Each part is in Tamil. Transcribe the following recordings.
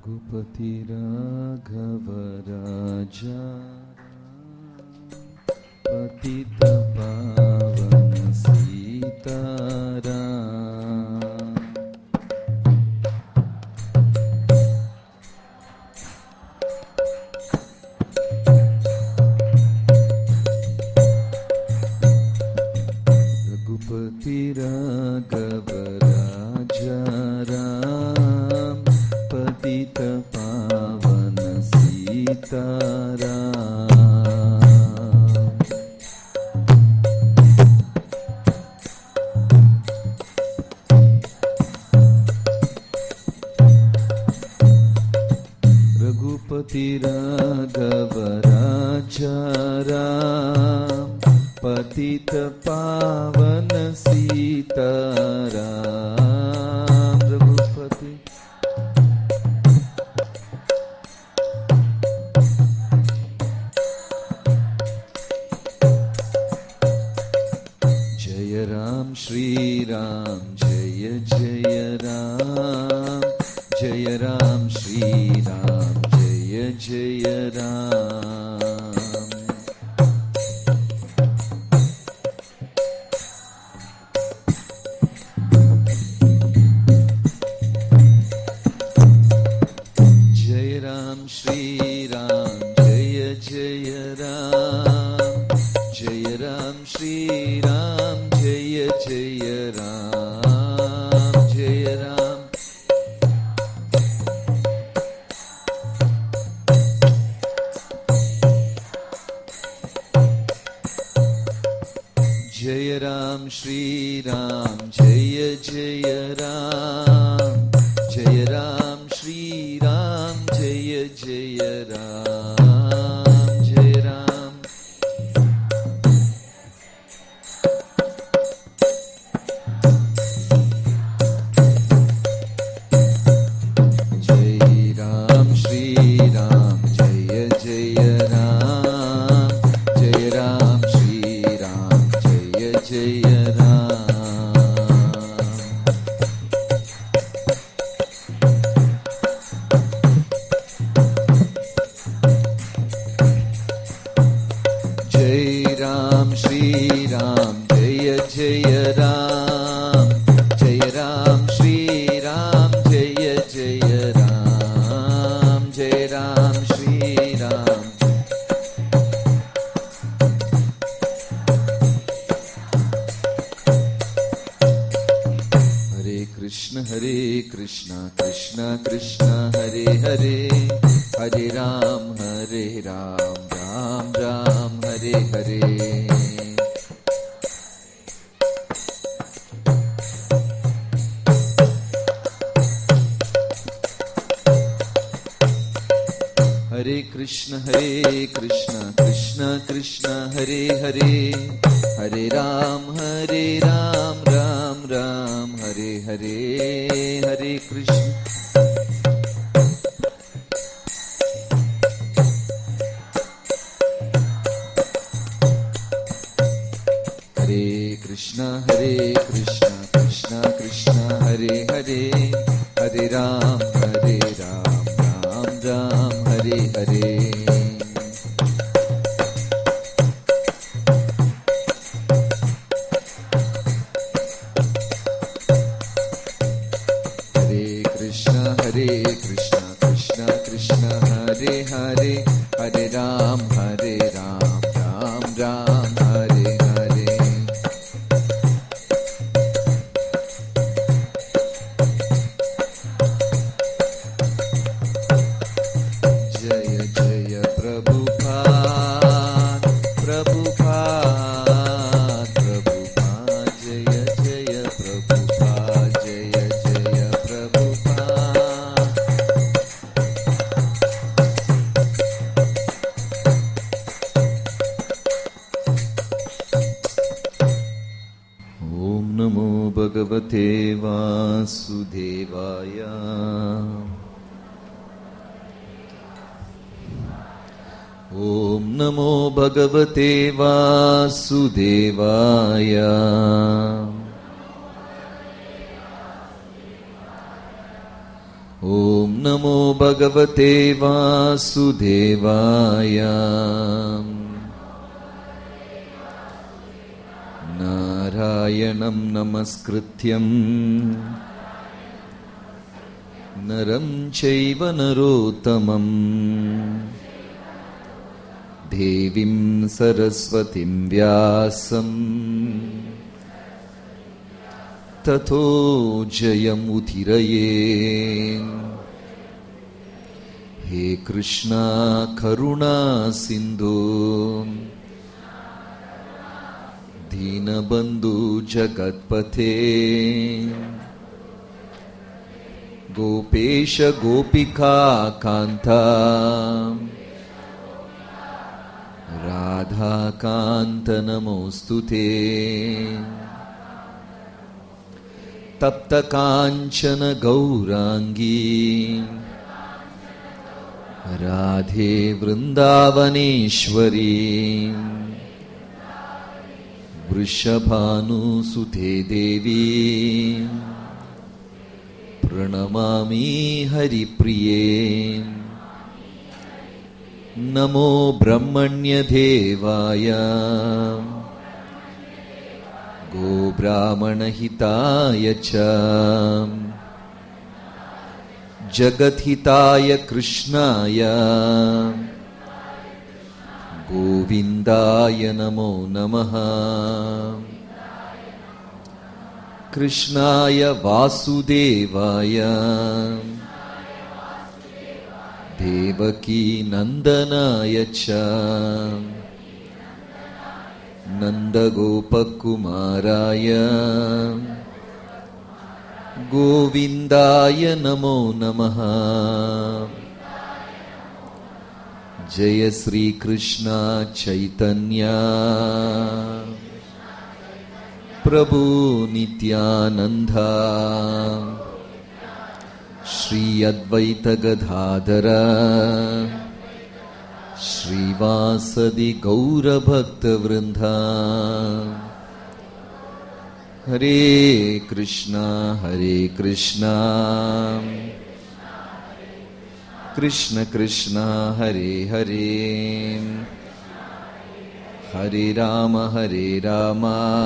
रघुपति राघव राजा पतित पावन सीतारा रघुपति राघव राजा राम पतित पावन सीतारा रघुपति राघव राजा राम पतित पावन सीताराम रघुपति जय राम श्री राम जय जय राम जय राम श्री राम जय जय राम जय राम श्री राम जय जय राम जय राम श्री राम जय जय राम जय राम जय राम श्री राम जय जय राम जय राम श्री राम जय जय राम जय राम जय राम श्री राम जय जय राम जय राम श्री राम जय जय राम जय राम श्री राम जय जय राम जय राम श्री राम जय जय राम जय राम श्री राम हरे कृष्ण हरे कृष्ण कृष्ण कृष्ण हरे हरे हरे राम हरे राम राम राम हरे हरे हरे कृष्ण हरे कृष्ण कृष्ण कृष्ण हरे हरे हरे राम हरे राम राम राम हरे हरे हरे कृष्ण हरे कृष्ण हरे कृष्ण कृष्ण कृष्ण हरे हरे हरे राम हरे राम राम राम हरे हरे हरे कृष्ण हरे कृष्ण कृष्ण कृष्ण हरे हरे हरे राम हरे राम राम राम हरे हरे जय जय प्रभुपाद प्रभुपाद प्रभुपाद जय जय प्रभुपाद जय जय प्रभुपाद ॐ नमो भगवते वासुदेवाय ॐ नमो भगवते वासुदेवाय ॐ नमो भगवते वासुदेवाय नारायणं नमस्कृत्यम् नरं चैव नरोत्तमम् देवीं सरस्वतीं व्यासम् ततो जयमुदिरये हे कृष्णा करुणा सिन्धु दीनबन्धु जगत्पथे गोपेश गोपिका कान्ता राधाकान्त नमोऽस्तु ते तप्तकाञ्चन गौराङ्गी राधे वृन्दावनेश्वरी वृषभानुसुते देवी प्रणमामि हरिप्रिये नमो ब्रह्मण्यदेवाय गोब्राह्मणहिताय च जगद्हिताय कृष्णाय गोविन्दाय नमो नमः कृष्णाय वासुदेवाय देवकी नन्दनाय च नन्दगोपकुमाराय गोविन्दाय नमो नमः जय श्रीकृष्ण चैतन्या प्रभु नित्यानन्दा श्री अद्वैतगधाधर श्रीवासदि गौरभक्तवृन्दा हरे कृष्णा हरे कृष्णा कृष्ण कृष्ण हरे हरे हरे राम हरे राम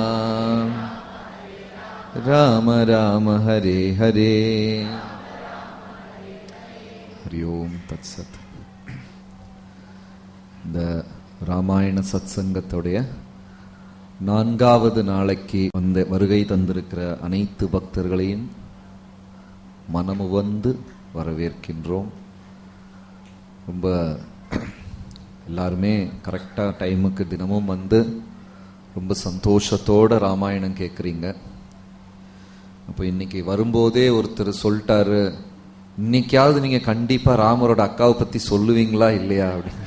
राम राम हरे हरे ஹரி ஓம் தத் சத் இந்த ராமாயண சத் சங்கத்துடைய நான்காவது நாளைக்கு வந்து வருகை தந்திருக்கிற அனைத்து பக்தர்களையும் மனமுவந்து வரவேற்கின்றோம் ரொம்ப எல்லாருமே கரெக்டாக டைமுக்கு தினமும் வந்து ரொம்ப சந்தோஷத்தோட ராமாயணம் கேட்குறீங்க அப்போ இன்னைக்கு வரும்போதே ஒருத்தர் சொல்லிட்டாரு இன்னைக்காவது நீங்க கண்டிப்பா ராமரோட அக்காவை பத்தி சொல்லுவீங்களா இல்லையா அப்படின்னு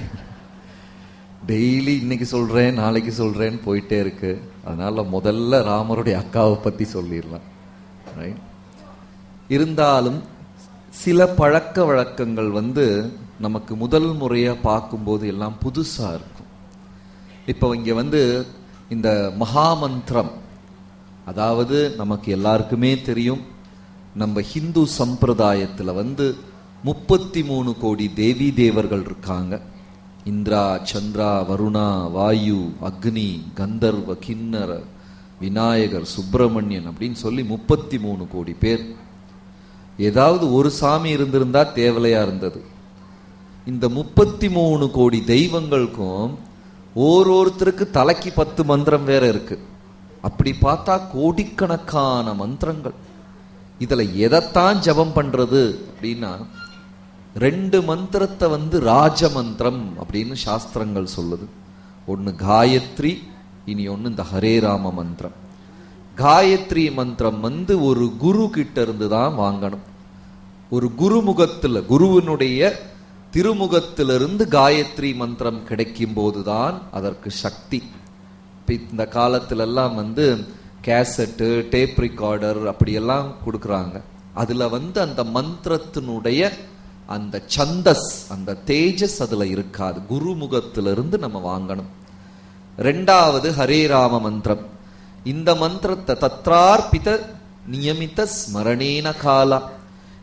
டெய்லி இன்னைக்கு சொல்றேன் நாளைக்கு சொல்றேன்னு போயிட்டே இருக்கு அதனால முதல்ல ராமருடைய அக்காவை பத்தி சொல்லிடலாம் ரைட் இருந்தாலும் சில பழக்க வழக்கங்கள் வந்து நமக்கு முதல் முறையா பார்க்கும்போது எல்லாம் புதுசா இருக்கும் இப்போ இங்க வந்து இந்த மகாமந்திரம் அதாவது நமக்கு எல்லாருக்குமே தெரியும் நம்ம ஹிந்து சம்பிரதாயத்துல வந்து முப்பத்தி மூணு கோடி தேவி தேவர்கள் இருக்காங்க இந்திரா சந்திரா வருணா வாயு அக்னி கந்தர்வ கிண்ணர விநாயகர் சுப்பிரமணியன் அப்படின்னு சொல்லி முப்பத்தி மூணு கோடி பேர் ஏதாவது ஒரு சாமி இருந்திருந்தா தேவலையா இருந்தது இந்த முப்பத்தி மூணு கோடி தெய்வங்களுக்கும் ஓரொருத்தருக்கு தலைக்கு பத்து மந்திரம் வேற இருக்கு அப்படி பார்த்தா கோடிக்கணக்கான மந்திரங்கள் இதுல எதைத்தான் ஜபம் பண்றது அப்படின்னா ரெண்டு மந்திரத்தை வந்து ராஜ மந்திரம் அப்படின்னு சாஸ்திரங்கள் சொல்லுது ஒன்னு காயத்ரி இனி ஒன்னு இந்த ஹரே ராம மந்திரம் காயத்ரி மந்திரம் வந்து ஒரு குரு கிட்ட இருந்து தான் வாங்கணும் ஒரு குருமுகத்துல குருவினுடைய திருமுகத்திலிருந்து காயத்ரி மந்திரம் கிடைக்கும் போதுதான் அதற்கு சக்தி இந்த காலத்துல எல்லாம் வந்து கேசட்டு டேப் ரிகார்டர் அப்படியெல்லாம் கொடுக்குறாங்க அதுல வந்து அந்த மந்திரத்தினுடைய அந்த சந்தஸ் அந்த தேஜஸ் அதுல இருக்காது குருமுகத்திலிருந்து நம்ம வாங்கணும் ரெண்டாவது ஹரே ராம மந்திரம் இந்த மந்திரத்தை தத்ரார்பித நியமித ஸ்மரணேன காலா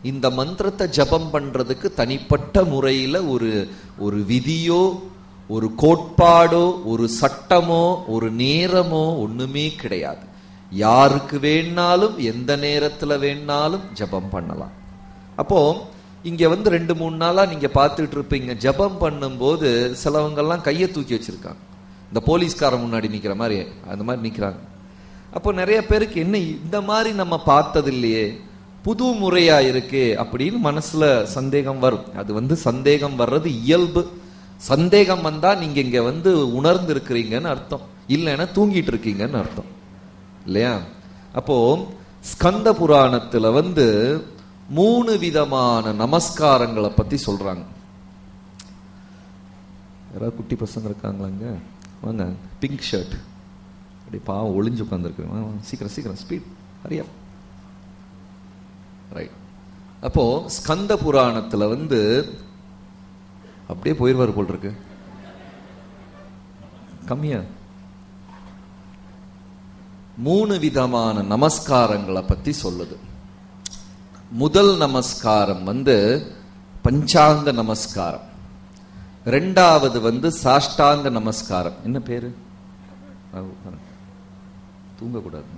இந்த மந்திரத்தை ஜபம் பண்றதுக்கு தனிப்பட்ட முறையில ஒரு ஒரு விதியோ ஒரு கோட்பாடோ ஒரு சட்டமோ ஒரு நேரமோ ஒண்ணுமே கிடையாது யாருக்கு வேணாலும் எந்த நேரத்துல வேணாலும் ஜபம் பண்ணலாம் அப்போ இங்க வந்து ரெண்டு மூணு நாளா நீங்க பார்த்துட்டு இருப்பீங்க ஜபம் பண்ணும்போது சிலவங்க எல்லாம் கையை தூக்கி வச்சிருக்காங்க இந்த போலீஸ்காரன் முன்னாடி நிக்கிற மாதிரி அந்த மாதிரி நிக்கிறாங்க அப்போ நிறைய பேருக்கு என்ன இந்த மாதிரி நம்ம பார்த்தது இல்லையே புது முறையா இருக்கே அப்படின்னு மனசுல சந்தேகம் வரும் அது வந்து சந்தேகம் வர்றது இயல்பு சந்தேகம் வந்தா நீங்க இங்க வந்து உணர்ந்து இருக்கிறீங்கன்னு அர்த்தம் இல்லைன்னா தூங்கிட்டு இருக்கீங்கன்னு அர்த்தம் இல்லையா அப்போ ஸ்கந்த புராணத்துல வந்து மூணு விதமான நமஸ்காரங்களை பத்தி சொல்றாங்க யாராவது குட்டி பசங்க இருக்காங்களாங்க வாங்க பிங்க் ஷர்ட் அப்படி பாவம் ஒளிஞ்சு உட்காந்துருக்கு சீக்கிரம் சீக்கிரம் ஸ்பீட் ஹரியா ரைட் அப்போ ஸ்கந்த புராணத்துல வந்து அப்படியே போயிருவார் போல் இருக்கு கம்மியா மூணு விதமான நமஸ்காரங்களை பத்தி சொல்லுது முதல் நமஸ்காரம் வந்து பஞ்சாங்க நமஸ்காரம் ரெண்டாவது வந்து சாஷ்டாங்க நமஸ்காரம் என்ன பேரு தூங்கக்கூடாது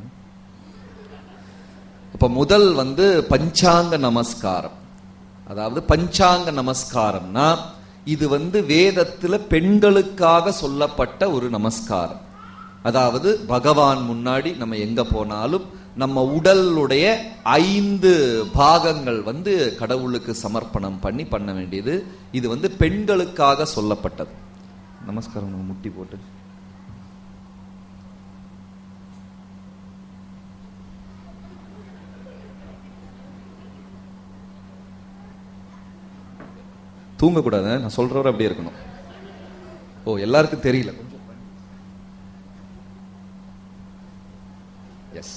அப்ப முதல் வந்து பஞ்சாங்க நமஸ்காரம் அதாவது பஞ்சாங்க நமஸ்காரம்னா இது வந்து வேதத்துல பெண்களுக்காக சொல்லப்பட்ட ஒரு நமஸ்காரம் அதாவது பகவான் முன்னாடி நம்ம எங்க போனாலும் நம்ம உடலுடைய ஐந்து பாகங்கள் வந்து கடவுளுக்கு சமர்ப்பணம் பண்ணி பண்ண வேண்டியது இது வந்து பெண்களுக்காக சொல்லப்பட்டது நமஸ்காரம் முட்டி போட்டு தூங்கக்கூடாது நான் சொல்றவரை அப்படியே இருக்கணும் ஓ எல்லாருக்கும் தெரியல எஸ்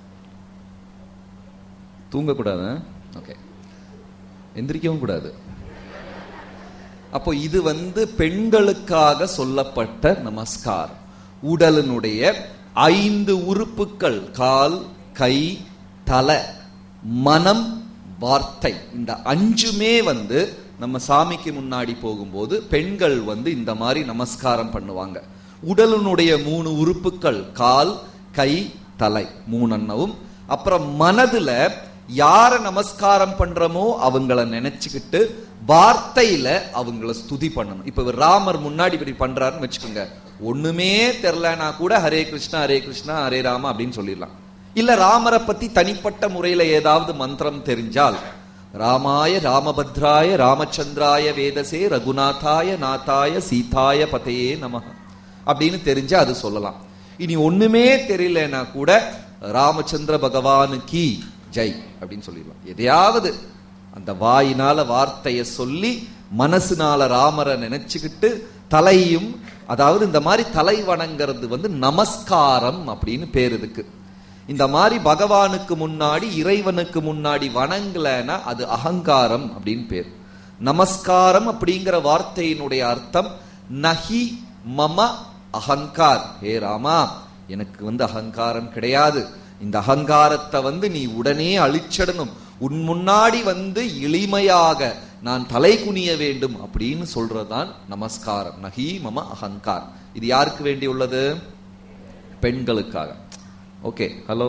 தூங்கக்கூடாது ஓகே எந்திரிக்கவும் கூடாது அப்போ இது வந்து பெண்களுக்காக சொல்லப்பட்ட நமஸ்காரம் உடலினுடைய ஐந்து உறுப்புகள் கால் கை தலை மனம் வார்த்தை இந்த அஞ்சுமே வந்து நம்ம சாமிக்கு முன்னாடி போகும்போது பெண்கள் வந்து இந்த மாதிரி நமஸ்காரம் பண்ணுவாங்க உடலினுடைய மூணு உறுப்புகள் கால் கை தலை மூணன்னவும் அப்புறம் மனதுல யார நமஸ்காரம் பண்றோமோ அவங்கள நினைச்சுக்கிட்டு வார்த்தையில அவங்கள ஸ்துதி பண்ணணும் இப்ப இவர் ராமர் முன்னாடி இப்படி பண்றாருன்னு வச்சுக்கோங்க ஒண்ணுமே தெரிலனா கூட ஹரே கிருஷ்ணா ஹரே கிருஷ்ணா ஹரே ராமா அப்படின்னு சொல்லிடலாம் இல்ல ராமரை பத்தி தனிப்பட்ட முறையில ஏதாவது மந்திரம் தெரிஞ்சால் ராமாய ராமபத்ராய ராமச்சந்திராய வேதசே ரகுநாதாய நாத்தாய சீதாய பதையே நம அப்படின்னு தெரிஞ்சா அது சொல்லலாம் இனி ஒண்ணுமே தெரியலனா கூட ராமச்சந்திர பகவானுக்கு ஜெய் அப்படின்னு சொல்லிடலாம் எதையாவது அந்த வாயினால வார்த்தைய சொல்லி மனசுனால ராமரை நினைச்சுக்கிட்டு தலையும் அதாவது இந்த மாதிரி தலை வணங்கிறது வந்து நமஸ்காரம் அப்படின்னு பேர் இதுக்கு இந்த மாதிரி பகவானுக்கு முன்னாடி இறைவனுக்கு முன்னாடி வணங்கலைன்னா அது அகங்காரம் அப்படின்னு பேர் நமஸ்காரம் அப்படிங்கிற வார்த்தையினுடைய அர்த்தம் நஹி மம அகங்கார் ஹே ராமா எனக்கு வந்து அகங்காரம் கிடையாது இந்த அகங்காரத்தை வந்து நீ உடனே அழிச்சிடணும் உன் முன்னாடி வந்து எளிமையாக நான் தலை குனிய வேண்டும் அப்படின்னு சொல்றதுதான் நமஸ்காரம் நஹி மம அகங்கார் இது யாருக்கு வேண்டி உள்ளது பெண்களுக்காக ஓகே ஹலோ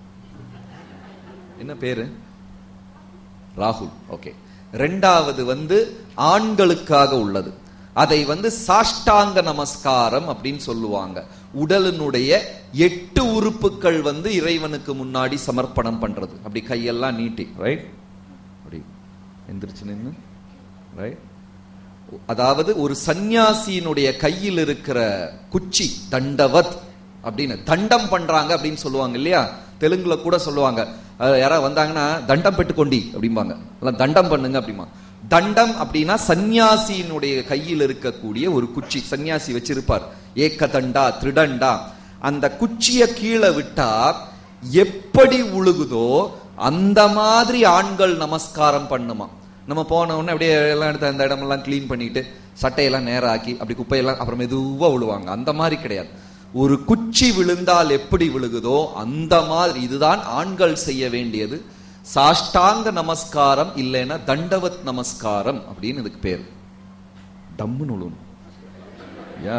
என்ன பேரு ராகுல் ஓகே ரெண்டாவது வந்து ஆண்களுக்காக உள்ளது அதை வந்து சாஷ்டாங்க நமஸ்காரம் அப்படின்னு சொல்லுவாங்க உடலினுடைய எட்டு உறுப்புகள் வந்து இறைவனுக்கு முன்னாடி சமர்ப்பணம் பண்றது அப்படி கையெல்லாம் நீட்டி ரைட் அப்படி எந்திரிச்சு நின்று ரைட் அதாவது ஒரு சந்நியாசியினுடைய கையில் இருக்கிற குச்சி தண்டவத் அப்படின்னு தண்டம் பண்றாங்க அப்படின்னு சொல்லுவாங்க இல்லையா தெலுங்குல கூட சொல்லுவாங்க யாராவது வந்தாங்கன்னா தண்டம் பெட்டுக்கொண்டி அப்படிம்பாங்க தண்டம் பண்ணுங்க அப்படிமா தண்டம் அப்படின்னா சந்நியாசியினுடைய கையில் இருக்கக்கூடிய ஒரு குச்சி சந்நியாசி வச்சிருப்பார் ஏக்க தண்டா திருடண்டா அந்த குச்சிய கீழே விட்டா எப்படி உழுகுதோ அந்த மாதிரி ஆண்கள் நமஸ்காரம் பண்ணுமா நம்ம போன உடனே அப்படியே எல்லாம் எடுத்து அந்த இடமெல்லாம் கிளீன் பண்ணிட்டு சட்டையெல்லாம் நேரம் ஆக்கி அப்படி குப்பையெல்லாம் அப்புறம் மெதுவா விழுவாங்க அந்த மாதிரி கிடையாது ஒரு குச்சி விழுந்தால் எப்படி விழுகுதோ அந்த மாதிரி இதுதான் ஆண்கள் செய்ய வேண்டியது சாஷ்டாங்க நமஸ்காரம் இல்லைன்னா தண்டவத் நமஸ்காரம் அப்படின்னு இதுக்கு பேர் டம்முன்னு விழுணும் யா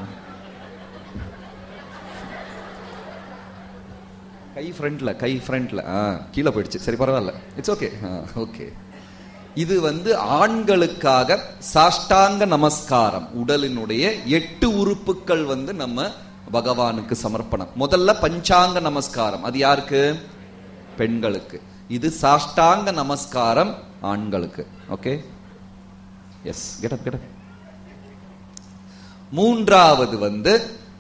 கை ஃப்ரண்ட்ல கை ஃப்ரண்ட்ல ஆ கீழே போயிடுச்சு சரி பரவாயில்ல இட்ஸ் ஓகே ஓகே இது வந்து ஆண்களுக்காக சாஷ்டாங்க நமஸ்காரம் உடலினுடைய எட்டு உறுப்புகள் வந்து நம்ம பகவானுக்கு சமர்ப்பணம் முதல்ல பஞ்சாங்க நமஸ்காரம் அது யாருக்கு பெண்களுக்கு இது சாஷ்டாங்க நமஸ்காரம் ஆண்களுக்கு ஓகே எஸ் கெட்டப் கெட்டப் மூன்றாவது வந்து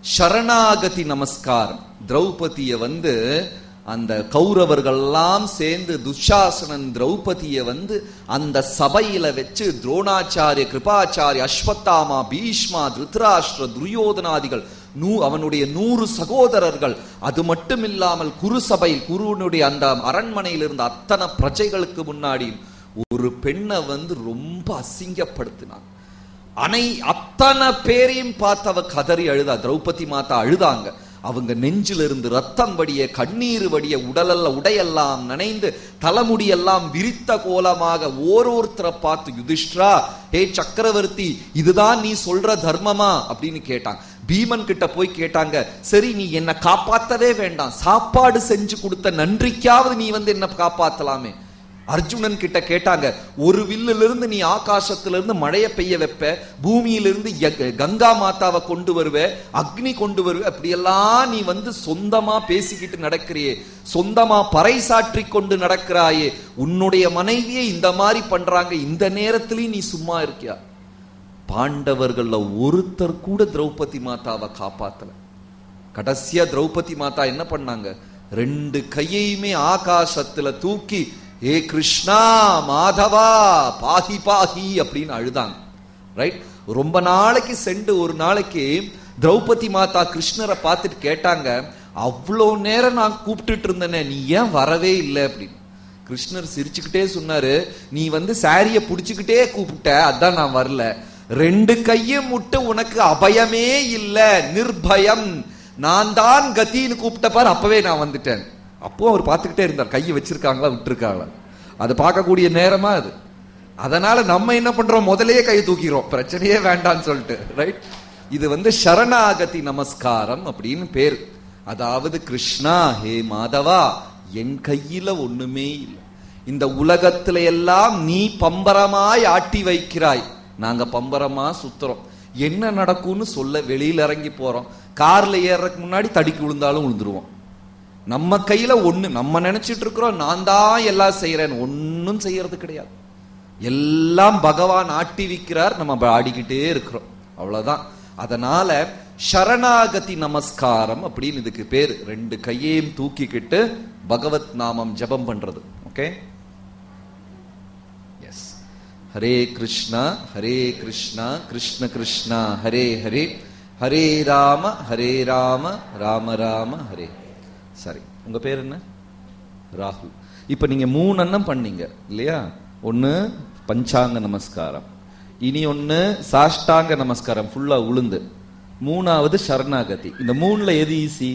சரணாகதி நமஸ்காரம் திரௌபதிய வந்து அந்த கௌரவர்கள்லாம் சேர்ந்து துஷாசனன் திரௌபதிய வந்து அந்த சபையில வச்சு துரோணாச்சாரிய கிருபாச்சாரிய அஸ்வத்தாமா பீஷ்மா திருதராஷ்டிர துரியோதனாதிகள் நூ அவனுடைய நூறு சகோதரர்கள் அது மட்டும் இல்லாமல் குரு சபை குருனுடைய அந்த அரண்மனையில் இருந்த அத்தனை பிரஜைகளுக்கு முன்னாடி ஒரு பெண்ணை வந்து ரொம்ப அசிங்கப்படுத்தினான் அனை அத்தனை பேரையும் பார்த்து அவ கதறி அழுதா திரௌபதி மாதா அழுதாங்க அவங்க நெஞ்சில இருந்து ரத்தம் வடிய கண்ணீர் வடிய உடலல்ல உடையெல்லாம் நனைந்து தலைமுடியெல்லாம் விரித்த கோலமாக ஓரோருத்தரை பார்த்து யுதிஷ்டரா ஹே சக்கரவர்த்தி இதுதான் நீ சொல்ற தர்மமா அப்படின்னு கேட்டாங்க பீமன் கிட்ட போய் கேட்டாங்க சரி நீ என்ன காப்பாத்தவே வேண்டாம் சாப்பாடு செஞ்சு கொடுத்த நன்றிக்காவது நீ வந்து என்ன காப்பாத்தலாமே அர்ஜுனன் கிட்ட கேட்டாங்க ஒரு வில்லுல இருந்து நீ ஆகாசத்துல இருந்து மழைய பெய்ய வைப்ப பூமியிலிருந்து ய- கங்கா மாதாவை கொண்டு வருவ அக்னி கொண்டு வருவ அப்படியெல்லாம் நீ வந்து சொந்தமா பேசிக்கிட்டு நடக்கிறியே சொந்தமா பறைசாற்றி கொண்டு நடக்கிறாயே உன்னுடைய மனைவியே இந்த மாதிரி பண்றாங்க இந்த நேரத்திலயும் நீ சும்மா இருக்கியா பாண்டவர்கள்ல ஒருத்தர் கூட திரௌபதி மாதாவை காப்பாத்தல கடைசியா திரௌபதி மாதா என்ன பண்ணாங்க ரெண்டு கையையுமே ஆகாசத்துல தூக்கி ஏ கிருஷ்ணா மாதவா பாஹி பாஹி அப்படின்னு அழுதாங்க ரைட் ரொம்ப நாளைக்கு சென்று ஒரு நாளைக்கு திரௌபதி மாதா கிருஷ்ணரை பார்த்துட்டு கேட்டாங்க அவ்வளோ நேரம் நான் கூப்பிட்டுட்டு இருந்தேனே நீ ஏன் வரவே இல்லை அப்படின்னு கிருஷ்ணர் சிரிச்சுக்கிட்டே சொன்னாரு நீ வந்து சாரிய புடிச்சுக்கிட்டே கூப்பிட்ட அதான் நான் வரல ரெண்டு கையும் முட்டு உனக்கு அபயமே இல்ல நிர்பயம் நான் தான் கத்தின்னு கூப்பிட்ட பாரு அப்பவே நான் வந்துட்டேன் அப்போ அவர் பார்த்துக்கிட்டே இருந்தார் கையை வச்சிருக்காங்களா விட்டுருக்காங்களா அதை பார்க்கக்கூடிய நேரமா அது அதனால நம்ம என்ன பண்றோம் முதல்லயே கை தூக்கிறோம் பிரச்சனையே வேண்டாம்னு சொல்லிட்டு ரைட் இது வந்து சரணாகதி நமஸ்காரம் அப்படின்னு பேர் அதாவது கிருஷ்ணா ஹே மாதவா என் கையில ஒண்ணுமே இல்லை இந்த உலகத்துல எல்லாம் நீ பம்பரமாய் ஆட்டி வைக்கிறாய் நாங்க பம்பரமா சுத்துறோம் என்ன நடக்கும்னு சொல்ல வெளியில இறங்கி போறோம் கார்ல ஏறதுக்கு முன்னாடி தடிக்கு விழுந்தாலும் விழுந்துருவோம் நம்ம கையில ஒண்ணு நம்ம நினைச்சிட்டு இருக்கிறோம் நான் தான் எல்லாம் செய்யறேன் ஒன்னும் செய்யறது கிடையாது எல்லாம் பகவான் ஆட்டி வைக்கிறார் நம்ம ஆடிக்கிட்டே இருக்கிறோம் அவ்வளவுதான் அதனால சரணாகதி நமஸ்காரம் அப்படின்னு இதுக்கு பேர் ரெண்டு கையையும் தூக்கிக்கிட்டு பகவத் நாமம் ஜெபம் பண்றது ஓகே எஸ் ஹரே கிருஷ்ணா ஹரே கிருஷ்ணா கிருஷ்ண கிருஷ்ணா ஹரே ஹரே ஹரே ராம ஹரே ராம ராம ராம ஹரே சரி உங்க பேர் என்ன ராகுல் இப்ப நீங்க மூணு அண்ணம் பண்ணீங்க இல்லையா ஒண்ணு பஞ்சாங்க நமஸ்காரம் இனி ஒண்ணு சாஷ்டாங்க நமஸ்காரம் ஃபுல்லா உளுந்து மூணாவது சரணாகதி இந்த மூணுல எது ஈஸி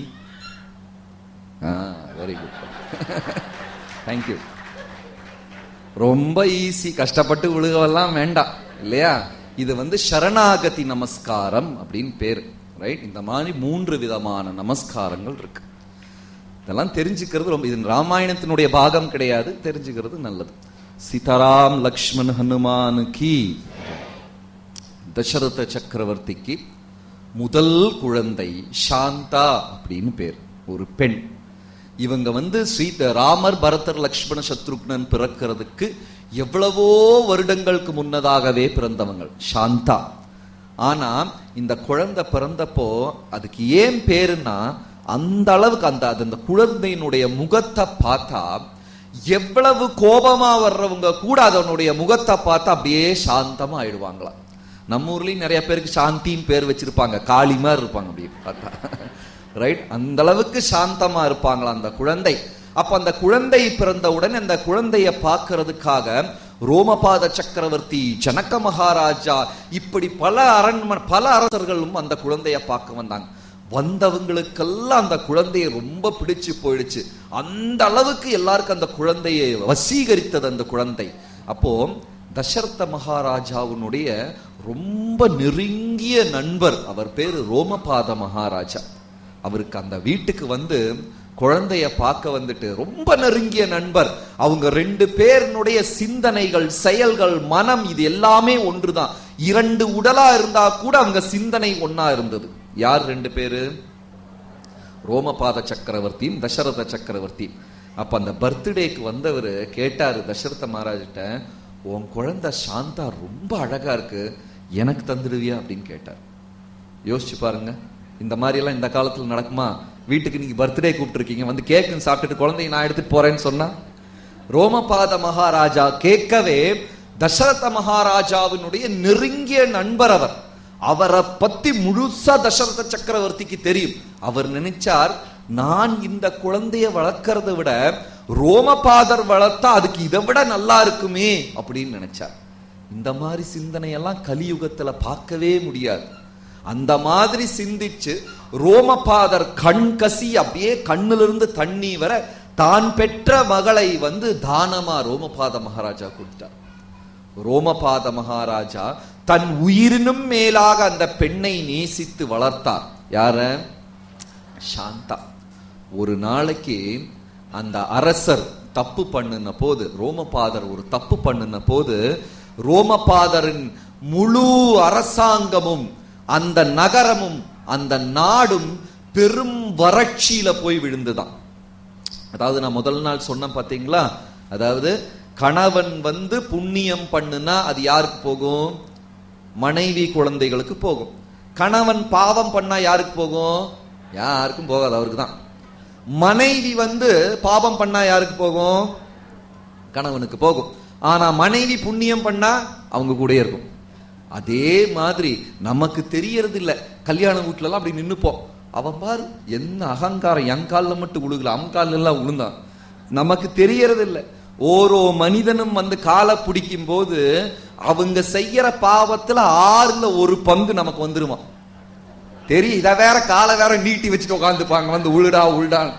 வெரி குட் தேங்க்யூ ரொம்ப ஈஸி கஷ்டப்பட்டு விழுகவெல்லாம் வேண்டாம் இல்லையா இது வந்து சரணாகதி நமஸ்காரம் அப்படின்னு பேரு ரைட் இந்த மாதிரி மூன்று விதமான நமஸ்காரங்கள் இருக்கு இதெல்லாம் தெரிஞ்சுக்கிறது ரொம்ப இது ராமாயணத்தினுடைய பாகம் கிடையாது தெரிஞ்சுக்கிறது நல்லது சீதாராம் லக்ஷ்மண் ஹனுமான் கி தசரத சக்கரவர்த்திக்கு முதல் குழந்தை சாந்தா அப்படின்னு பேர் ஒரு பெண் இவங்க வந்து ஸ்ரீ ராமர் பரதர் லக்ஷ்மண சத்ருக்னன் பிறக்கிறதுக்கு எவ்வளவோ வருடங்களுக்கு முன்னதாகவே பிறந்தவங்க சாந்தா ஆனா இந்த குழந்தை பிறந்தப்போ அதுக்கு ஏன் பேருன்னா அந்த அளவுக்கு அந்த அது அந்த குழந்தையினுடைய முகத்தை பார்த்தா எவ்வளவு கோபமா வர்றவங்க கூட அதனுடைய முகத்தை பார்த்தா அப்படியே சாந்தமா ஆயிடுவாங்களாம் நம்ம ஊர்லயும் நிறைய பேருக்கு சாந்தின்னு பேர் வச்சிருப்பாங்க காளி மாதிரி இருப்பாங்க அப்படி பார்த்தா ரைட் அந்த அளவுக்கு சாந்தமா இருப்பாங்களா அந்த குழந்தை அப்ப அந்த குழந்தை பிறந்தவுடன் அந்த குழந்தைய பார்க்கிறதுக்காக ரோமபாத சக்கரவர்த்தி ஜனக மகாராஜா இப்படி பல அரண்மனை பல அரசர்களும் அந்த குழந்தைய பார்க்க வந்தாங்க வந்தவங்களுக்கெல்லாம் அந்த குழந்தையை ரொம்ப பிடிச்சு போயிடுச்சு அந்த அளவுக்கு எல்லாருக்கும் அந்த குழந்தையை வசீகரித்தது அந்த குழந்தை அப்போ தசரத மகாராஜாவினுடைய ரொம்ப நெருங்கிய நண்பர் அவர் பேரு ரோமபாத மகாராஜா அவருக்கு அந்த வீட்டுக்கு வந்து குழந்தைய பார்க்க வந்துட்டு ரொம்ப நெருங்கிய நண்பர் அவங்க ரெண்டு பேருனுடைய சிந்தனைகள் செயல்கள் மனம் இது எல்லாமே ஒன்றுதான் இரண்டு உடலா இருந்தா கூட அவங்க சிந்தனை ஒன்னா இருந்தது யார் ரெண்டு பேரு ரோமபாத சக்கரவர்த்தியும் தசரத சக்கரவர்த்தியும் அப்ப அந்த பர்த்டேக்கு வந்தவர் கேட்டாரு தசரத மகாராஜிட்ட உன் குழந்தை சாந்தா ரொம்ப அழகா இருக்கு எனக்கு தந்துடுவியா அப்படின்னு கேட்டார் யோசிச்சு பாருங்க இந்த மாதிரி எல்லாம் இந்த காலத்துல நடக்குமா வீட்டுக்கு நீங்க பர்த்டே கூப்பிட்டுருக்கீங்க வந்து கேக்கு சாப்பிட்டுட்டு குழந்தைய நான் எடுத்துட்டு போறேன்னு சொன்னா ரோமபாத மகாராஜா கேட்கவே தசரத மகாராஜாவினுடைய நெருங்கிய நண்பர் அவர் அவரை பத்தி முழுசா தசரத சக்கரவர்த்திக்கு தெரியும் அவர் நினைச்சார் நான் இந்த குழந்தைய வளர்க்கறத விட ரோமபாதர் வளர்த்தா அதுக்கு இதை விட நல்லா இருக்குமே அப்படின்னு நினைச்சார் இந்த மாதிரி சிந்தனையெல்லாம் கலியுகத்துல பார்க்கவே முடியாது அந்த மாதிரி சிந்திச்சு ரோமபாதர் கண் கசி அப்படியே கண்ணிலிருந்து தண்ணி வர தான் பெற்ற மகளை வந்து தானமா ரோமபாத மகாராஜா கொடுத்தார் ரோமபாத மகாராஜா தன் உயிரினும் மேலாக அந்த பெண்ணை நேசித்து வளர்த்தார் யார சாந்தா ஒரு நாளைக்கு அந்த அரசர் தப்பு பண்ணுன போது ரோமபாதர் ஒரு தப்பு பண்ணுன போது ரோமபாதரின் முழு அரசாங்கமும் அந்த நகரமும் அந்த நாடும் பெரும் வறட்சியில போய் விழுந்துதான் அதாவது நான் முதல் நாள் சொன்னேன் பாத்தீங்களா அதாவது கணவன் வந்து புண்ணியம் பண்ணுனா அது யாருக்கு போகும் மனைவி குழந்தைகளுக்கு போகும் கணவன் பாவம் பண்ணா யாருக்கு போகும் யாருக்கும் போகாது அவருக்கு தான் மனைவி வந்து பாவம் பண்ணா யாருக்கு போகும் கணவனுக்கு போகும் ஆனா மனைவி புண்ணியம் பண்ணா அவங்க கூட இருக்கும் அதே மாதிரி நமக்கு தெரியறது இல்ல கல்யாண வீட்டுல எல்லாம் அப்படி நின்னுப்போம் அவன் பாரு என்ன அகங்காரம் என் கால்ல மட்டும் உழுகல அவன் கால்ல எல்லாம் உளுந்தான் நமக்கு தெரியறது இல்ல ஓரோ மனிதனும் வந்து காலை பிடிக்கும் போது அவங்க செய்யற பாவத்துல ஆறுல ஒரு பங்கு நமக்கு வந்துருமா தெரியும் இத வேற காலை வேற நீட்டி வச்சுட்டு உட்காந்துப்பாங்க வந்து உழுடா உழுடான்னு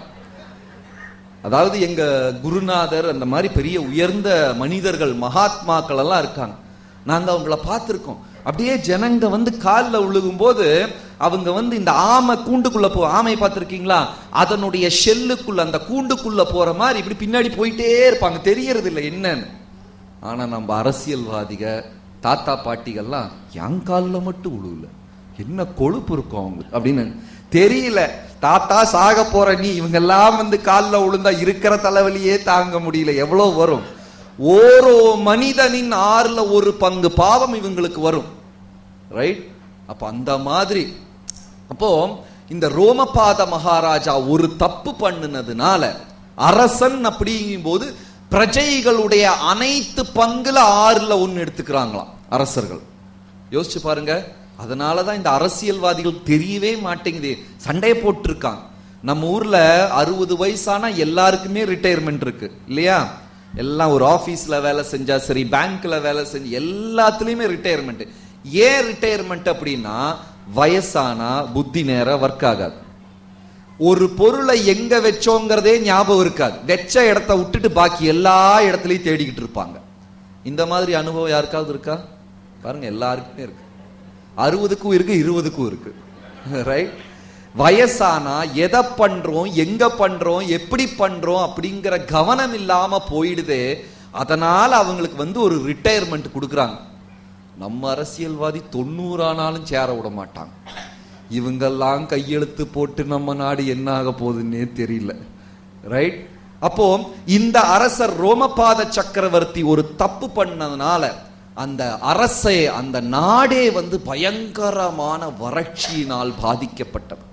அதாவது எங்க குருநாதர் அந்த மாதிரி பெரிய உயர்ந்த மனிதர்கள் மகாத்மாக்கள் எல்லாம் இருக்காங்க நாங்க அவங்கள பார்த்திருக்கோம் அப்படியே ஜனங்க வந்து காலில் விழுகும் போது அவங்க வந்து இந்த ஆமை கூண்டுக்குள்ள போ ஆமை பார்த்திருக்கீங்களா அதனுடைய ஷெல்லுக்குள்ள அந்த கூண்டுக்குள்ள போற மாதிரி இப்படி பின்னாடி போயிட்டே இருப்பாங்க தெரியறது இல்லை என்னன்னு ஆனா நம்ம அரசியல்வாதிக தாத்தா பாட்டிகள்லாம் என் காலில் மட்டும் விழுவல என்ன கொழுப்பு இருக்கும் அவங்களுக்கு அப்படின்னு தெரியல தாத்தா சாக போற நீ இவங்க எல்லாம் வந்து காலில் விழுந்தா இருக்கிற தலைவலியே தாங்க முடியல எவ்வளவு வரும் ஓரோ மனிதனின் ஆறுல ஒரு பங்கு பாவம் இவங்களுக்கு வரும் ரைட் அப்ப அந்த மாதிரி அப்போ இந்த ரோமபாத மகாராஜா ஒரு தப்பு பண்ணுனதுனால அரசன் அப்படிங்கும் போது பிரஜைகளுடைய அனைத்து பங்குல ஆறுல ஒன்னு எடுத்துக்கிறாங்களாம் அரசர்கள் யோசிச்சு பாருங்க அதனாலதான் இந்த அரசியல்வாதிகள் தெரியவே மாட்டேங்குது சண்டையை போட்டிருக்காங்க நம்ம ஊர்ல அறுபது வயசானா எல்லாருக்குமே ரிட்டையர்மெண்ட் இருக்கு இல்லையா எல்லாம் ஒரு ஆபீஸ்ல வேலை செஞ்சா சரி பேங்க்ல வேலை செஞ்சு எல்லாத்துலயுமே ரிட்டையர்மெண்ட் ஏன் ரிட்டையர்மெண்ட் அப்படின்னா வயசானா புத்தி நேரம் ஒர்க் ஆகாது ஒரு பொருளை எங்க வச்சோங்கிறதே ஞாபகம் இருக்காது வெச்ச இடத்த விட்டுட்டு பாக்கி எல்லா இடத்துலயும் தேடிக்கிட்டு இருப்பாங்க இந்த மாதிரி அனுபவம் யாருக்காவது இருக்கா பாருங்க எல்லாருக்குமே இருக்கு அறுபதுக்கும் இருக்கு இருபதுக்கும் இருக்கு ரைட் வயசானா எதை பண்றோம் எங்க பண்றோம் எப்படி பண்றோம் அப்படிங்கிற கவனம் இல்லாம போயிடுதே அதனால அவங்களுக்கு வந்து ஒரு ரிட்டையர்மெண்ட் கொடுக்குறாங்க நம்ம அரசியல்வாதி தொண்ணூறானாலும் சேர விட மாட்டாங்க இவங்கெல்லாம் கையெழுத்து போட்டு நம்ம நாடு என்ன ஆக போகுதுன்னே தெரியல ரைட் அப்போ இந்த அரசர் ரோமபாத சக்கரவர்த்தி ஒரு தப்பு பண்ணதுனால அந்த அரசே அந்த நாடே வந்து பயங்கரமான வறட்சியினால் பாதிக்கப்பட்டது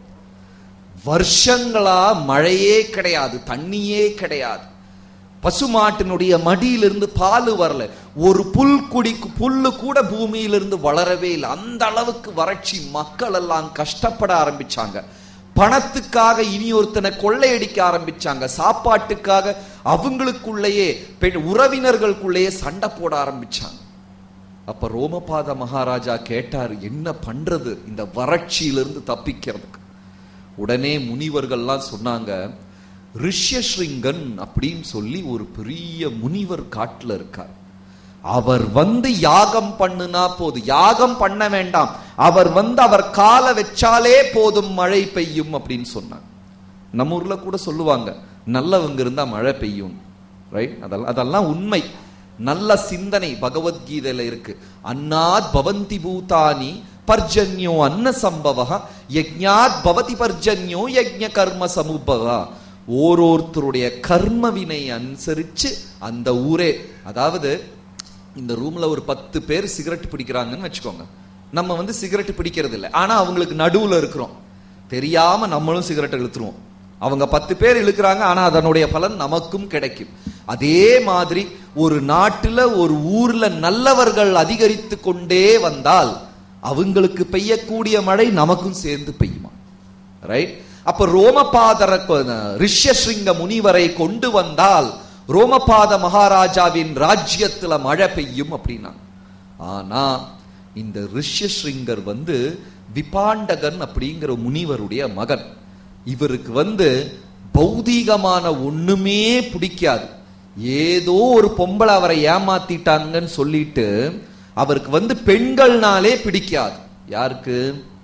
வருஷங்களா மழையே கிடையாது தண்ணியே கிடையாது பசுமாட்டினுடைய மடியிலிருந்து பால் வரல ஒரு புல் குடிக்கு புல்லு கூட பூமியிலிருந்து வளரவே இல்லை அந்த அளவுக்கு வறட்சி மக்கள் எல்லாம் கஷ்டப்பட ஆரம்பிச்சாங்க பணத்துக்காக இனி ஒருத்தனை கொள்ளையடிக்க ஆரம்பிச்சாங்க சாப்பாட்டுக்காக அவங்களுக்குள்ளேயே பெண் உறவினர்களுக்குள்ளேயே சண்டை போட ஆரம்பிச்சாங்க அப்ப ரோமபாத மகாராஜா கேட்டார் என்ன பண்றது இந்த வறட்சியிலிருந்து தப்பிக்கிறதுக்கு உடனே முனிவர்கள்லாம் சொன்னாங்க ரிஷ்யஸ்ரிங்கன் அப்படின்னு சொல்லி ஒரு பெரிய முனிவர் காட்டுல இருக்கார் அவர் வந்து யாகம் பண்ணுனா போதும் யாகம் பண்ண வேண்டாம் அவர் வந்து அவர் காலை வச்சாலே போதும் மழை பெய்யும் அப்படின்னு சொன்னாங்க நம்ம ஊர்ல கூட சொல்லுவாங்க நல்லவங்க இருந்தா மழை பெய்யும் ரைட் அதெல்லாம் அதெல்லாம் உண்மை நல்ல சிந்தனை பகவத்கீதையில இருக்கு அன்னாத் பவந்தி பூதானி பர்ஜன்யோ அன்ன சம்பவ யஜ்ஞாத் பவதி பர்ஜன்யோ யஜ்ஞ கர்ம சமுபவா ஓரோருத்தருடைய கர்ம வினை அனுசரிச்சு அந்த ஊரே அதாவது இந்த ரூம்ல ஒரு பத்து பேர் சிகரெட் பிடிக்கிறாங்கன்னு வச்சுக்கோங்க நம்ம வந்து சிகரெட் பிடிக்கிறது இல்லை ஆனா அவங்களுக்கு நடுவுல இருக்கிறோம் தெரியாம நம்மளும் சிகரெட் இழுத்துருவோம் அவங்க பத்து பேர் இழுக்கிறாங்க ஆனா அதனுடைய பலன் நமக்கும் கிடைக்கும் அதே மாதிரி ஒரு நாட்டுல ஒரு ஊர்ல நல்லவர்கள் அதிகரித்து கொண்டே வந்தால் அவங்களுக்கு பெய்யக்கூடிய மழை நமக்கும் சேர்ந்து பெய்யுமா ரைட் அப்ப ரோமபாதர ரிஷ்யஸ்ரிங்க முனிவரை கொண்டு வந்தால் ரோமபாத மகாராஜாவின் ராஜ்யத்துல மழை பெய்யும் அப்படின்னா ஆனா இந்த ரிஷ்யஸ்ரிங்கர் வந்து விபாண்டகன் அப்படிங்கிற முனிவருடைய மகன் இவருக்கு வந்து பௌதீகமான ஒண்ணுமே பிடிக்காது ஏதோ ஒரு பொம்பளை அவரை ஏமாத்திட்டாங்கன்னு சொல்லிட்டு அவருக்கு வந்து பெண்கள்னாலே பிடிக்காது யாருக்கு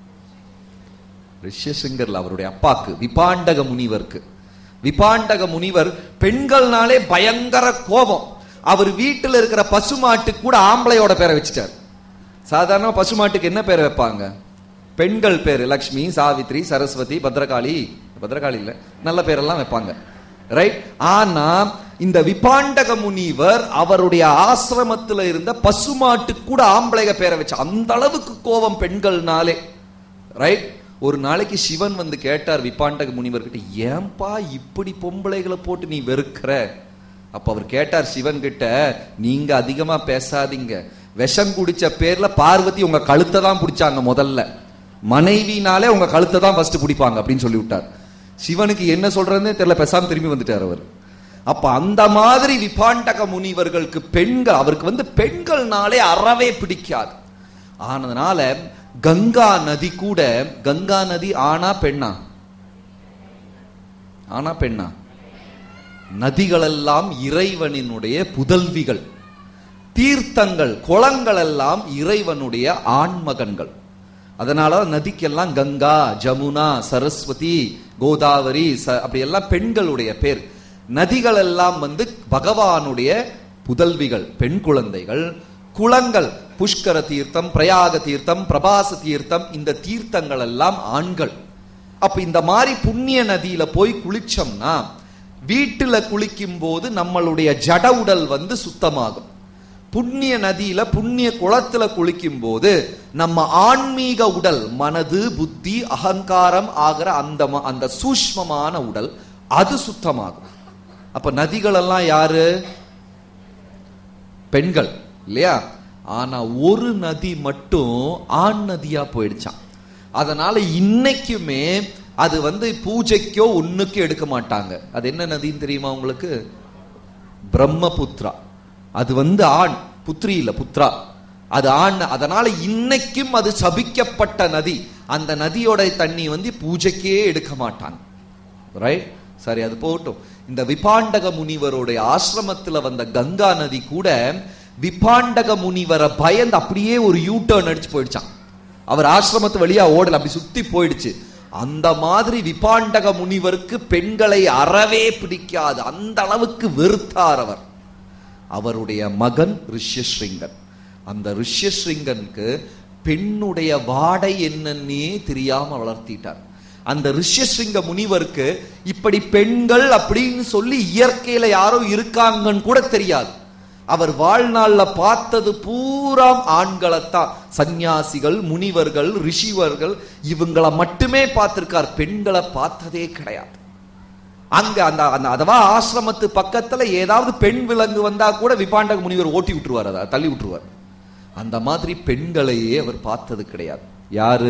ரிஷ்யசிங்கர்ல அவருடைய அப்பாக்கு விபாண்டக முனிவருக்கு விபாண்டக முனிவர் பெண்கள்னாலே பயங்கர கோபம் அவர் வீட்டுல இருக்கிற பசுமாட்டுக்கு கூட ஆம்பளையோட பேரை வச்சுட்டார் சாதாரண பசுமாட்டுக்கு என்ன பேர் வைப்பாங்க பெண்கள் பேரு லக்ஷ்மி சாவித்ரி சரஸ்வதி பத்ரகாளி பத்ரகாளி இல்ல நல்ல பேரெல்லாம் வைப்பாங்க ரைட் ஆனா இந்த விபாண்டக முனிவர் அவருடைய ஆசிரமத்துல இருந்த பசுமாட்டுக்கு கூட ஆம்பளைக பேரை வச்சு அந்த அளவுக்கு கோபம் பெண்கள்னாலே ரைட் ஒரு நாளைக்கு சிவன் வந்து கேட்டார் விபாண்டக முனிவர்கிட்ட ஏன்பா இப்படி பொம்பளைகளை போட்டு நீ வெறுக்கிற அப்ப அவர் கேட்டார் சிவன் கிட்ட நீங்க அதிகமா பேசாதீங்க விஷம் குடிச்ச பேர்ல பார்வதி உங்க கழுத்தை தான் பிடிச்சாங்க முதல்ல மனைவினாலே உங்க கழுத்தை தான் ஃபர்ஸ்ட் பிடிப்பாங்க அப்படின்னு சொல்லி விட்டார் சிவனுக்கு என்ன சொல்றதுன்னே தெரியல பேசாம திரும்பி வந்துட்டார் அவர் அப்ப அந்த மாதிரி விபாண்டக முனிவர்களுக்கு பெண்கள் அவருக்கு வந்து பெண்கள்னாலே அறவே பிடிக்காது ஆனதுனால கங்கா நதி கூட கங்கா நதி ஆனா பெண்ணா ஆனா பெண்ணா நதிகளெல்லாம் இறைவனினுடைய புதல்விகள் தீர்த்தங்கள் குளங்கள் எல்லாம் இறைவனுடைய ஆண்மகன்கள் அதனால நதிக்கெல்லாம் கங்கா ஜமுனா சரஸ்வதி கோதாவரி ச- அப்படி எல்லாம் பெண்களுடைய பேர் நதிகள் எல்லாம் வந்து பகவானுடைய புதல்விகள் பெண் குழந்தைகள் குளங்கள் புஷ்கர தீர்த்தம் பிரயாக தீர்த்தம் பிரபாச தீர்த்தம் இந்த தீர்த்தங்கள் எல்லாம் ஆண்கள் அப்ப இந்த மாதிரி புண்ணிய நதியில போய் குளிச்சோம்னா வீட்டுல குளிக்கும் போது நம்மளுடைய ஜட உடல் வந்து சுத்தமாகும் புண்ணிய நதியில புண்ணிய குளத்துல குளிக்கும் போது நம்ம ஆன்மீக உடல் மனது புத்தி அகங்காரம் ஆகிற அந்த ம- அந்த சூஷ்மமான உடல் அது சுத்தமாகும் அப்ப நதிகள் எல்லாம் யாரு பெண்கள் இல்லையா ஆனா ஒரு நதி மட்டும் ஆண் நதியா போயிடுச்சான் அதனால இன்னைக்குமே அது வந்து பூஜைக்கோ ஒண்ணுக்கோ எடுக்க மாட்டாங்க அது என்ன நதின்னு தெரியுமா உங்களுக்கு பிரம்மபுத்ரா அது வந்து ஆண் புத்ரி இல்ல புத்ரா அது ஆண் அதனால இன்னைக்கும் அது சபிக்கப்பட்ட நதி அந்த நதியோட தண்ணி வந்து பூஜைக்கே எடுக்க மாட்டாங்க ரைட் சரி அது போகட்டும் இந்த விபாண்டக முனிவருடைய ஆசிரமத்துல வந்த கங்கா நதி கூட விபாண்டக முனிவரை பயந்து அப்படியே ஒரு யூ டர்ன் அடிச்சு போயிடுச்சான் அவர் ஆசிரமத்து வழியா ஓடல அப்படி சுத்தி போயிடுச்சு அந்த மாதிரி விபாண்டக முனிவருக்கு பெண்களை அறவே பிடிக்காது அந்த அளவுக்கு வெறுத்தார் அவர் அவருடைய மகன் ரிஷ்யஸ்ரிங்கன் அந்த ரிஷ்யஸ்ரிங்கனுக்கு பெண்ணுடைய வாடை என்னன்னே தெரியாம வளர்த்திட்டார் அந்த ரிஷ்யஸ்ரிங்க முனிவருக்கு இப்படி பெண்கள் அப்படின்னு சொல்லி இயற்கையில யாரோ இருக்காங்கன்னு கூட தெரியாது அவர் வாழ்நாள்ல பார்த்தது பூரா ஆண்களைத்தான் சந்நியாசிகள் முனிவர்கள் ரிஷிவர்கள் இவங்களை மட்டுமே பார்த்திருக்கார் பெண்களை பார்த்ததே கிடையாது அங்க அந்த அந்த அதவா ஆசிரமத்து பக்கத்துல ஏதாவது பெண் விலங்கு வந்தா கூட விபாண்டக முனிவர் ஓட்டி விட்டுருவார் அதை தள்ளி விட்டுருவார் அந்த மாதிரி பெண்களையே அவர் பார்த்தது கிடையாது யாரு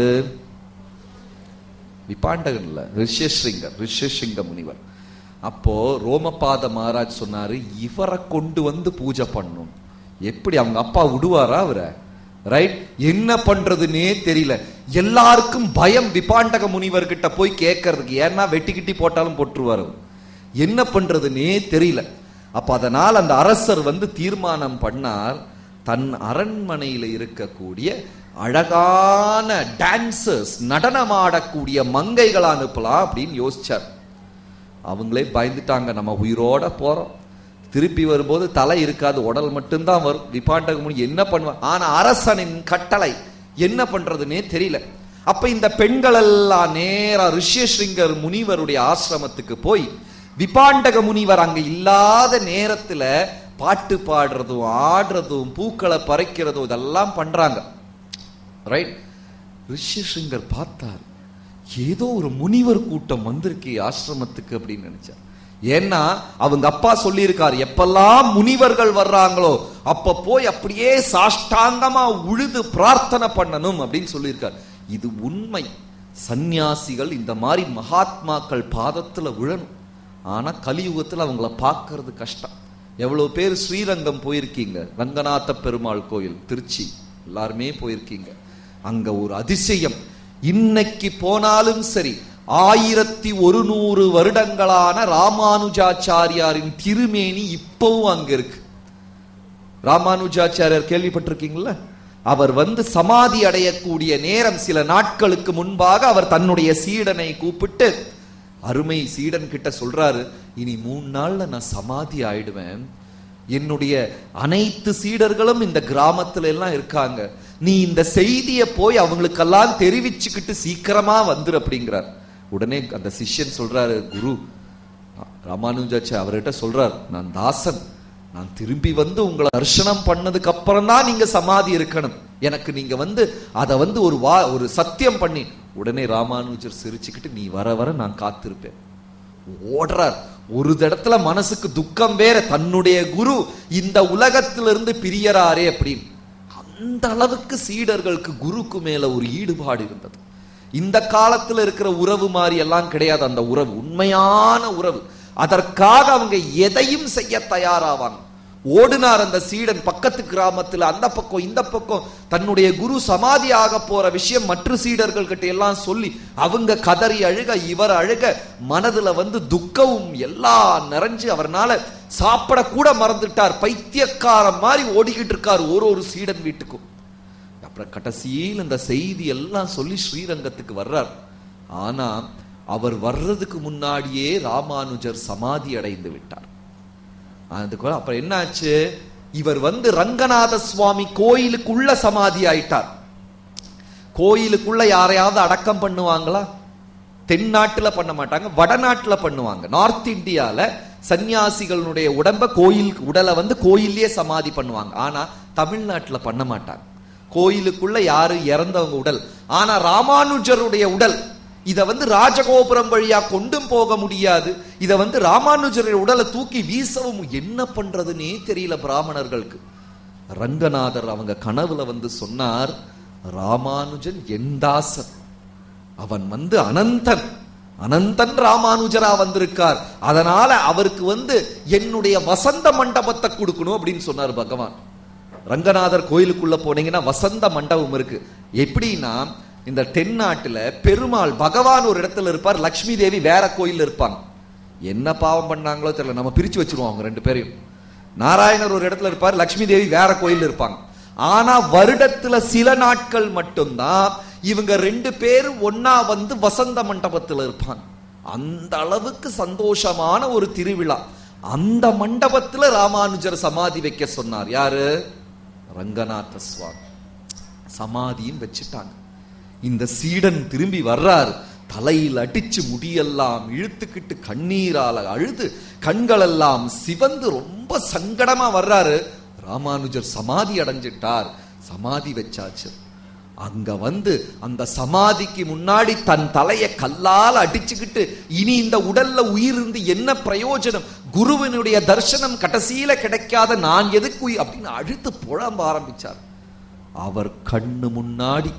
விபாண்டகன் இல்ல ரிஷ்யஸ்ரிங்கர் ரிஷ்யஸ்ரிங்க முனிவர் அப்போ ரோமபாத மகாராஜ் சொன்னாரு இவரை கொண்டு வந்து பூஜை பண்ணும் எப்படி அவங்க அப்பா விடுவாரா அவரை ரைட் என்ன பண்றதுன்னே தெரியல எல்லாருக்கும் பயம் விபாண்டக முனிவர் கிட்ட போய் கேட்கறதுக்கு ஏன்னா வெட்டி கிட்டி போட்டாலும் போட்டுருவாரு அவர். என்ன பண்றதுன்னே தெரியல அப்ப அதனால் அந்த அரசர் வந்து தீர்மானம் பண்ணார் தன் அரண்மனையில இருக்கக்கூடிய அழகான டான்சர்ஸ் நடனமாடக்கூடிய மங்கைகளை அனுப்பலாம் அப்படின்னு யோசிச்சார் அவங்களே பயந்துட்டாங்க நம்ம உயிரோட போறோம் திருப்பி வரும்போது தலை இருக்காது உடல் மட்டும்தான் வரும் விபாண்டக முனி என்ன பண்ணுவான் ஆனா அரசனின் கட்டளை என்ன பண்றதுன்னே தெரியல அப்ப இந்த பெண்கள் எல்லாம் நேரா ரிஷ்யஸ்ரிங்கர் முனிவருடைய ஆசிரமத்துக்கு போய் விபாண்டக முனிவர் அங்க இல்லாத நேரத்துல பாட்டு பாடுறதும் ஆடுறதும் பூக்களை பறிக்கிறதும் இதெல்லாம் பண்றாங்க ரைட் ரிஷிசிங்கர் பார்த்தார் ஏதோ ஒரு முனிவர் கூட்டம் வந்திருக்கு ஆசிரமத்துக்கு அப்படின்னு நினைச்சார் ஏன்னா அவங்க அப்பா சொல்லியிருக்கார் எப்பெல்லாம் முனிவர்கள் வர்றாங்களோ அப்ப போய் அப்படியே சாஷ்டாங்கமா உழுது பிரார்த்தனை பண்ணணும் அப்படின்னு சொல்லியிருக்கார் இது உண்மை சந்நியாசிகள் இந்த மாதிரி மகாத்மாக்கள் பாதத்துல விழணும் ஆனா கலியுகத்துல அவங்கள பார்க்கிறது கஷ்டம் எவ்வளவு பேர் ஸ்ரீரங்கம் போயிருக்கீங்க ரங்கநாத பெருமாள் கோயில் திருச்சி எல்லாருமே போயிருக்கீங்க அங்க ஒரு அதிசயம் இன்னைக்கு போனாலும் சரி ஆயிரத்தி ஒரு நூறு வருடங்களான ராமானுஜாச்சாரியாரின் திருமேனி இப்பவும் அங்க இருக்கு ராமானுஜாச்சாரியார் கேள்விப்பட்டிருக்கீங்களா அவர் வந்து சமாதி அடையக்கூடிய நேரம் சில நாட்களுக்கு முன்பாக அவர் தன்னுடைய சீடனை கூப்பிட்டு அருமை சீடன் கிட்ட சொல்றாரு இனி மூணு நாள்ல நான் சமாதி ஆயிடுவேன் என்னுடைய அனைத்து சீடர்களும் இந்த கிராமத்துல எல்லாம் இருக்காங்க நீ இந்த செய்தியை போய் அவங்களுக்கெல்லாம் தெரிவிச்சுக்கிட்டு சீக்கிரமா வந்துரு அப்படிங்கிறார் உடனே அந்த சிஷ்யன் சொல்றாரு குரு ராமானுஜாச்சி அவர்கிட்ட சொல்றார் நான் தாசன் நான் திரும்பி வந்து உங்களை தரிசனம் பண்ணதுக்கு அப்புறம் தான் நீங்க சமாதி இருக்கணும் எனக்கு நீங்க வந்து அதை வந்து ஒரு வா ஒரு சத்தியம் பண்ணி உடனே ராமானுஜர் சிரிச்சுக்கிட்டு நீ வர வர நான் காத்திருப்பேன் ஓடுறார் ஒரு இடத்துல மனசுக்கு துக்கம் வேற தன்னுடைய குரு இந்த உலகத்திலிருந்து பிரியறாரே அப்படின்னு அந்த அளவுக்கு சீடர்களுக்கு குருக்கு மேல ஒரு ஈடுபாடு இருந்தது இந்த காலத்துல இருக்கிற உறவு மாதிரி எல்லாம் கிடையாது அந்த உறவு உண்மையான உறவு அதற்காக அவங்க எதையும் செய்ய தயாராவாங்க ஓடினார் அந்த சீடன் பக்கத்து கிராமத்துல அந்த பக்கம் இந்த பக்கம் தன்னுடைய குரு சமாதி ஆக போற விஷயம் மற்ற சீடர்கள் கிட்ட எல்லாம் சொல்லி அவங்க கதறி அழுக இவர் அழுக மனதுல வந்து துக்கமும் எல்லாம் நிறைஞ்சு அவர்னால சாப்பிட கூட மறந்துட்டார் பைத்தியக்காரன் மாதிரி ஓடிக்கிட்டு இருக்கார் ஒரு ஒரு சீடன் வீட்டுக்கும் அப்புறம் கடைசியில் இந்த செய்தி எல்லாம் சொல்லி ஸ்ரீரங்கத்துக்கு வர்றார் ஆனா அவர் வர்றதுக்கு முன்னாடியே ராமானுஜர் சமாதி அடைந்து விட்டார் அதுக்கு அப்புறம் என்னாச்சு இவர் வந்து ரங்கநாத சுவாமி கோயிலுக்குள்ள சமாதி ஆயிட்டார் கோயிலுக்குள்ள யாரையாவது அடக்கம் பண்ணுவாங்களா தென்னாட்டுல பண்ண மாட்டாங்க வடநாட்டுல பண்ணுவாங்க நார்த் இந்தியால சன்னியாசிகளுடைய உடம்ப கோயில் உடலை வந்து கோயில்லயே சமாதி பண்ணுவாங்க ஆனா தமிழ்நாட்டுல பண்ண மாட்டாங்க கோயிலுக்குள்ள யாரு இறந்தவங்க உடல் ஆனா ராமானுஜருடைய உடல் இத வந்து ராஜகோபுரம் வழியா கொண்டும் போக முடியாது இத வந்து ராமானுஜருடைய உடலை தூக்கி வீசவும் என்ன பண்றதுன்னே தெரியல பிராமணர்களுக்கு ரங்கநாதர் அவங்க கனவுல வந்து சொன்னார் ராமானுஜன் எந்தாசன் அவன் வந்து அனந்தன் அனந்தன் ராமானுஜரா வந்திருக்கார் அதனால அவருக்கு வந்து என்னுடைய வசந்த மண்டபத்தை கொடுக்கணும் அப்படின்னு சொன்னார் பகவான் ரங்கநாதர் கோயிலுக்குள்ள போனீங்கன்னா வசந்த மண்டபம் இருக்கு எப்படின்னா இந்த தென்னாட்டுல பெருமாள் பகவான் ஒரு இடத்துல இருப்பார் லக்ஷ்மி தேவி வேற கோயில்ல இருப்பாங்க என்ன பாவம் பண்ணாங்களோ தெரியல நம்ம பிரிச்சு வச்சிருவோம் அவங்க ரெண்டு பேரையும் நாராயணர் ஒரு இடத்துல இருப்பார் லக்ஷ்மி தேவி வேற கோயில்ல இருப்பாங்க ஆனா வருடத்துல சில நாட்கள் மட்டும்தான் இவங்க ரெண்டு பேரும் ஒன்னா வந்து வசந்த மண்டபத்துல இருப்பாங்க அந்த அளவுக்கு சந்தோஷமான ஒரு திருவிழா அந்த மண்டபத்துல ராமானுஜர் சமாதி வைக்க சொன்னார் யாரு ரங்கநாத சுவாமி சமாதியும் வச்சுட்டாங்க இந்த சீடன் திரும்பி வர்றார் தலையில் அடிச்சு முடியெல்லாம் இழுத்துக்கிட்டு கண்ணீரால அழுது கண்களெல்லாம் சிவந்து ரொம்ப சங்கடமா வர்றாரு ராமானுஜர் சமாதி அடைஞ்சிட்டார் சமாதி வச்சாச்சு அங்க வந்து அந்த சமாதிக்கு முன்னாடி தன் தலைய கல்லால் அடிச்சுக்கிட்டு இனி இந்த உடல்ல உயிர் இருந்து என்ன பிரயோஜனம் குருவினுடைய தர்சனம் கடைசியில கிடைக்காத நான் எதுக்கு உயிர் அப்படின்னு அழுத்து புழம்ப ஆரம்பிச்சார் அவர் கண்ணு முன்னாடி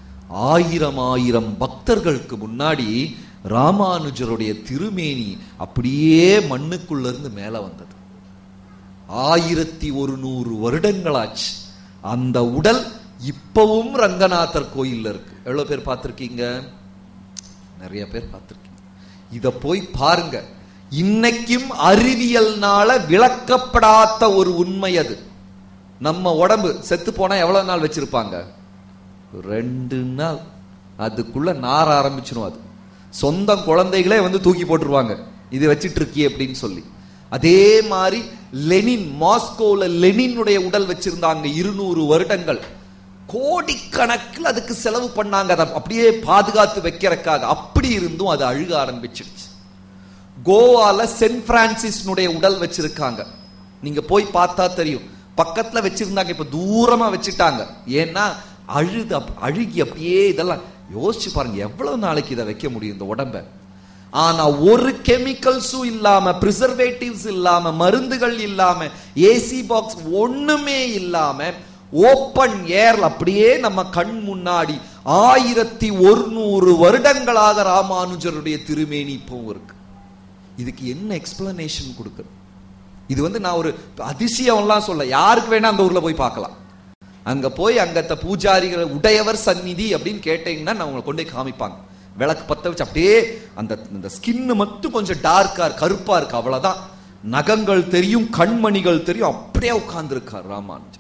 ஆயிரம் ஆயிரம் பக்தர்களுக்கு முன்னாடி ராமானுஜருடைய திருமேனி அப்படியே மண்ணுக்குள்ள இருந்து மேல வந்தது ஆயிரத்தி ஒரு நூறு வருடங்களாச்சு அந்த உடல் இப்பவும் ரங்கநாதர் கோயில்ல இருக்கு எவ்வளவு பேர் பார்த்திருக்கீங்க நிறைய பேர் பார்த்திருக்கீங்க இத போய் பாருங்க இன்னைக்கும் அறிவியல்னால விளக்கப்படாத ஒரு உண்மை அது நம்ம உடம்பு செத்து போனா எவ்வளவு நாள் வச்சிருப்பாங்க ரெண்டு நாள் அதுக்குள்ள நார ஆரம்பிச்சிடும் அது சொந்த குழந்தைகளே வந்து தூக்கி போட்டுருவாங்க இது வச்சிட்டு இருக்கியே அப்படின்னு சொல்லி அதே மாதிரி லெனின் மாஸ்கோல லெனினுடைய உடல் வச்சிருந்தாங்க இருநூறு வருடங்கள் கோடிக்கணக்கில் அதுக்கு செலவு பண்ணாங்க அதை அப்படியே பாதுகாத்து வைக்கிறதுக்காக அப்படி இருந்தும் அது அழுக ஆரம்பிச்சிடுச்சு கோவால சென்ட் பிரான்சிஸ்னுடைய உடல் வச்சிருக்காங்க நீங்க போய் பார்த்தா தெரியும் பக்கத்துல வச்சிருந்தாங்க இப்ப தூரமா வச்சுட்டாங்க ஏன்னா அழுது அப்- அழுகி அப்படியே இதெல்லாம் யோசிச்சு பாருங்க எவ்வளவு நாளைக்கு இதை வைக்க முடியும் இந்த உடம்ப ஆனா ஒரு கெமிக்கல்ஸும் இல்லாம பிரிசர்வேட்டிவ்ஸ் இல்லாம மருந்துகள் இல்லாம ஏசி பாக்ஸ் ஒண்ணுமே இல்லாம ஓப்பன் ஏர்ல அப்படியே நம்ம கண் முன்னாடி ஆயிரத்தி ஒருநூறு வருடங்களாக ராமானுஜருடைய திருமேனி இப்பவும் இருக்கு இதுக்கு என்ன எக்ஸ்பிளனேஷன் கொடுக்குறது இது வந்து நான் ஒரு அதிசயம்லாம் சொல்ல யாருக்கு வேணா அந்த ஊர்ல போய் பார்க்கலாம் அங்க போய் அங்கத்த பூஜாரிகள் உடையவர் சந்நிதி அப்படின்னு கேட்டீங்கன்னா நான் உங்களை கொண்டு போய் காமிப்பாங்க விளக்கு பத்த வச்சு அப்படியே அந்த அந்த ஸ்கின் மட்டும் கொஞ்சம் டார்க்கா கருப்பா இருக்கு அவ்வளவுதான் நகங்கள் தெரியும் கண்மணிகள் தெரியும் அப்படியே உட்கார்ந்துருக்கார் ராமானுஜர்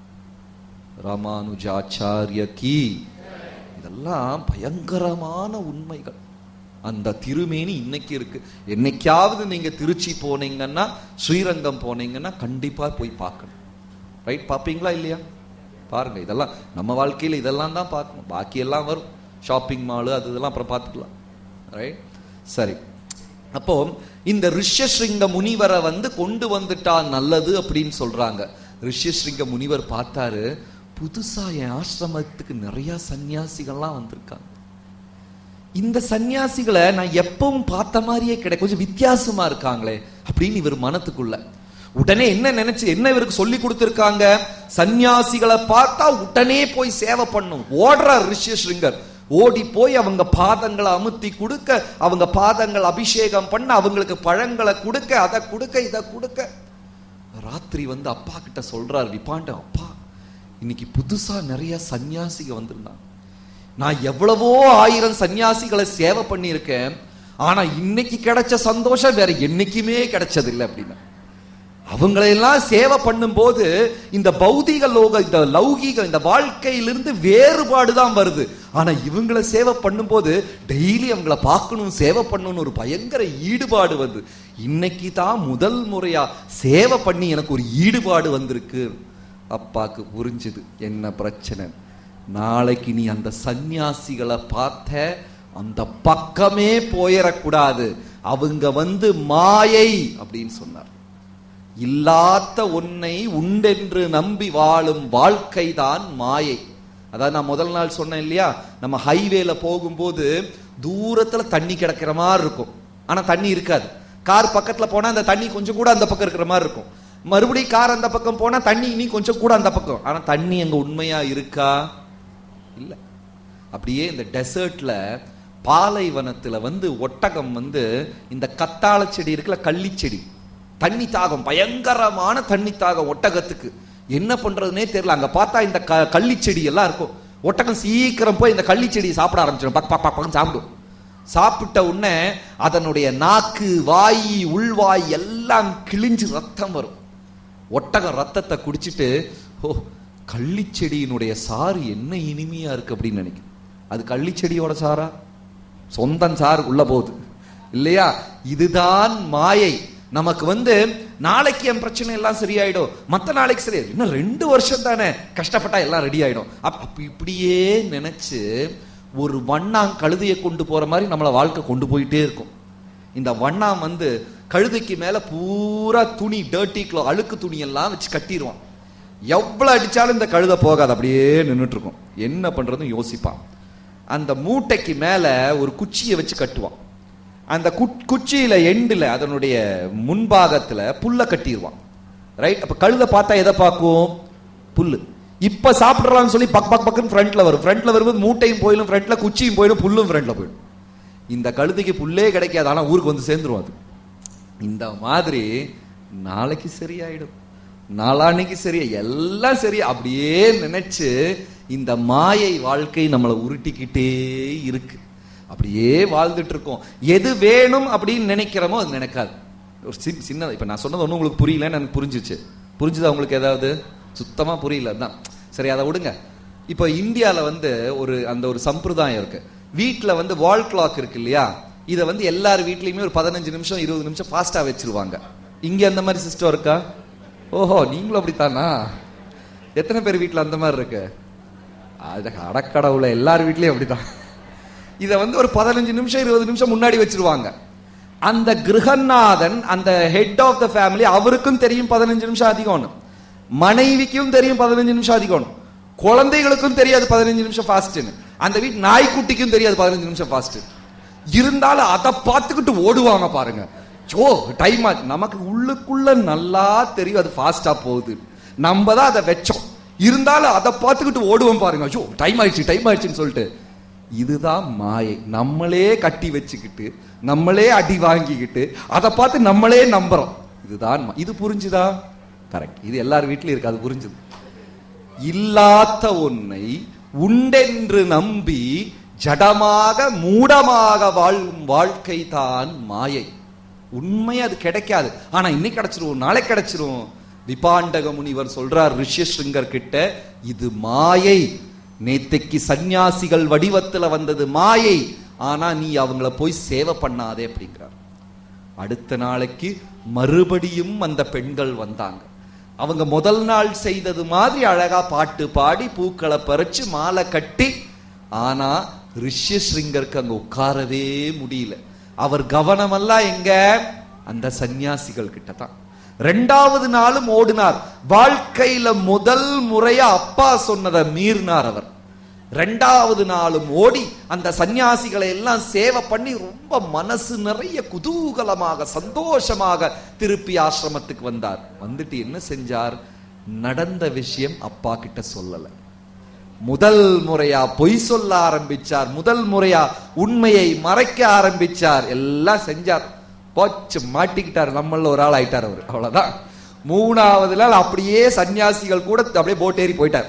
ராமானுஜாச்சாரிய கி இதெல்லாம் பயங்கரமான உண்மைகள் அந்த திருமேனி இன்னைக்கு இருக்கு என்னைக்காவது நீங்க திருச்சி போனீங்கன்னா ஸ்ரீரங்கம் போனீங்கன்னா கண்டிப்பா போய் பார்க்கணும் ரைட் பாப்பீங்களா இல்லையா பாருங்க இதெல்லாம் நம்ம வாழ்க்கையில இதெல்லாம் தான் பார்க்கணும் பாக்கி எல்லாம் வரும் ஷாப்பிங் மாலு அது இதெல்லாம் அப்புறம் பார்த்துக்கலாம் ரைட் சரி அப்போ இந்த ரிஷ்யஸ்ரிங்க முனிவரை வந்து கொண்டு வந்துட்டா நல்லது அப்படின்னு சொல்றாங்க ரிஷ்யஸ்ரிங்க முனிவர் பார்த்தாரு புதுசா என் ஆசிரமத்துக்கு நிறைய சன்னியாசிகள்லாம் வந்திருக்காங்க இந்த சன்னியாசிகளை நான் எப்பவும் பார்த்த மாதிரியே கிடையாது கொஞ்சம் வித்தியாசமா இருக்காங்களே அப்படின்னு இவர் மனத்துக்குள்ள உடனே என்ன நினைச்சு என்ன இவருக்கு சொல்லி கொடுத்திருக்காங்க சன்னியாசிகளை பார்த்தா உடனே போய் சேவை பண்ணும் ஓடுறார் ரிஷியஸ்ரிங்கர் ஓடி போய் அவங்க பாதங்களை அமுத்தி கொடுக்க அவங்க பாதங்கள் அபிஷேகம் பண்ண அவங்களுக்கு பழங்களை கொடுக்க அதை கொடுக்க இதை கொடுக்க ராத்திரி வந்து அப்பா கிட்ட சொல்றார் விபாண்ட அப்பா இன்னைக்கு புதுசா நிறைய சன்னியாசிக வந்திருந்தாங்க நான் எவ்வளவோ ஆயிரம் சன்னியாசிகளை சேவை பண்ணியிருக்கேன் ஆனா இன்னைக்கு கிடைச்ச சந்தோஷம் வேற என்னைக்குமே கிடைச்சதில்லை அப்படின்னா அவங்களையெல்லாம் சேவை பண்ணும்போது இந்த பௌதிக லோக இந்த லௌகீக இந்த வாழ்க்கையிலிருந்து வேறுபாடு தான் வருது ஆனா இவங்களை சேவை பண்ணும்போது டெய்லி அவங்கள பார்க்கணும் சேவை பண்ணணும்னு ஒரு பயங்கர ஈடுபாடு வருது இன்னைக்கு தான் முதல் முறையா சேவை பண்ணி எனக்கு ஒரு ஈடுபாடு வந்திருக்கு அப்பாக்கு புரிஞ்சுது என்ன பிரச்சனை நாளைக்கு நீ அந்த சந்நியாசிகளை பார்த்த அந்த பக்கமே போயிடக்கூடாது அவங்க வந்து மாயை அப்படின்னு சொன்னார் இல்லாத ஒன்னை உண்டென்று நம்பி வாழும் வாழ்க்கை தான் மாயை அதாவது நான் முதல் நாள் சொன்னேன் இல்லையா நம்ம ஹைவேல போகும்போது தூரத்துல தண்ணி கிடக்கிற மாதிரி இருக்கும் ஆனா தண்ணி இருக்காது கார் பக்கத்துல போனா அந்த தண்ணி கொஞ்சம் கூட அந்த பக்கம் இருக்கிற மாதிரி இருக்கும் மறுபடியும் கார் அந்த பக்கம் போனா தண்ணி இனி கொஞ்சம் கூட அந்த பக்கம் ஆனா தண்ணி அங்க உண்மையா இருக்கா இல்ல அப்படியே இந்த டெசர்ட்ல பாலைவனத்துல வந்து ஒட்டகம் வந்து இந்த கத்தாழ செடி இருக்குல்ல கள்ளி செடி தண்ணி தாகம் பயங்கரமான தண்ணி தாகம் ஒட்டகத்துக்கு என்ன பண்றதுனே தெரியல அங்க பார்த்தா இந்த க கள்ளி செடி எல்லாம் இருக்கும் ஒட்டகம் சீக்கிரம் போய் இந்த கள்ளி செடியை சாப்பிட ஆரம்பிச்சிடும் பக் பக் பக்கம் சாப்பிடும் சாப்பிட்ட உடனே அதனுடைய நாக்கு வாய் உள்வாய் எல்லாம் கிழிஞ்சு ரத்தம் வரும் ஒட்டகம் ரத்தத்தை குடிச்சிட்டு ஓ கள்ளிச்செடியினுடைய சாறு என்ன இனிமையா இருக்கு அப்படின்னு நினைக்கும் அது கள்ளிச்செடியோட சாரா சொந்தம் சார் உள்ள போகுது இல்லையா இதுதான் மாயை நமக்கு வந்து நாளைக்கு என் பிரச்சனை எல்லாம் சரியாயிடும் மத்த நாளைக்கு சரியாயிடும் இன்னும் ரெண்டு வருஷம் தானே கஷ்டப்பட்டா எல்லாம் ரெடி ஆயிடும் அப்ப அப்ப இப்படியே நினைச்சு ஒரு வண்ணாங் கழுதையை கொண்டு போற மாதிரி நம்மள வாழ்க்கை கொண்டு போயிட்டே இருக்கும் இந்த வண்ணாம் வந்து கழுதைக்கு மேல பூரா துணி டர்ட்டி க்ளோ அழுக்கு துணி எல்லாம் வச்சு கட்டிடுவான் எவ்வளவு அடிச்சாலும் இந்த கழுதை போகாது அப்படியே நின்றுட்டு இருக்கும் என்ன பண்றதுன்னு யோசிப்பான் அந்த மூட்டைக்கு மேல ஒரு குச்சியை வச்சு கட்டுவான் அந்த குச்- குச்சியில எண்டுல அதனுடைய முன்பாகத்துல புல்ல கட்டிடுவான் ரைட் அப்ப கழுதை பார்த்தா எதை பார்க்கும் புல்லு இப்ப சாப்பிடலாம்னு சொல்லி பக் பக் பக்குன்னு ஃப்ரண்ட்ல வரும் ஃப்ரண்ட்ல வரும்போது மூட்டையும் போயிடும் ஃப்ரண்ட்ல குச்சியும் போயிடும் புல்லும் ஃப்ரண்ட்ல போயிடும் இந்த கழுதைக்கு புல்லே கிடைக்காது ஆனா ஊருக்கு வந்து சேர்ந்துரும் அது இந்த மாதிரி நாளைக்கு சரியாயிடும் நாளான்னைக்கு சரி எல்லாம் சரி அப்படியே நினைச்சு இந்த மாயை வாழ்க்கை நம்மளை உருட்டிக்கிட்டே இருக்கு அப்படியே வாழ்ந்துட்டு இருக்கோம் எது வேணும் அப்படின்னு நினைக்கிறோமோ அது நினைக்காது ஒரு சின் சின்ன இப்ப நான் சொன்னது ஒன்றும் உங்களுக்கு புரியலன்னு எனக்கு புரிஞ்சிச்சு புரிஞ்சுதா உங்களுக்கு ஏதாவது சுத்தமா புரியல அதான் சரி அதை விடுங்க இப்போ இந்தியால வந்து ஒரு அந்த ஒரு சம்பிரதாயம் இருக்கு வீட்ல வந்து வால் கிளாக் இருக்கு இல்லையா இதை வந்து எல்லார் வீட்லயுமே ஒரு பதினஞ்சு நிமிஷம் இருபது நிமிஷம் ஃபாஸ்டா வச்சிருவாங்க இங்க அந்த மாதிரி சிஸ்டம் இருக்கா ஓஹோ நீங்களும் அப்படித்தானா எத்தனை பேர் வீட்ல அந்த மாதிரி இருக்கு அது அடக்கடவுல எல்லார் வீட்லயும் அப்படிதான் இத வந்து ஒரு பதினஞ்சு நிமிஷம் இருபது நிமிஷம் முன்னாடி வச்சிருவாங்க அந்த கிரகநாதன் அந்த ஹெட் ஆஃப் த ஃபேமிலி அவருக்கும் தெரியும் பதினஞ்சு நிமிஷம் அதிகம்னு மனைவிக்கும் தெரியும் பதினஞ்சு நிமிஷம் அதிகம்னு குழந்தைகளுக்கும் தெரியாது பதினஞ்சு நிமிஷம் ஃபாஸ்ட்னு அந்த வீட்டு நாய்க்குட்டிக்கும் தெரியாது பதினஞ்சு நிமிஷம் ஃபாஸ்ட் இருந்தாலும் அதை பார்த்துக்கிட்டு ஓடுவாங்க பாருங்க ஓ டைம் ஆச்சு நமக்கு உள்ளுக்குள்ள நல்லா தெரியும் அது ஃபாஸ்டா போகுது நம்ம தான் அதை வச்சோம் இருந்தாலும் அதை பார்த்துக்கிட்டு ஓடுவோம் பாருங்க ஐயோ டைம் ஆயிடுச்சு டைம் ஆயிடுச்சுன்னு சொல்லிட்டு இதுதான் மாயை நம்மளே கட்டி வச்சுக்கிட்டு நம்மளே அடி வாங்கிக்கிட்டு அதை பார்த்து நம்மளே நம்புறோம் இதுதான் மா- இது புரிஞ்சுதா கரெக்ட் இது எல்லார் வீட்லயும் இருக்கு அது புரிஞ்சுது இல்லாத ஒன்னை உண்டென்று நம்பி ஜடமாக மூடமாக வாழும் வாழ்க்கை தான் மாயை உண்மை அது கிடைக்காது ஆனா இன்னைக்கு கிடைச்சிரும் நாளை கிடைச்சிரும் விபாண்டக முனிவர் சொல்றார் ரிஷியஸ்ருங்கர் கிட்ட இது மாயை நேத்தைக்கு சந்நியாசிகள் வடிவத்துல வந்தது மாயை ஆனா நீ அவங்கள போய் சேவை பண்ணாதே அப்படிங்கிறார் அடுத்த நாளைக்கு மறுபடியும் அந்த பெண்கள் வந்தாங்க அவங்க முதல் நாள் செய்தது மாதிரி அழகா பாட்டு பாடி பூக்களை பறிச்சு மாலை கட்டி ஆனா ரிஷ்யஸ்ரிங்கருக்கு அங்க உட்காரவே முடியல அவர் கவனமெல்லாம் எங்க அந்த சந்நியாசிகள் கிட்ட தான் ரெண்டாவது நாளும் ஓடினார் வாழ்க்கையில முதல் முறையா அப்பா சொன்னதை மீறினார் அவர் ரெண்டாவது நாளும் ஓடி அந்த சந்நியாசிகளை எல்லாம் சேவை பண்ணி ரொம்ப மனசு நிறைய குதூகலமாக சந்தோஷமாக திருப்பி ஆசிரமத்துக்கு வந்தார் வந்துட்டு என்ன செஞ்சார் நடந்த விஷயம் அப்பா கிட்ட சொல்லல முதல் முறையா பொய் சொல்ல ஆரம்பிச்சார் முதல் முறையா உண்மையை மறைக்க ஆரம்பிச்சார் எல்லாம் செஞ்சார் போச்சு மாட்டிக்கிட்டார் நம்மள ஒரு ஆள் ஆயிட்டார் அவர் அவ்வளவுதான் மூணாவது நாள் அப்படியே சன்னியாசிகள் கூட அப்படியே போட் ஏறி போயிட்டார்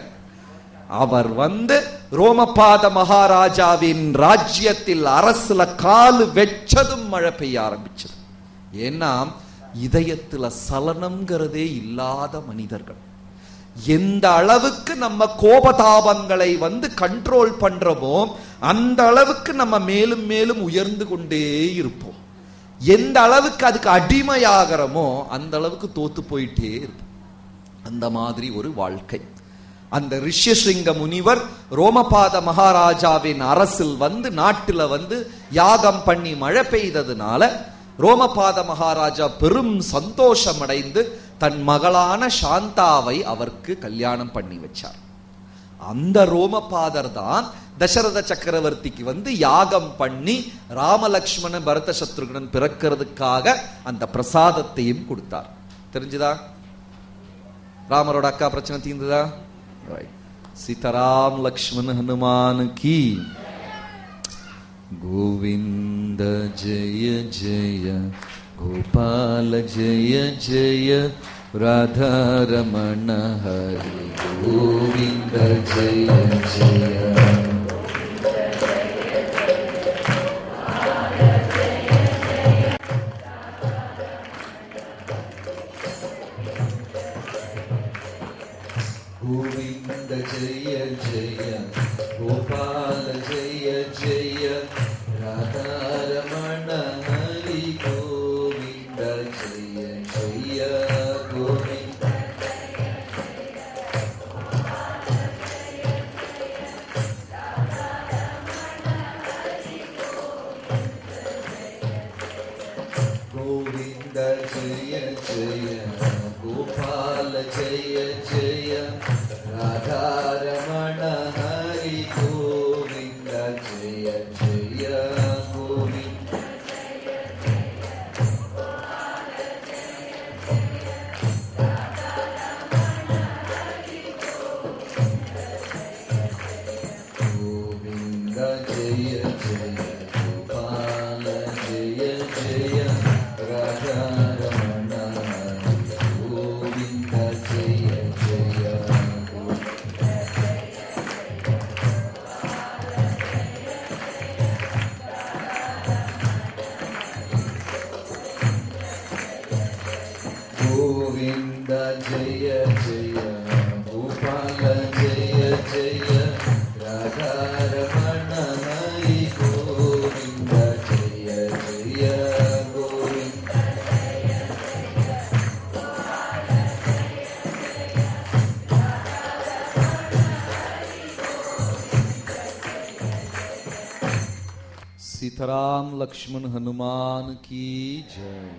அவர் வந்து ரோமபாத மகாராஜாவின் ராஜ்யத்தில் அரசுல காலு வெச்சதும் மழை பெய்ய ஆரம்பிச்சது ஏன்னா இதயத்துல சலனம்ங்கிறதே இல்லாத மனிதர்கள் எந்த அளவுக்கு நம்ம கோபதாபங்களை வந்து கண்ட்ரோல் பண்றோமோ அந்த அளவுக்கு நம்ம மேலும் மேலும் உயர்ந்து கொண்டே இருப்போம் எந்த அளவுக்கு அதுக்கு அடிமையாகிறோமோ அந்த அளவுக்கு தோத்து போயிட்டே இருப்போம் அந்த மாதிரி ஒரு வாழ்க்கை அந்த ரிஷ்யசிங்க முனிவர் ரோமபாத மகாராஜாவின் அரசில் வந்து நாட்டுல வந்து யாகம் பண்ணி மழை பெய்ததுனால ரோமபாத மகாராஜா பெரும் சந்தோஷம் அடைந்து தன் மகளான சாந்தாவை அவருக்கு கல்யாணம் பண்ணி வச்சார் அந்த ரோமபாதர் தான் தசரத சக்கரவர்த்திக்கு வந்து யாகம் பண்ணி ராமலக்ஷ்மண பரத சத்ருகன் பிறக்கிறதுக்காக அந்த பிரசாதத்தையும் கொடுத்தார் தெரிஞ்சுதா ராமரோட அக்கா பிரச்சனை தீர்ந்ததா Right. சீதாராம் லக்ஷ்மண் ஹனுமான் கி கோவிந்த ஜெய ஜெய கோபால ஜெய ஜெய ராதாரமண ஹரி கோவிந்த ஜெய ஜெய गोविन्द जय जय गोपाल जय जय राधारमण हरि गोविन्द जय जय गोविन्द गोविन्द जय जय गोपाल जय जय राधारमण हरि गोविन्द जय जय गोविन्द गोविन्द जय जय गोपाल जय जय राधारमण हरि गोविन्द जय सीताराम लक्ष्मण हनुमान की जय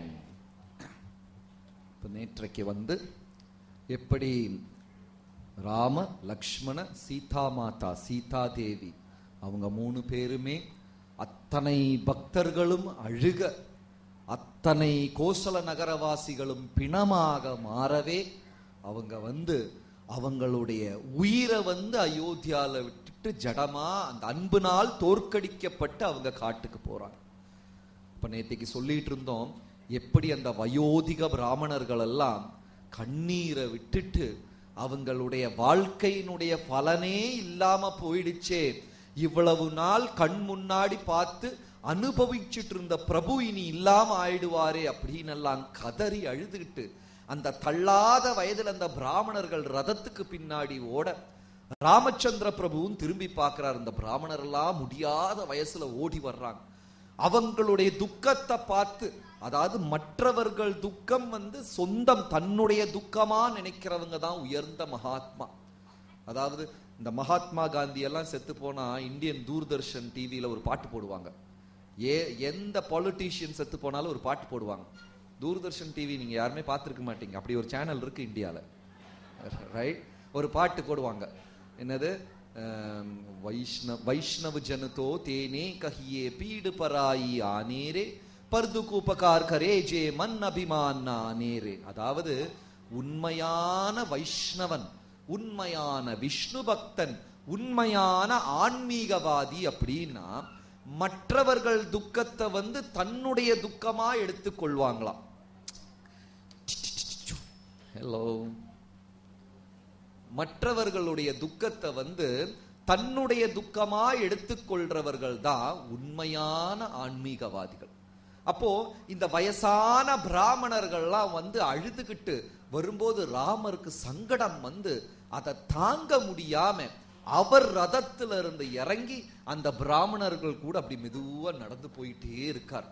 இப்ப நேற்றைக்கு வந்து எப்படி ராம லக்ஷ்மண சீதா மாதா சீதா தேவி அவங்க மூணு பேருமே அத்தனை பக்தர்களும் அழுக அத்தனை கோசல நகரவாசிகளும் பிணமாக மாறவே அவங்க வந்து அவங்களுடைய உயிரை வந்து அயோத்தியால விட்டுட்டு ஜடமா அந்த அன்புனால் தோற்கடிக்கப்பட்டு அவங்க காட்டுக்கு போறாங்க இப்ப நேத்திக்கு சொல்லிட்டு இருந்தோம் எப்படி அந்த வயோதிக பிராமணர்கள் எல்லாம் கண்ணீரை விட்டுட்டு அவங்களுடைய வாழ்க்கையினுடைய பலனே இல்லாம போயிடுச்சே இவ்வளவு நாள் கண் முன்னாடி பார்த்து அனுபவிச்சுட்டு இருந்த பிரபு இனி இல்லாம ஆயிடுவாரே அப்படின்னு எல்லாம் கதறி அழுதுகிட்டு அந்த தள்ளாத வயதுல அந்த பிராமணர்கள் ரதத்துக்கு பின்னாடி ஓட ராமச்சந்திர பிரபுவும் திரும்பி பார்க்கிறார் இந்த பிராமணர் எல்லாம் முடியாத வயசுல ஓடி வர்றாங்க அவங்களுடைய துக்கத்தை பார்த்து அதாவது மற்றவர்கள் துக்கம் வந்து சொந்தம் தன்னுடைய துக்கமா நினைக்கிறவங்க தான் உயர்ந்த மகாத்மா அதாவது இந்த மகாத்மா காந்தி எல்லாம் செத்து போனா இந்தியன் தூர்தர்ஷன் டிவியில ஒரு பாட்டு போடுவாங்க ஏ எந்த பொலிட்டீஷியன் செத்து போனாலும் ஒரு பாட்டு போடுவாங்க தூர்தர்ஷன் டிவி நீங்க யாருமே பார்த்திருக்க மாட்டீங்க அப்படி ஒரு சேனல் இருக்கு இந்தியால ரைட் ஒரு பாட்டு போடுவாங்க என்னது அம், வைஷ்ணவ வைஷ்ணவ ஜனதோ தேனே கஹியே பீடு பராயி ஆனேரே பர்துக்கு உபகார் கரே ஜே மன் அபிமான் ஆனேரே அதாவது உண்மையான வைஷ்ணவன் உண்மையான விஷ்ணு பக்தன் உண்மையான ஆன்மீகவாதி அப்படின்னா மற்றவர்கள் துக்கத்தை வந்து தன்னுடைய துக்கமா எடுத்துக் கொள்வாங்களாம் ஹலோ மற்றவர்களுடைய துக்கத்தை வந்து தன்னுடைய துக்கமா எடுத்துக்கொள்றவர்கள் தான் உண்மையான ஆன்மீகவாதிகள் அப்போ இந்த வயசான பிராமணர்கள்லாம் வந்து அழுதுகிட்டு வரும்போது ராமருக்கு சங்கடம் வந்து அதை தாங்க முடியாம அவர் ரதத்துல இருந்து இறங்கி அந்த பிராமணர்கள் கூட அப்படி மெதுவா நடந்து போயிட்டே இருக்கார்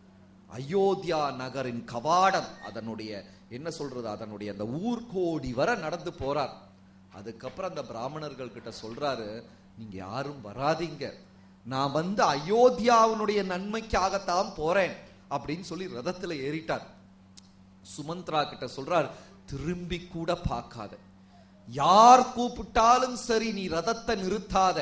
அயோத்தியா நகரின் கவாடம் அதனுடைய என்ன சொல்றது அதனுடைய அந்த ஊர்கோடி வர நடந்து போறார் அதுக்கப்புறம் அந்த பிராமணர்கள் கிட்ட சொல்றாரு நீங்க யாரும் வராதீங்க நான் வந்து அயோத்தியாவினுடைய நன்மைக்காகத்தான் போறேன் அப்படின்னு சொல்லி ரதத்துல ஏறிட்டார் சுமந்த்ரா கிட்ட சொல்றார் திரும்பி கூட பார்க்காத யார் கூப்பிட்டாலும் சரி நீ ரதத்தை நிறுத்தாத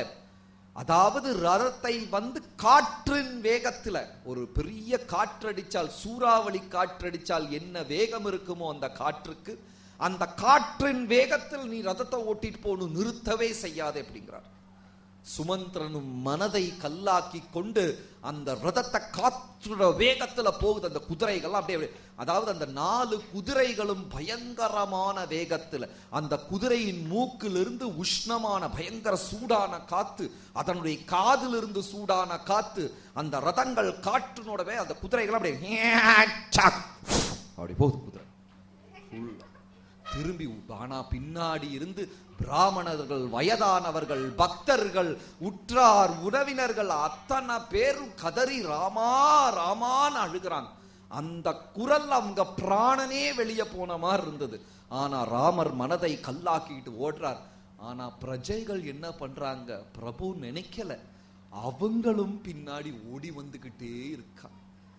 அதாவது ரதத்தை வந்து காற்றின் வேகத்துல ஒரு பெரிய காற்றடிச்சால் சூறாவளி காற்றடிச்சால் என்ன வேகம் இருக்குமோ அந்த காற்றுக்கு அந்த காற்றின் வேகத்தில் நீ ரதத்தை ஓட்டிட்டு போகணும் நிறுத்தவே செய்யாதே அப்படிங்கிறார் சுமந்திரனும் மனதை கல்லாக்கி கொண்டு அந்த ரதத்தை காற்றுற வேகத்துல போகுது அந்த குதிரைகள் அப்படியே அப்படியே. அதாவது அந்த நாலு குதிரைகளும் பயங்கரமான வேகத்துல அந்த குதிரையின் மூக்கிலிருந்து உஷ்ணமான பயங்கர சூடான காத்து அதனுடைய காதிலிருந்து சூடான காத்து அந்த ரதங்கள் காற்றினோடவே அந்த குதிரைகள் அப்படியே சாக் அப்படி போகுது குதிரை Full ஆ. திரும்பி ஆனா பின்னாடி இருந்து பிராமணர்கள் வயதானவர்கள் பக்தர்கள் உற்றார் உறவினர்கள் அத்தனை பேரும் கதறி ராமா ராமான்னு அழுகிறாங்க அந்த குரல் அவங்க பிராணனே வெளியே போன மாதிரி இருந்தது ஆனா ராமர் மனதை கல்லாக்கிட்டு ஓடுறார் ஆனா பிரஜைகள் என்ன பண்றாங்க பிரபு நினைக்கல அவங்களும் பின்னாடி ஓடி வந்துகிட்டே இருக்காங்க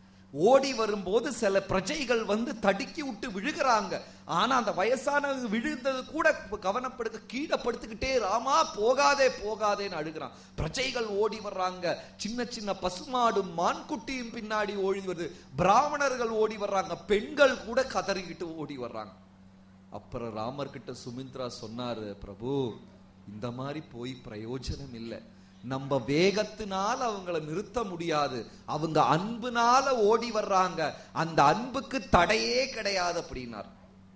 ஓடி வரும்போது சில பிரஜைகள் வந்து தடுக்கி விட்டு விழுகிறாங்க ஆனா அந்த வயசானவங்க விழுந்தது கூட கவனப்படுத்த கீழே படுத்துக்கிட்டே ராமா போகாதே போகாதேன்னு அழுகிறான் பிரஜைகள் ஓடி வர்றாங்க சின்ன சின்ன பசுமாடும் மான்குட்டியும் பின்னாடி ஓடி வருது பிராமணர்கள் ஓடி வர்றாங்க பெண்கள் கூட கதறிக்கிட்டு ஓடி வர்றாங்க அப்புறம் ராமர் கிட்ட சுமித்ரா சொன்னாரு பிரபு இந்த மாதிரி போய் பிரயோஜனம் இல்லை நம்ம வேகத்தினால அவங்கள நிறுத்த முடியாது அவங்க அன்புனால ஓடி வர்றாங்க அந்த அன்புக்கு தடையே கிடையாது அப்படின்னார்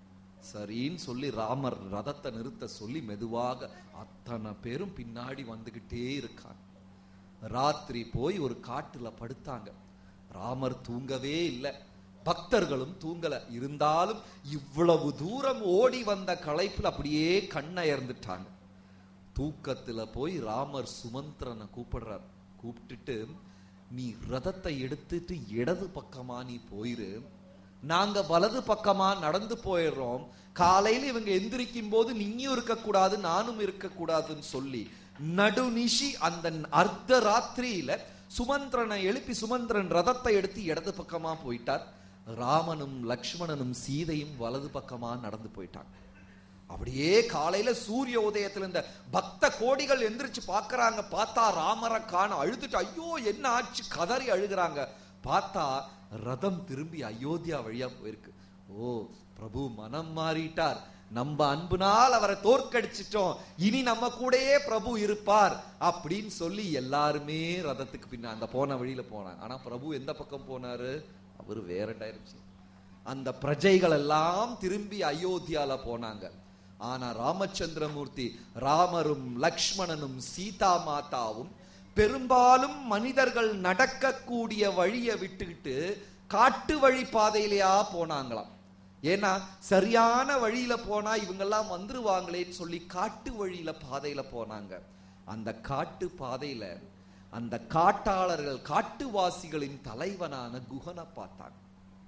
சரின்னு சொல்லி ராமர் ரதத்தை நிறுத்த சொல்லி மெதுவாக அத்தனை பேரும் பின்னாடி வந்துகிட்டே இருக்காங்க ராத்திரி போய் ஒரு காட்டுல படுத்தாங்க ராமர் தூங்கவே இல்லை பக்தர்களும் தூங்கல இருந்தாலும் இவ்வளவு தூரம் ஓடி வந்த களைப்புல அப்படியே கண்ணயர்ந்துட்டாங்க தூக்கத்துல போய் ராமர் சுமந்திரனை கூப்பிடுறார் கூப்பிட்டுட்டு நீ ரதத்தை எடுத்துட்டு இடது பக்கமா நீ போயிரு நாங்க வலது பக்கமா நடந்து போயிடுறோம் காலையில இவங்க எந்திரிக்கும் போது நீயும் இருக்கக்கூடாது நானும் இருக்கக்கூடாதுன்னு சொல்லி நடுநிஷி அந்த அர்த்த ராத்திரியில சுமந்திரனை எழுப்பி சுமந்திரன் ரதத்தை எடுத்து இடது பக்கமா போயிட்டார் ராமனும் லக்ஷ்மணனும் சீதையும் வலது பக்கமா நடந்து போயிட்டாங்க அப்படியே காலையில சூரிய உதயத்துல இந்த பக்த கோடிகள் எந்திரிச்சு பாக்குறாங்க பார்த்தா ராமரை காண அழுதுட்டு ஐயோ என்ன ஆச்சு கதறி அழுகுறாங்க பார்த்தா ரதம் திரும்பி அயோத்தியா வழியா போயிருக்கு ஓ பிரபு மனம் மாறிட்டார் நம்ம அன்புனால் அவரை தோற்கடிச்சிட்டோம் இனி நம்ம கூடயே பிரபு இருப்பார் அப்படின்னு சொல்லி எல்லாருமே ரதத்துக்கு பின்ன அந்த போன வழியில போனாங்க ஆனா பிரபு எந்த பக்கம் போனாரு அவரு வேற டைரக்ஷன் அந்த பிரஜைகள் எல்லாம் திரும்பி அயோத்தியால போனாங்க ஆனா ராமச்சந்திரமூர்த்தி ராமரும் லக்ஷ்மணனும் சீதா மாதாவும் பெரும்பாலும் மனிதர்கள் நடக்கக்கூடிய வழியை விட்டுக்கிட்டு காட்டு வழி பாதையிலையா போனாங்களாம் ஏன்னா சரியான வழியில போனா இவங்கெல்லாம் வந்துருவாங்களேன்னு சொல்லி காட்டு வழியில பாதையில போனாங்க அந்த காட்டு பாதையில அந்த காட்டாளர்கள் காட்டுவாசிகளின் தலைவனான குஹனை பார்த்தாங்க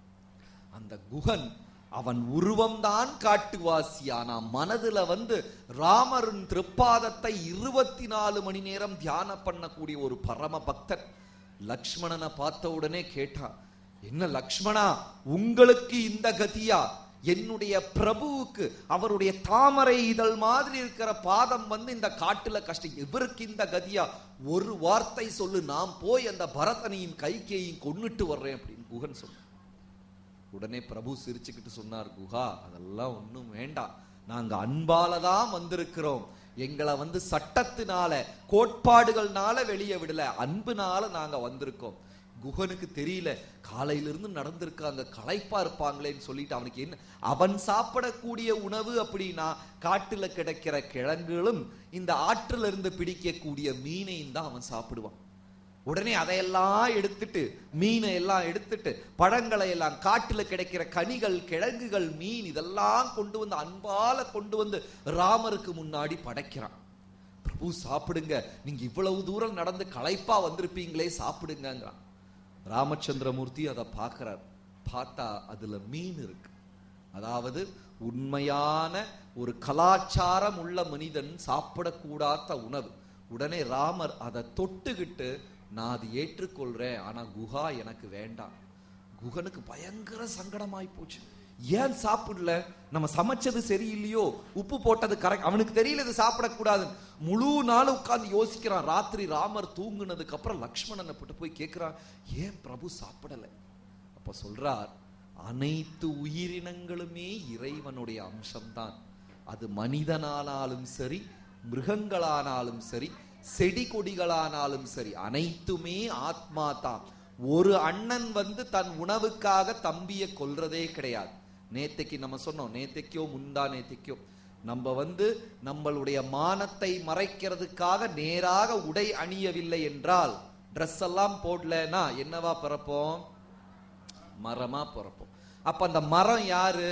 அந்த குஹன் அவன் உருவம்தான் காட்டுவாசி ஆனா மனதுல வந்து ராமரின் திருப்பாதத்தை இருபத்தி நாலு மணி நேரம் தியானம் பண்ணக்கூடிய ஒரு பரம பக்தன் லக்ஷ்மணனை பார்த்த உடனே கேட்டான் என்ன லக்ஷ்மணா உங்களுக்கு இந்த கதியா என்னுடைய பிரபுவுக்கு அவருடைய தாமரை இதழ் மாதிரி இருக்கிற பாதம் வந்து இந்த காட்டுல கஷ்டம் இவருக்கு இந்த கதியா ஒரு வார்த்தை சொல்லு நான் போய் அந்த பரதனையும் கைகேயும் கொன்னுட்டு வர்றேன் அப்படின்னு குகன் சொன்ன உடனே பிரபு சிரிச்சுக்கிட்டு சொன்னார் குஹா அதெல்லாம் ஒண்ணும் வேண்டாம் நாங்க அன்பால தான் வந்திருக்கிறோம் எங்களை வந்து சட்டத்தினால கோட்பாடுகள்னால வெளியே விடல அன்புனால நாங்க வந்திருக்கோம் குஹனுக்கு தெரியல காலையிலிருந்து நடந்திருக்காங்க களைப்பா இருப்பாங்களேன்னு சொல்லிட்டு அவனுக்கு என்ன அவன் சாப்பிடக்கூடிய உணவு அப்படின்னா காட்டுல கிடைக்கிற கிழங்குகளும் இந்த ஆற்றுல இருந்து பிடிக்கக்கூடிய மீனையும் தான் அவன் சாப்பிடுவான் உடனே அதையெல்லாம் எடுத்துட்டு மீனை எல்லாம் எடுத்துட்டு பழங்களை எல்லாம் காட்டுல கிடைக்கிற கனிகள் கிழங்குகள் மீன் இதெல்லாம் கொண்டு வந்து அன்பால கொண்டு வந்து ராமருக்கு முன்னாடி படைக்கிறான் பிரபு சாப்பிடுங்க நீங்க இவ்வளவு தூரம் நடந்து களைப்பா வந்திருப்பீங்களே சாப்பிடுங்கங்கிறான் ராமச்சந்திரமூர்த்தி அதை பார்க்கிறார் பார்த்தா அதுல மீன் இருக்கு அதாவது உண்மையான ஒரு கலாச்சாரம் உள்ள மனிதன் சாப்பிடக்கூடாத உணவு உடனே ராமர் அதை தொட்டுக்கிட்டு நான் அதை ஏற்றுக்கொள்றேன் ஆனா குஹா எனக்கு வேண்டாம் குகனுக்கு பயங்கர சங்கடமாய் போச்சு ஏன் சாப்பிடல நம்ம சமைச்சது சரியில்லையோ உப்பு போட்டது கரெக்ட் அவனுக்கு தெரியல இது சாப்பிடக்கூடாது முழு நாள் உட்கார்ந்து யோசிக்கிறான் ராத்திரி ராமர் தூங்குனதுக்கு அப்புறம் லக்ஷ்மணனை போட்டு போய் கேட்கிறான் ஏன் பிரபு சாப்பிடல அப்ப சொல்றார் அனைத்து உயிரினங்களுமே இறைவனுடைய அம்சம்தான் அது மனிதனானாலும் சரி மிருகங்களானாலும் சரி செடி கொடிகளானாலும் சரி அனைத்துமே ஆத்மா தான் ஒரு அண்ணன் வந்து தன் உணவுக்காக தம்பிய கொல்றதே கிடையாது நேத்தைக்கு நம்ம சொன்னோம் நேத்தைக்கோ முந்தா நேத்தைக்கோ நம்ம வந்து நம்மளுடைய மானத்தை மறைக்கிறதுக்காக நேராக உடை அணியவில்லை என்றால் ட்ரெஸ் எல்லாம் போடலன்னா என்னவா பிறப்போம் மரமா பிறப்போம் அப்ப அந்த மரம் யாரு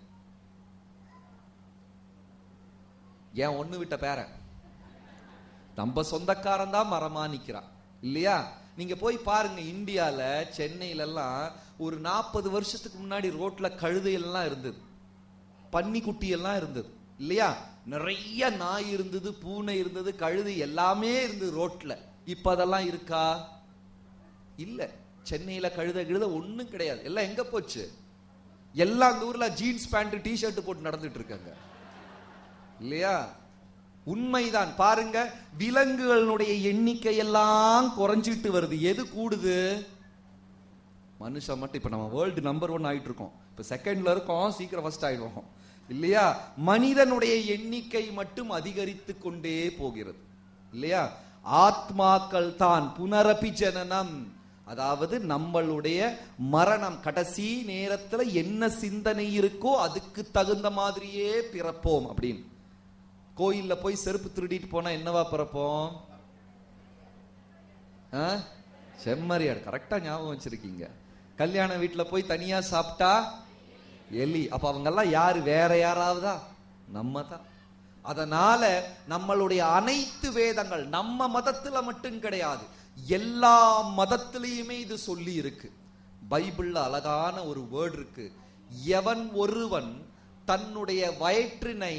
ஏன் ஒண்ணு விட்ட பேரன் நம்ம சொந்தக்காரன் தான் மரமா நிக்கிறான் இல்லையா நீங்க போய் பாருங்க இந்தியால சென்னையில எல்லாம் ஒரு நாற்பது வருஷத்துக்கு முன்னாடி ரோட்ல கழுதை எல்லாம் இருந்தது பன்னிக்குட்டி எல்லாம் இருந்தது இல்லையா நிறைய நாய் இருந்தது பூனை இருந்தது கழுதை எல்லாமே இருந்தது ரோட்ல இப்ப அதெல்லாம் இருக்கா இல்ல சென்னையில கழுத கழுத ஒண்ணும் கிடையாது எல்லாம் எங்க போச்சு எல்லா அந்த ஊர்ல ஜீன்ஸ் பேண்ட் டி ஷர்ட் போட்டு நடந்துட்டு இருக்காங்க இல்லையா உண்மைதான் பாருங்க விலங்குகளுடைய எண்ணிக்கை எல்லாம் குறைஞ்சிட்டு வருது எது கூடுது மனுஷன் மட்டும் இப்ப நம்ம வேர்ல்டு நம்பர் ஒன் ஆயிட்டு இருக்கோம் இப்ப செகண்ட்ல இருக்கோம் சீக்கிரம் ஃபர்ஸ்ட் ஆயிடுவோம் இல்லையா மனிதனுடைய எண்ணிக்கை மட்டும் அதிகரித்து கொண்டே போகிறது இல்லையா ஆத்மாக்கள் தான் புனரபி ஜனனம் அதாவது நம்மளுடைய மரணம் கடைசி நேரத்துல என்ன சிந்தனை இருக்கோ அதுக்கு தகுந்த மாதிரியே பிறப்போம் அப்படின்னு கோயில்ல போய் செருப்பு திருடிட்டு போனா என்னவா பிறப்போம் ஆ? செம்மறியாடு கரெக்டா ஞாபகம் வச்சிருக்கீங்க கல்யாண வீட்டுல போய் தனியா சாப்பிட்டா எலி அப்ப அவங்க எல்லாம் யாரு வேற யாராவதா நம்ம தான் அதனால நம்மளுடைய அனைத்து வேதங்கள் நம்ம மதத்துல மட்டும் கிடையாது எல்லா மதத்திலையுமே இது சொல்லி இருக்கு பைபிள்ல அழகான ஒரு வேர்டு இருக்கு எவன் ஒருவன் தன்னுடைய வயிற்றினை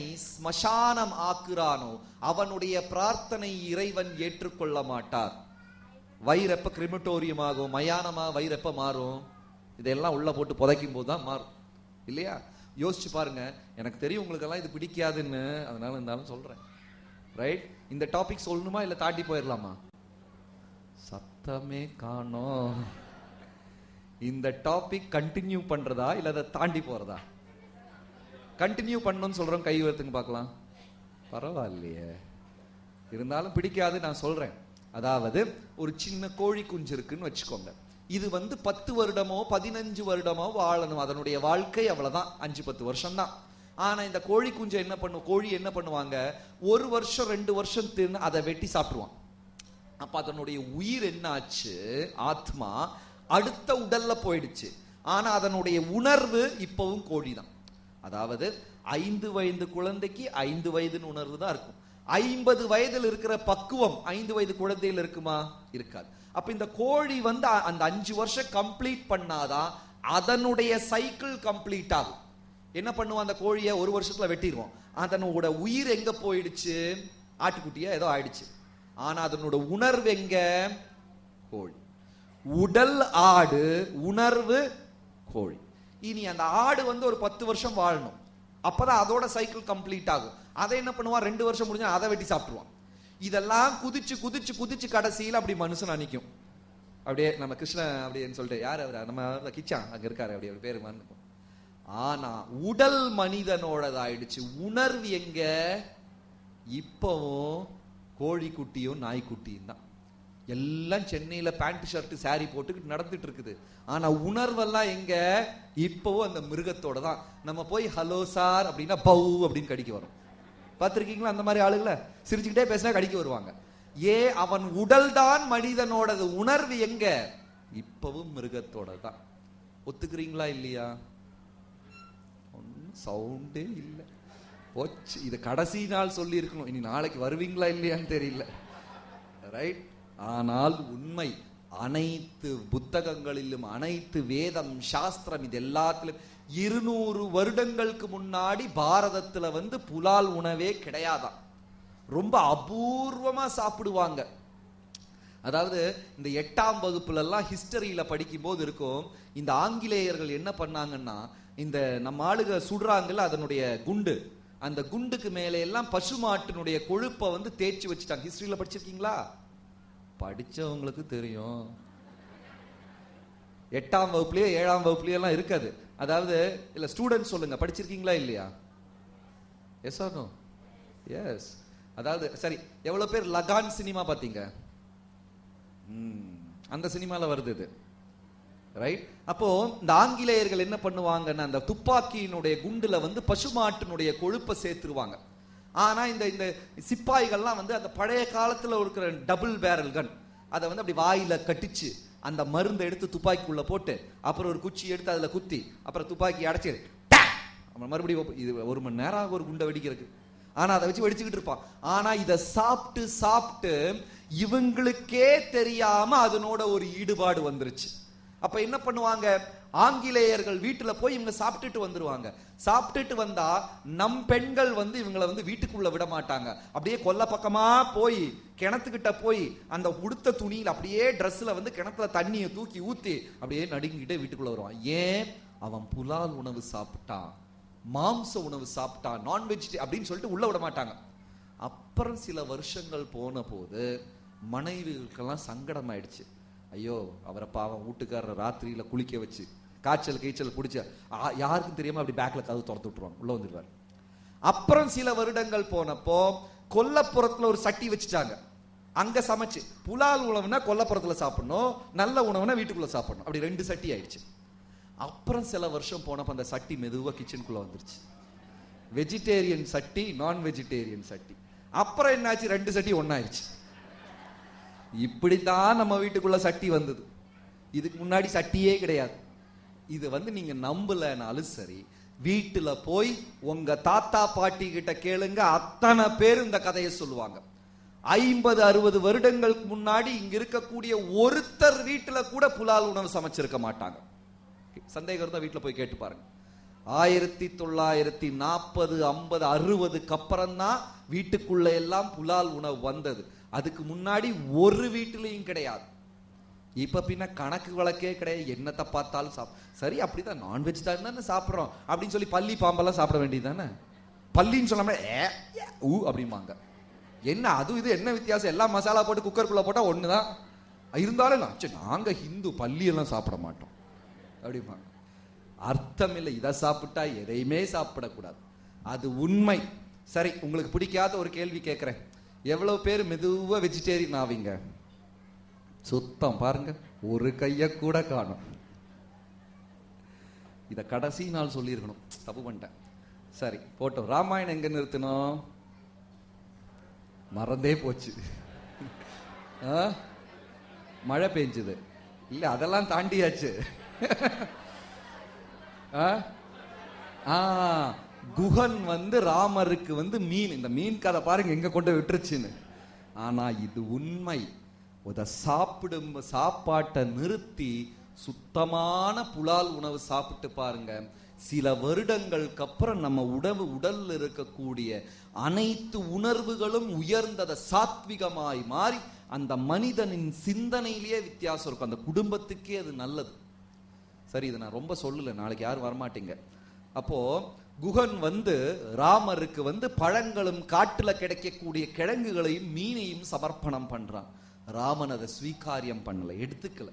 ஸ்மசானம் ஆக்குறானோ அவனுடைய பிரார்த்தனை இறைவன் ஏற்றுக்கொள்ள மாட்டார் வயிறு எப்ப கிரிமட்டோரியம் ஆகும் மயானமா வயிறு எப்ப மாறும் இதெல்லாம் உள்ள போட்டு புதைக்கும் போது தான் மாறும் இல்லையா யோசிச்சு பாருங்க எனக்கு தெரியும் உங்களுக்கு எல்லாம் இது பிடிக்காதுன்னு அதனால இருந்தாலும் சொல்றேன் ரைட் இந்த டாபிக் சொல்லணுமா இல்ல தாண்டி போயிடலாமா சத்தமே காணோம் இந்த டாபிக் கண்டினியூ பண்றதா இல்ல அதை தாண்டி போறதா கண்டினியூ பண்ணணும்னு சொல்றோம் கை உயர்த்துங்க பார்க்கலாம் பரவாயில்லையே இருந்தாலும் பிடிக்காது நான் சொல்றேன் அதாவது ஒரு சின்ன கோழி குஞ்சு இருக்குன்னு வச்சுக்கோங்க இது வந்து பத்து வருடமோ பதினஞ்சு வருடமோ வாழணும் அதனுடைய வாழ்க்கை அவ்வளவுதான் அஞ்சு பத்து வருஷம் தான் ஆனா இந்த கோழி குஞ்சை என்ன பண்ணும் கோழி என்ன பண்ணுவாங்க ஒரு வருஷம் ரெண்டு வருஷம் தின்னு அதை வெட்டி சாப்பிடுவான் அப்ப அதனுடைய உயிர் என்ன ஆச்சு ஆத்மா அடுத்த உடல்ல போயிடுச்சு ஆனா அதனுடைய உணர்வு இப்பவும் கோழி தான் அதாவது ஐந்து வயது குழந்தைக்கு ஐந்து வயதுன்னு உணர்வு தான் இருக்கும் ஐம்பது வயதில் இருக்கிற பக்குவம் ஐந்து வயது குழந்தையில் இருக்குமா இருக்காது அப்ப இந்த கோழி வந்து அ- அந்த அஞ்சு வருஷம் கம்ப்ளீட் பண்ணாதான் அதனுடைய சைக்கிள் கம்ப்ளீட் ஆகும் என்ன பண்ணுவான் அந்த கோழியை ஒரு வருஷத்துல வெட்டிடுவோம் அதனோட உயிர் எங்க போயிடுச்சு ஆட்டுக்குட்டியா ஏதோ ஆயிடுச்சு ஆனா அதனோட உணர்வு எங்க கோழி உடல் ஆடு உணர்வு கோழி இனி அந்த ஆடு வந்து ஒரு பத்து வருஷம் வாழணும் அப்பதான் அதோட சைக்கிள் கம்ப்ளீட் ஆகும் அதை என்ன பண்ணுவான் ரெண்டு வருஷம் முடிஞ்சா அதை வெட்டி சாப்பிட்டுருவான் இதெல்லாம் குதிச்சு குதிச்சு குதிச்சு கடைசியில் அப்படி மனுஷன் அன்னைக்கும் அப்படியே நம்ம கிருஷ்ணன் அப்படின்னு சொல்லிட்டு யார் அவர் நம்ம கிச்சான் அங்க இருக்காரு அப்படி அவர் பேரு மறந்து ஆனா உடல் மனிதனோடதாயிடுச்சு உணர்வு எங்க இப்பவும் கோழிக்குட்டியும் நாய்க்குட்டியும் தான் எல்லாம் சென்னையில பேண்ட் ஷர்ட் saree போட்டுக்கிட்டு நடந்துட்டு இருக்குது ஆனா உணர்வெல்லாம் எங்க இப்பவும் அந்த மிருகத்தோட தான் நம்ம போய் ஹலோ சார் அப்படின்னா பவு அப்படின்னு கடிக்க வரும் பார்த்திருக்கீங்களா அந்த மாதிரி ஆளுங்கள சிரிச்சுக்கிட்டே பேசினா கடிக்க வருவாங்க ஏ அவன் உடல் தான் மனிதனோடது உணர்வு எங்க இப்பவும் மிருகத்தோட தான் ஒத்துக்கிறீங்களா இல்லையா ஒன்றும் சவுண்டே இல்லை போச்சு இது கடைசி நாள் சொல்லி இருக்கணும் இனி நாளைக்கு வருவீங்களா இல்லையான்னு தெரியல ரைட் ஆனால் உண்மை அனைத்து புத்தகங்களிலும் அனைத்து வேதம் சாஸ்திரம் இது எல்லாத்திலும் இருநூறு வருடங்களுக்கு முன்னாடி பாரதத்துல வந்து புலால் உணவே கிடையாதாம் ரொம்ப அபூர்வமா சாப்பிடுவாங்க அதாவது இந்த எட்டாம் வகுப்புல எல்லாம் ஹிஸ்டரியில படிக்கும் போது இருக்கும் இந்த ஆங்கிலேயர்கள் என்ன பண்ணாங்கன்னா இந்த நம்ம ஆளுக சுடுறாங்கல்ல அதனுடைய குண்டு அந்த குண்டுக்கு மேலே எல்லாம் பசுமாட்டினுடைய கொழுப்பை வந்து தேய்ச்சி வச்சுட்டாங்க ஹிஸ்டரியில படிச்சிருக்கீங்களா படிச்சவங்களுக்கு தெரியும் எட்டாம் வகுப்புலயோ ஏழாம் வகுப்புலயோ எல்லாம் இருக்காது அதாவது இல்ல ஸ்டூடெண்ட் சொல்லுங்க படிச்சிருக்கீங்களா இல்லையா எஸ் ஆர் நோ எஸ் அதாவது சரி எவ்வளவு பேர் லகான் சினிமா பாத்தீங்க ம், அந்த சினிமால வருது இது ரைட் அப்போ இந்த ஆங்கிலேயர்கள் என்ன பண்ணுவாங்கன்னா அந்த துப்பாக்கியினுடைய குண்டுல வந்து பசுமாட்டினுடைய கொழுப்பை சேர்த்துருவாங்க ஆனா இந்த இந்த சிப்பாய்கள்லாம் வந்து அந்த பழைய காலத்துல இருக்கிற டபுள் பேரல் கன் அதை வந்து அப்படி வாயில கட்டிச்சு அந்த மருந்தை எடுத்து துப்பாக்கிக்குள்ள போட்டு அப்புறம் ஒரு குச்சி எடுத்து அதுல குத்தி அப்புறம் துப்பாக்கி அடைச்சு டேக்! அப்புறம் மறுபடியும் op- இது ஒரு மணி நேரம் ஆகும் ஒரு குண்டை வெடிக்கிறதுக்கு ஆனா அதை வச்சு வெடிச்சுக்கிட்டு இருப்பான் ஆனா இத சாப்பிட்டு சாப்பிட்டு இவங்களுக்கே தெரியாம அதனோட ஒரு ஈடுபாடு வந்துருச்சு அப்ப என்ன பண்ணுவாங்க ஆங்கிலேயர்கள் வீட்டுல போய் இவங்க சாப்பிட்டுட்டு வந்துருவாங்க சாப்பிட்டுட்டு வந்தா நம் பெண்கள் வந்து இவங்களை வந்து வீட்டுக்குள்ள விட மாட்டாங்க அப்படியே கொல்ல பக்கமா போய் கிணத்துக்கிட்ட போய் அந்த உடுத்த துணியில அப்படியே Dressல வந்து கிணத்துல தண்ணியை தூக்கி ஊத்தி அப்படியே நடுங்கிட்டே வீட்டுக்குள்ள வருவான் ஏன் அவன் புலால் உணவு சாப்பிட்டான் மாம்ச உணவு சாப்பிட்டான் நான்வெஜ் அப்படின்னு சொல்லிட்டு உள்ள விட மாட்டாங்க அப்புறம் சில வருஷங்கள் போன போது மனைவிகளுக்கெல்லாம் சங்கடம் ஆயிடுச்சு ஐயோ அவரை பாவம் வீட்டுக்காரரை ராத்திரியில குளிக்க வச்சு காய்ச்சல் கீச்சல் பிடிச்ச ஆ- யாருக்கும் தெரியாம அப்படி பேக்ல கதவு திறந்து விட்டுருவாங்க உள்ள வந்துடுவார் அப்புறம் சில வருடங்கள் போனப்போ கொல்லப்புறத்துல ஒரு சட்டி வச்சுட்டாங்க அங்க சமைச்சு புலால் உணவுனா கொல்லப்புறத்துல சாப்பிடணும் நல்ல உணவுனா வீட்டுக்குள்ள சாப்பிடணும் அப்படி ரெண்டு சட்டி ஆயிடுச்சு அப்புறம் சில வருஷம் போனப்ப அந்த சட்டி மெதுவா கிச்சனுக்குள்ள வந்துருச்சு வெஜிடேரியன் சட்டி நான் வெஜிடேரியன் சட்டி அப்புறம் என்னாச்சு ரெண்டு சட்டி ஒண்ணாயிருச்சு இப்படித்தான் நம்ம வீட்டுக்குள்ள சட்டி வந்தது இதுக்கு முன்னாடி சட்டியே கிடையாது இது வந்து நீங்க நம்பலனாலும் சரி வீட்டுல போய் உங்க தாத்தா பாட்டி கிட்ட கேளுங்க அத்தனை பேர் இந்த கதையை சொல்லுவாங்க ஐம்பது அறுபது வருடங்களுக்கு முன்னாடி இங்க இருக்கக்கூடிய ஒருத்தர் வீட்டுல கூட புலால் உணவு சமைச்சிருக்க மாட்டாங்க சந்தேகம் இருந்தா வீட்டுல போய் கேட்டு பாருங்க ஆயிரத்தி தொள்ளாயிரத்தி நாற்பது ஐம்பது அறுபதுக்கு அப்புறம் தான் வீட்டுக்குள்ள எல்லாம் புலால் உணவு வந்தது அதுக்கு முன்னாடி ஒரு வீட்டிலையும் கிடையாது இப்ப பின்ன கணக்கு வழக்கே கிடையாது என்னத்தை பார்த்தாலும் சாப் சரி அப்படிதான் நான்வெஜ் தான் தானே சாப்பிட்றோம் அப்படின்னு சொல்லி பள்ளி பாம்பெல்லாம் சாப்பிட வேண்டியது தானே பள்ளின்னு சொல்லாம ஏ ஏ, ஊ அப்படிம்பாங்க என்ன அது இது என்ன வித்தியாசம் எல்லாம் மசாலா போட்டு குக்கருக்குள்ள போட்டா ஒண்ணுதான் இருந்தாலும் நான், சரி, நாங்க ஹிந்து பள்ளி எல்லாம் சாப்பிட மாட்டோம் அப்படிம்பாங்க அர்த்தம் இல்லை இதை சாப்பிட்டா எதையுமே சாப்பிடக்கூடாது அது உண்மை சரி உங்களுக்கு பிடிக்காத ஒரு கேள்வி கேட்கிறேன் எவ்வளவு பேர் மெதுவா வெஜிடேரியன் ஆவீங்க சுத்தம் பாருங்க ஒரு கைய கூட காணும் இத கடைசி நாள் சொல்லியிருக்கணும் தப்பு பண்ணிட்டேன் சரி போட்டோம் ராமாயணம் எங்க நிறுத்தணும் மறந்தே போச்சு ஆ? மழை பெஞ்சுது இல்ல அதெல்லாம் தாண்டியாச்சு ஆ? ஆ, குகன் வந்து ராமருக்கு வந்து மீன் இந்த மீன் கதை பாருங்க எங்க கொண்டு விட்டுருச்சுன்னு ஆனா இது உண்மை இத சாப்பிடும் சாப்பாட்டை நிறுத்தி சுத்தமான புலால் உணவு சாப்பிட்டு பாருங்க சில வருடங்களுக்கு அப்புறம் நம்ம உடவு உடல்ல இருக்கக்கூடிய அனைத்து உணர்வுகளும் உயர்ந்தத சாத்விகமாய் மாறி அந்த மனிதனின் சிந்தனையிலேயே வித்தியாசம் இருக்கும் அந்த குடும்பத்துக்கே அது நல்லது சரி இதை நான் ரொம்ப சொல்லல நாளைக்கு யாரும் வரமாட்டீங்க அப்போ குகன் வந்து ராமருக்கு வந்து பழங்களும் காட்டுல கிடைக்கக்கூடிய கிழங்குகளையும் மீனையும் சமர்ப்பணம் பண்றான் ராமன் அதை ஸ்வீகாரியம் பண்ணல எடுத்துக்கல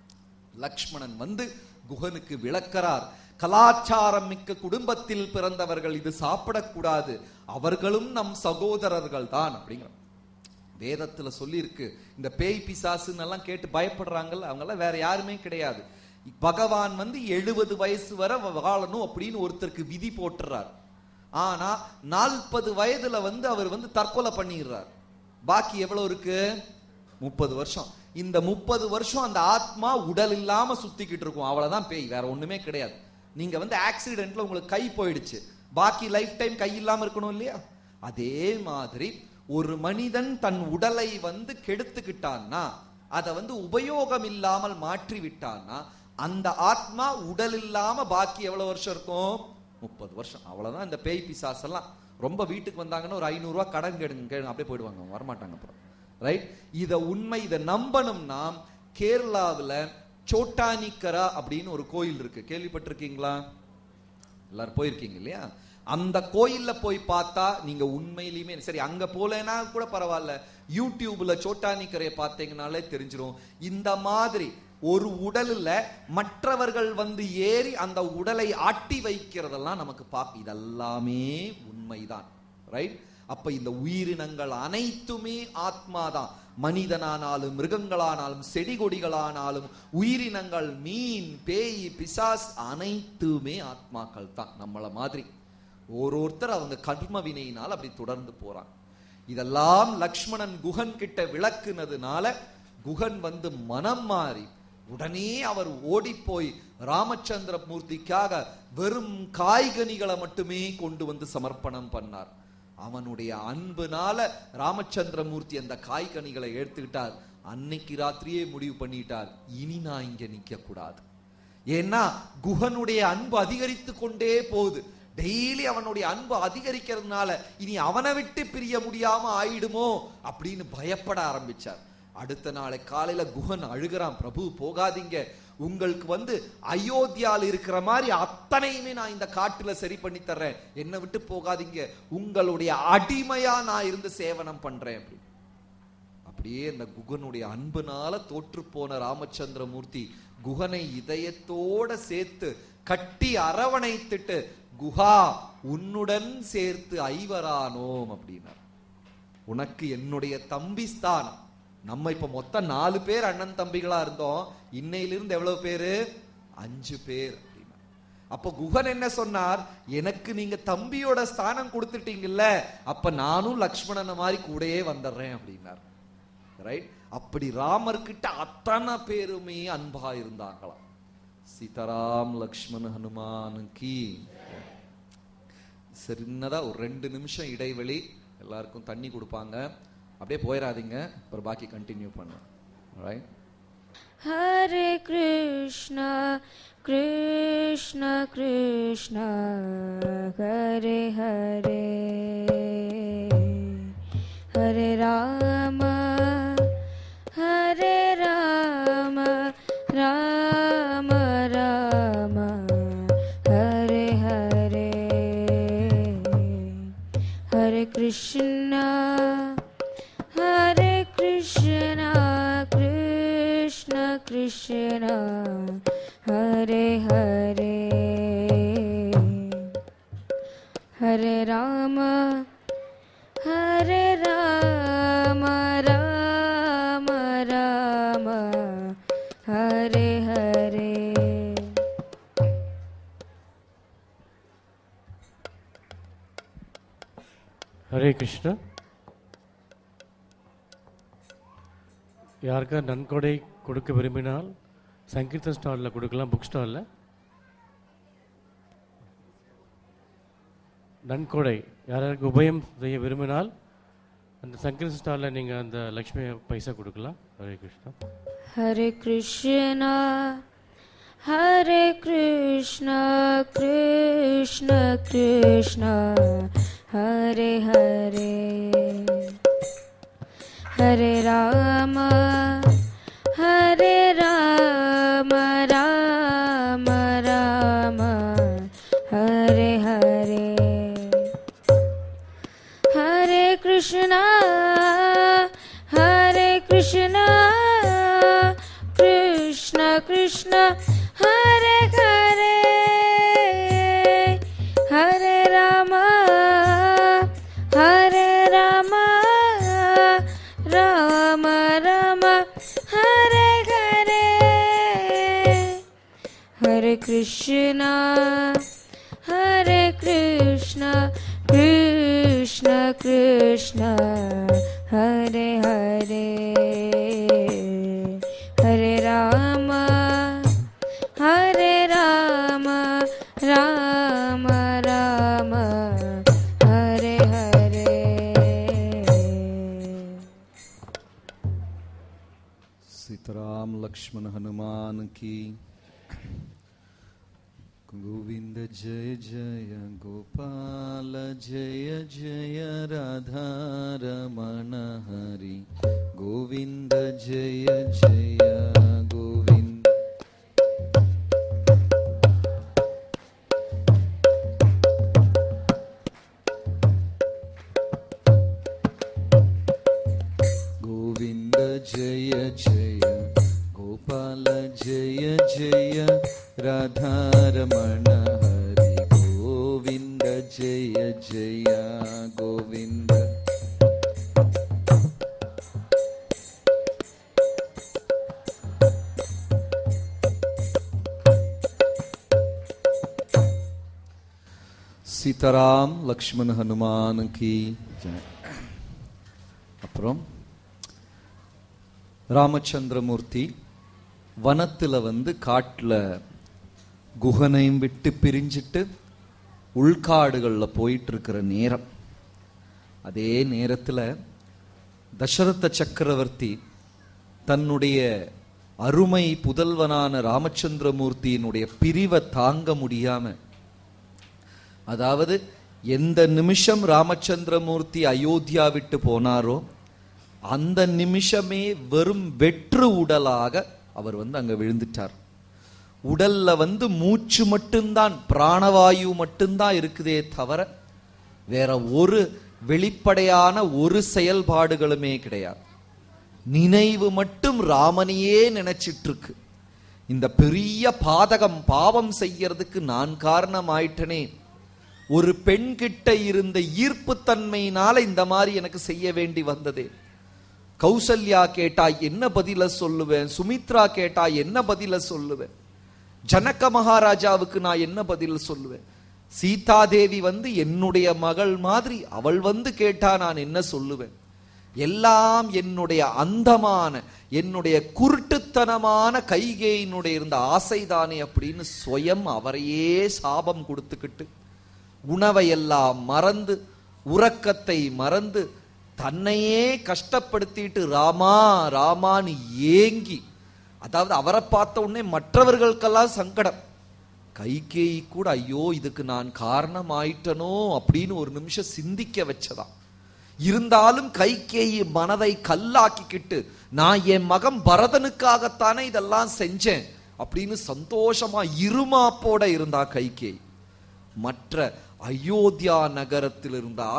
லக்ஷ்மணன் வந்து குகனுக்கு விளக்கறார் கலாச்சாரம் மிக்க குடும்பத்தில் பிறந்தவர்கள் இது சாப்பிடக்கூடாது அவர்களும் நம் சகோதரர்கள் தான் அப்படிங்கிற வேதத்துல சொல்லியிருக்கு இந்த பேய் பிசாசுன்னு எல்லாம் கேட்டு பயப்படுறாங்கல்ல அவங்க எல்லாம் வேற யாருமே கிடையாது பகவான் வந்து எழுபது வயசு வரை வாழணும் அப்படின்னு ஒருத்தருக்கு விதி போட்டுறார் ஆனா நாற்பது வயதுல வந்து அவர் வந்து தற்கொலை பண்ணிடுறார் பாக்கி எவ்வளவு இருக்கு முப்பது வருஷம் இந்த முப்பது வருஷம் அந்த ஆத்மா உடல் இல்லாம சுத்திக்கிட்டு இருக்கும் அவ்வளவுதான் பேய் வேற ஒண்ணுமே கிடையாது நீங்க வந்து ஆக்சிடென்ட்ல உங்களுக்கு கை போயிடுச்சு பாக்கி லைஃப் டைம் கை இல்லாம இருக்கணும் இல்லையா அதே மாதிரி ஒரு மனிதன் தன் உடலை வந்து கெடுத்துக்கிட்டான்னா அதை வந்து உபயோகம் இல்லாமல் மாற்றி விட்டான்னா அந்த ஆத்மா உடல் இல்லாம பாக்கி எவ்வளவு வருஷம் இருக்கும் முப்பது வருஷம் அவ்வளவுதான் இந்த பேய் பிசாசெல்லாம் ரொம்ப வீட்டுக்கு வந்தாங்கன்னா ஒரு ஐநூறு ரூபாய் கடன் கேடுங்க கேளுங்க அப்படியே போயிடுவாங்க அவங்க வரமாட்டாங்க அப்புறம் ரைட் இத உண்மை இதை நம்பணும்னா கேரளாவுல சோட்டானிக்கரா அப்படின்னு ஒரு கோயில் இருக்கு கேள்விப்பட்டிருக்கீங்களா எல்லாரும் போயிருக்கீங்க இல்லையா அந்த கோயில்ல போய் பார்த்தா நீங்க உண்மையிலுமே சரி அங்க போலனா கூட பரவாயில்ல யூடியூப்ல சோட்டானிக்கரையை பார்த்தீங்கனாலே தெரிஞ்சிரும் இந்த மாதிரி ஒரு உடல்ல மற்றவர்கள் வந்து ஏறி அந்த உடலை ஆட்டி வைக்கிறதெல்லாம் நமக்கு பார்க்க இதெல்லாமே உண்மைதான் ரைட் அப்ப இந்த உயிரினங்கள் அனைத்துமே ஆத்மாதான் மனிதனானாலும் மிருகங்களானாலும் செடி கொடிகளானாலும் உயிரினங்கள் மீன் பேய் பிசாஸ் அனைத்துமே ஆத்மாக்கள் தான் நம்மள மாதிரி ஒருத்தர் அவங்க கர்ம வினையினால் அப்படி தொடர்ந்து போறாங்க இதெல்லாம் லக்ஷ்மணன் குகன் கிட்ட விளக்குனதுனால குகன் வந்து மனம் மாறி உடனே அவர் ஓடி போய் ராமச்சந்திர மூர்த்திக்காக வெறும் காய்கனிகளை மட்டுமே கொண்டு வந்து சமர்ப்பணம் பண்ணார் அவனுடைய அன்புனால ராமச்சந்திரமூர்த்தி அந்த காய்கனிகளை எடுத்துக்கிட்டார் அன்னைக்கு ராத்திரியே முடிவு பண்ணிட்டார் இனி நான் இங்க நிக்க கூடாது ஏன்னா குகனுடைய அன்பு அதிகரித்து கொண்டே போகுது டெய்லி அவனுடைய அன்பு அதிகரிக்கிறதுனால இனி அவனை விட்டு பிரிய முடியாம ஆயிடுமோ அப்படின்னு பயப்பட ஆரம்பிச்சார் அடுத்த நாளை காலையில குகன் அழுகிறான் பிரபு போகாதீங்க உங்களுக்கு வந்து அயோத்தியால இருக்கிற மாதிரி அத்தனையுமே நான் இந்த காட்டுல சரி பண்ணி தர்றேன் என்னை விட்டு போகாதீங்க உங்களுடைய அடிமையா நான் இருந்து சேவனம் பண்றேன் அப்படி அப்படியே அந்த குகனுடைய அன்புனால தோற்று போன ராமச்சந்திரமூர்த்தி குகனை இதயத்தோட சேர்த்து கட்டி அரவணைத்துட்டு குஹா உன்னுடன் சேர்த்து ஐவரானோம் அப்படின்னார் உனக்கு என்னுடைய தம்பி ஸ்தானம் நம்ம இப்ப மொத்தம் நாலு பேர் அண்ணன் தம்பிகளா இருந்தோம் இன்னையிலிருந்து எவ்வளவு பேரு அஞ்சு பேர் அப்படின்னா அப்ப குகன் என்ன சொன்னார் எனக்கு நீங்க தம்பியோட ஸ்தானம் கொடுத்துட்டீங்கல்ல அப்ப நானும் லக்ஷ்மணனை மாதிரி கூடயே வந்துடுறேன் அப்படின்னார் ரைட் அப்படி ராமர்கிட்ட அத்தனை பேருமே அன்பா இருந்தாங்களாம் சீதாராம் லக்ஷ்மண் ஹனுமானுக்கு சின்னதா ஒரு ரெண்டு நிமிஷம் இடைவெளி எல்லாருக்கும் தண்ணி கொடுப்பாங்க அப்படியே போயிடாதீங்க அப்புறம் பாக்கி கண்டினியூ பண்ணுவோம் right Hare Krishna, Krishna Krishna, Hare Hare, Hare Rama, Hare Rama, Krishna Hare Krishna Krishna Krishna Hare Hare Hare Rama Hare Rama Rama Rama Hare Hare Hare Krishna யாருக்கா நன்கொடை கொடுக்க விரும்பினால் சங்கீர்த்தன் ஸ்டாலில் கொடுக்கலாம் புக் ஸ்டாலில் நன்கொடை யாராருக்கு உபயம் செய்ய விரும்பினால் அந்த சங்கீர்த்தன் ஸ்டாலில் நீங்கள் அந்த லக்ஷ்மி பைசா கொடுக்கலாம் Hare Krishna Hare Krishna Hare Krishna Krishna Krishna Hare Hare Hare Rama Hare Rama Rama Rama Hare Hare Hare Krishna, Hare Krishna, Krishna Krishna, Hare Hare, Hare Rama, Hare Rama, Rama Rama, Hare Hare. Hare Krishna, Hare Krishna, Krishna Krishna, Hare Hare, Hare Rama, Hare Rama, Rama Rama, Hare Hare. Sitaram Lakshman Hanuman की गोविंद जय जय गोपाल जय जय राधा रमण हरि गोविंद जय जय गोविंद गोविन्द जय जय गोपाल जय जय राधारमण हरि गोविन्द जय जय गोविन्द சீதாராம் லக்ஷ்மண் ஹனுமான் கி ஜெய். அப்புறம் ராமச்சந்திரமூர்த்தி வனத்துல வந்து காட்டுல குகனையும் விட்டு பிரிஞ்சிட்டு உள்காடுகள்ல போயிட்டு இருக்கிற நேரம் அதே நேரத்துல தசரத சக்கரவர்த்தி தன்னுடைய அருமை புதல்வனான ராமச்சந்திரமூர்த்தியினுடைய பிரிவை தாங்க முடியாம அதாவது எந்த நிமிஷம் ராமச்சந்திரமூர்த்தி அயோத்தியா விட்டு போனாரோ அந்த நிமிஷமே வெறும் வெற்று உடலாக அவர் வந்து அங்க விழுந்துட்டார் உடல்ல வந்து மூச்சு மட்டும்தான் பிராணவாயு மட்டும்தான் இருக்குதே தவிர வேற ஒரு வெளிப்படையான ஒரு செயல்பாடுகளுமே கிடையாது நினைவு மட்டும் ராமனையே நினைச்சிட்டு இருக்கு இந்த பெரிய பாதகம் பாவம் செய்யறதுக்கு நான் காரணம் ஆயிட்டனே ஒரு பெண் கிட்ட இருந்த ஈர்ப்புத்தன்மையினால இந்த மாதிரி எனக்கு செய்ய வேண்டி வந்ததே கௌசல்யா கேட்டா என்ன பதில சொல்லுவேன் சுமித்ரா கேட்டா என்ன பதில சொல்லுவேன் ஜனக மகாராஜாவுக்கு நான் என்ன பதில் சொல்லுவேன் சீதாதேவி வந்து என்னுடைய மகள் மாதிரி அவள் வந்து கேட்டா நான் என்ன சொல்லுவேன் எல்லாம் என்னுடைய அந்தமான என்னுடைய குருட்டுத்தனமான கைகேயினுடைய இருந்த ஆசைதானே அப்படின்னு சுயம் அவரையே சாபம் கொடுத்துக்கிட்டு உணவை எல்லாம் மறந்து உறக்கத்தை மறந்து தன்னையே கஷ்டப்படுத்திட்டு ராமா ராமான்னு ஏங்கி அதாவது அவரை பார்த்த உடனே மற்றவர்களுக்கெல்லாம் சங்கடம் கைகேயி கூட ஐயோ இதுக்கு நான் காரணம் ஆயிட்டனோ அப்படின்னு ஒரு நிமிஷம் சிந்திக்க வச்சதாம் இருந்தாலும் கைகேயி மனதை கல்லாக்கிக்கிட்டு நான் என் மகன் பரதனுக்காகத்தானே இதெல்லாம் செஞ்சேன் அப்படின்னு சந்தோஷமா இருமாப்போட இருந்தா கைகேயி மற்ற அயோத்தியா நகரத்தில் இருந்த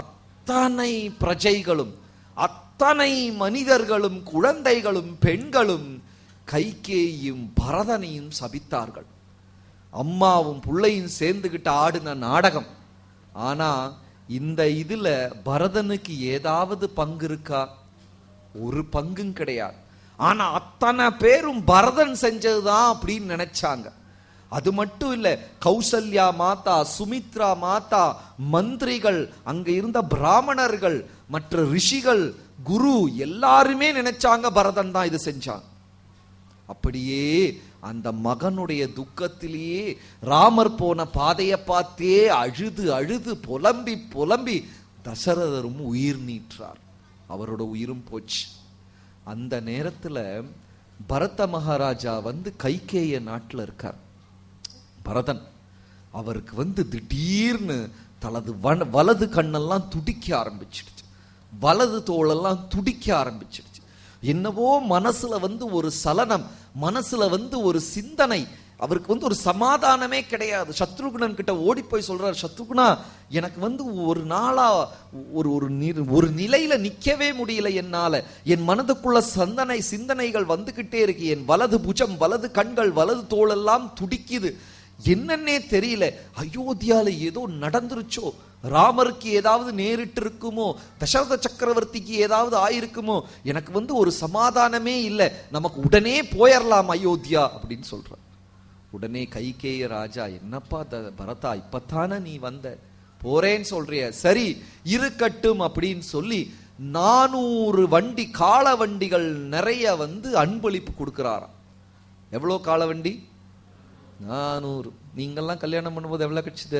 அத்தனை பிரஜைகளும் அத்தனை மனிதர்களும் குழந்தைகளும் பெண்களும் கைகேயும் பரதனையும் சபித்தார்கள் அம்மாவும் புள்ளையும் சேர்ந்துகிட்டு ஆடின நாடகம் ஆனா இந்த இதுல பரதனுக்கு ஏதாவது பங்கு இருக்கா ஒரு பங்கும் கிடையாது ஆனா அத்தனை பேரும் பரதன் செஞ்சதுதான் அப்படின்னு நினைச்சாங்க அது மட்டும் இல்ல கௌசல்யா மாதா சுமித்ரா மாதா மந்திரிகள் அங்க இருந்த பிராமணர்கள் மற்ற ரிஷிகள் குரு எல்லாருமே நினைச்சாங்க பரதன் தான் இது செஞ்சாங்க அப்படியே அந்த மகனுடைய துக்கத்திலேயே ராமர் போன பாதையை பார்த்தே அழுது அழுது புலம்பி புலம்பி தசரதரும் உயிர் நீற்றார் அவரோட உயிரும் போச்சு அந்த நேரத்துல பரத மகாராஜா வந்து கைகேய நாட்டுல இருக்கார் பரதன் அவருக்கு வந்து திடீர்னு தனது வன- வலது கண்ணெல்லாம் துடிக்க ஆரம்பிச்சிடுச்சு வலது தோளெல்லாம் துடிக்க ஆரம்பிச்சிடுச்சு என்னவோ மனசுல வந்து ஒரு சலனம் மனசுல வந்து ஒரு சிந்தனை அவருக்கு வந்து ஒரு சமாதானமே கிடையாது சத்ருகுணன் கிட்ட ஓடி போய் சொல்றாரு சத்ருகுணா எனக்கு வந்து ஒரு நாளா ஒரு ஒரு நி- ஒரு நிலையில நிக்கவே முடியல என்னால என் மனதுக்குள்ள சந்தனை சிந்தனைகள் வந்துகிட்டே இருக்கு என் வலது புஜம் வலது கண்கள் வலது தோளெல்லாம் துடிக்குது என்னன்னே தெரியல அயோத்தியால ஏதோ நடந்துருச்சோ ராமருக்கு ஏதாவது நேரிட்டு இருக்குமோ தசரத சக்கரவர்த்திக்கு ஏதாவது ஆயிருக்குமோ எனக்கு வந்து ஒரு சமாதானமே இல்லை நமக்கு உடனே போயிடலாம் அயோத்தியா அப்படின்னு சொல்றார் உடனே கைகேய ராஜா என்னப்பா த- பரதா இப்பத்தானே நீ வந்த போறேன்னு சொல்றிய சரி இருக்கட்டும் அப்படின்னு சொல்லி நானூறு வண்டி காள வண்டிகள் நிறைய வந்து அன்பளிப்பு கொடுக்கிறாராம் எவ்வளோ காள வண்டி நானூறு நீங்கெல்லாம் கல்யாணம் பண்ணும்போது எவ்வளவு கிடைச்சது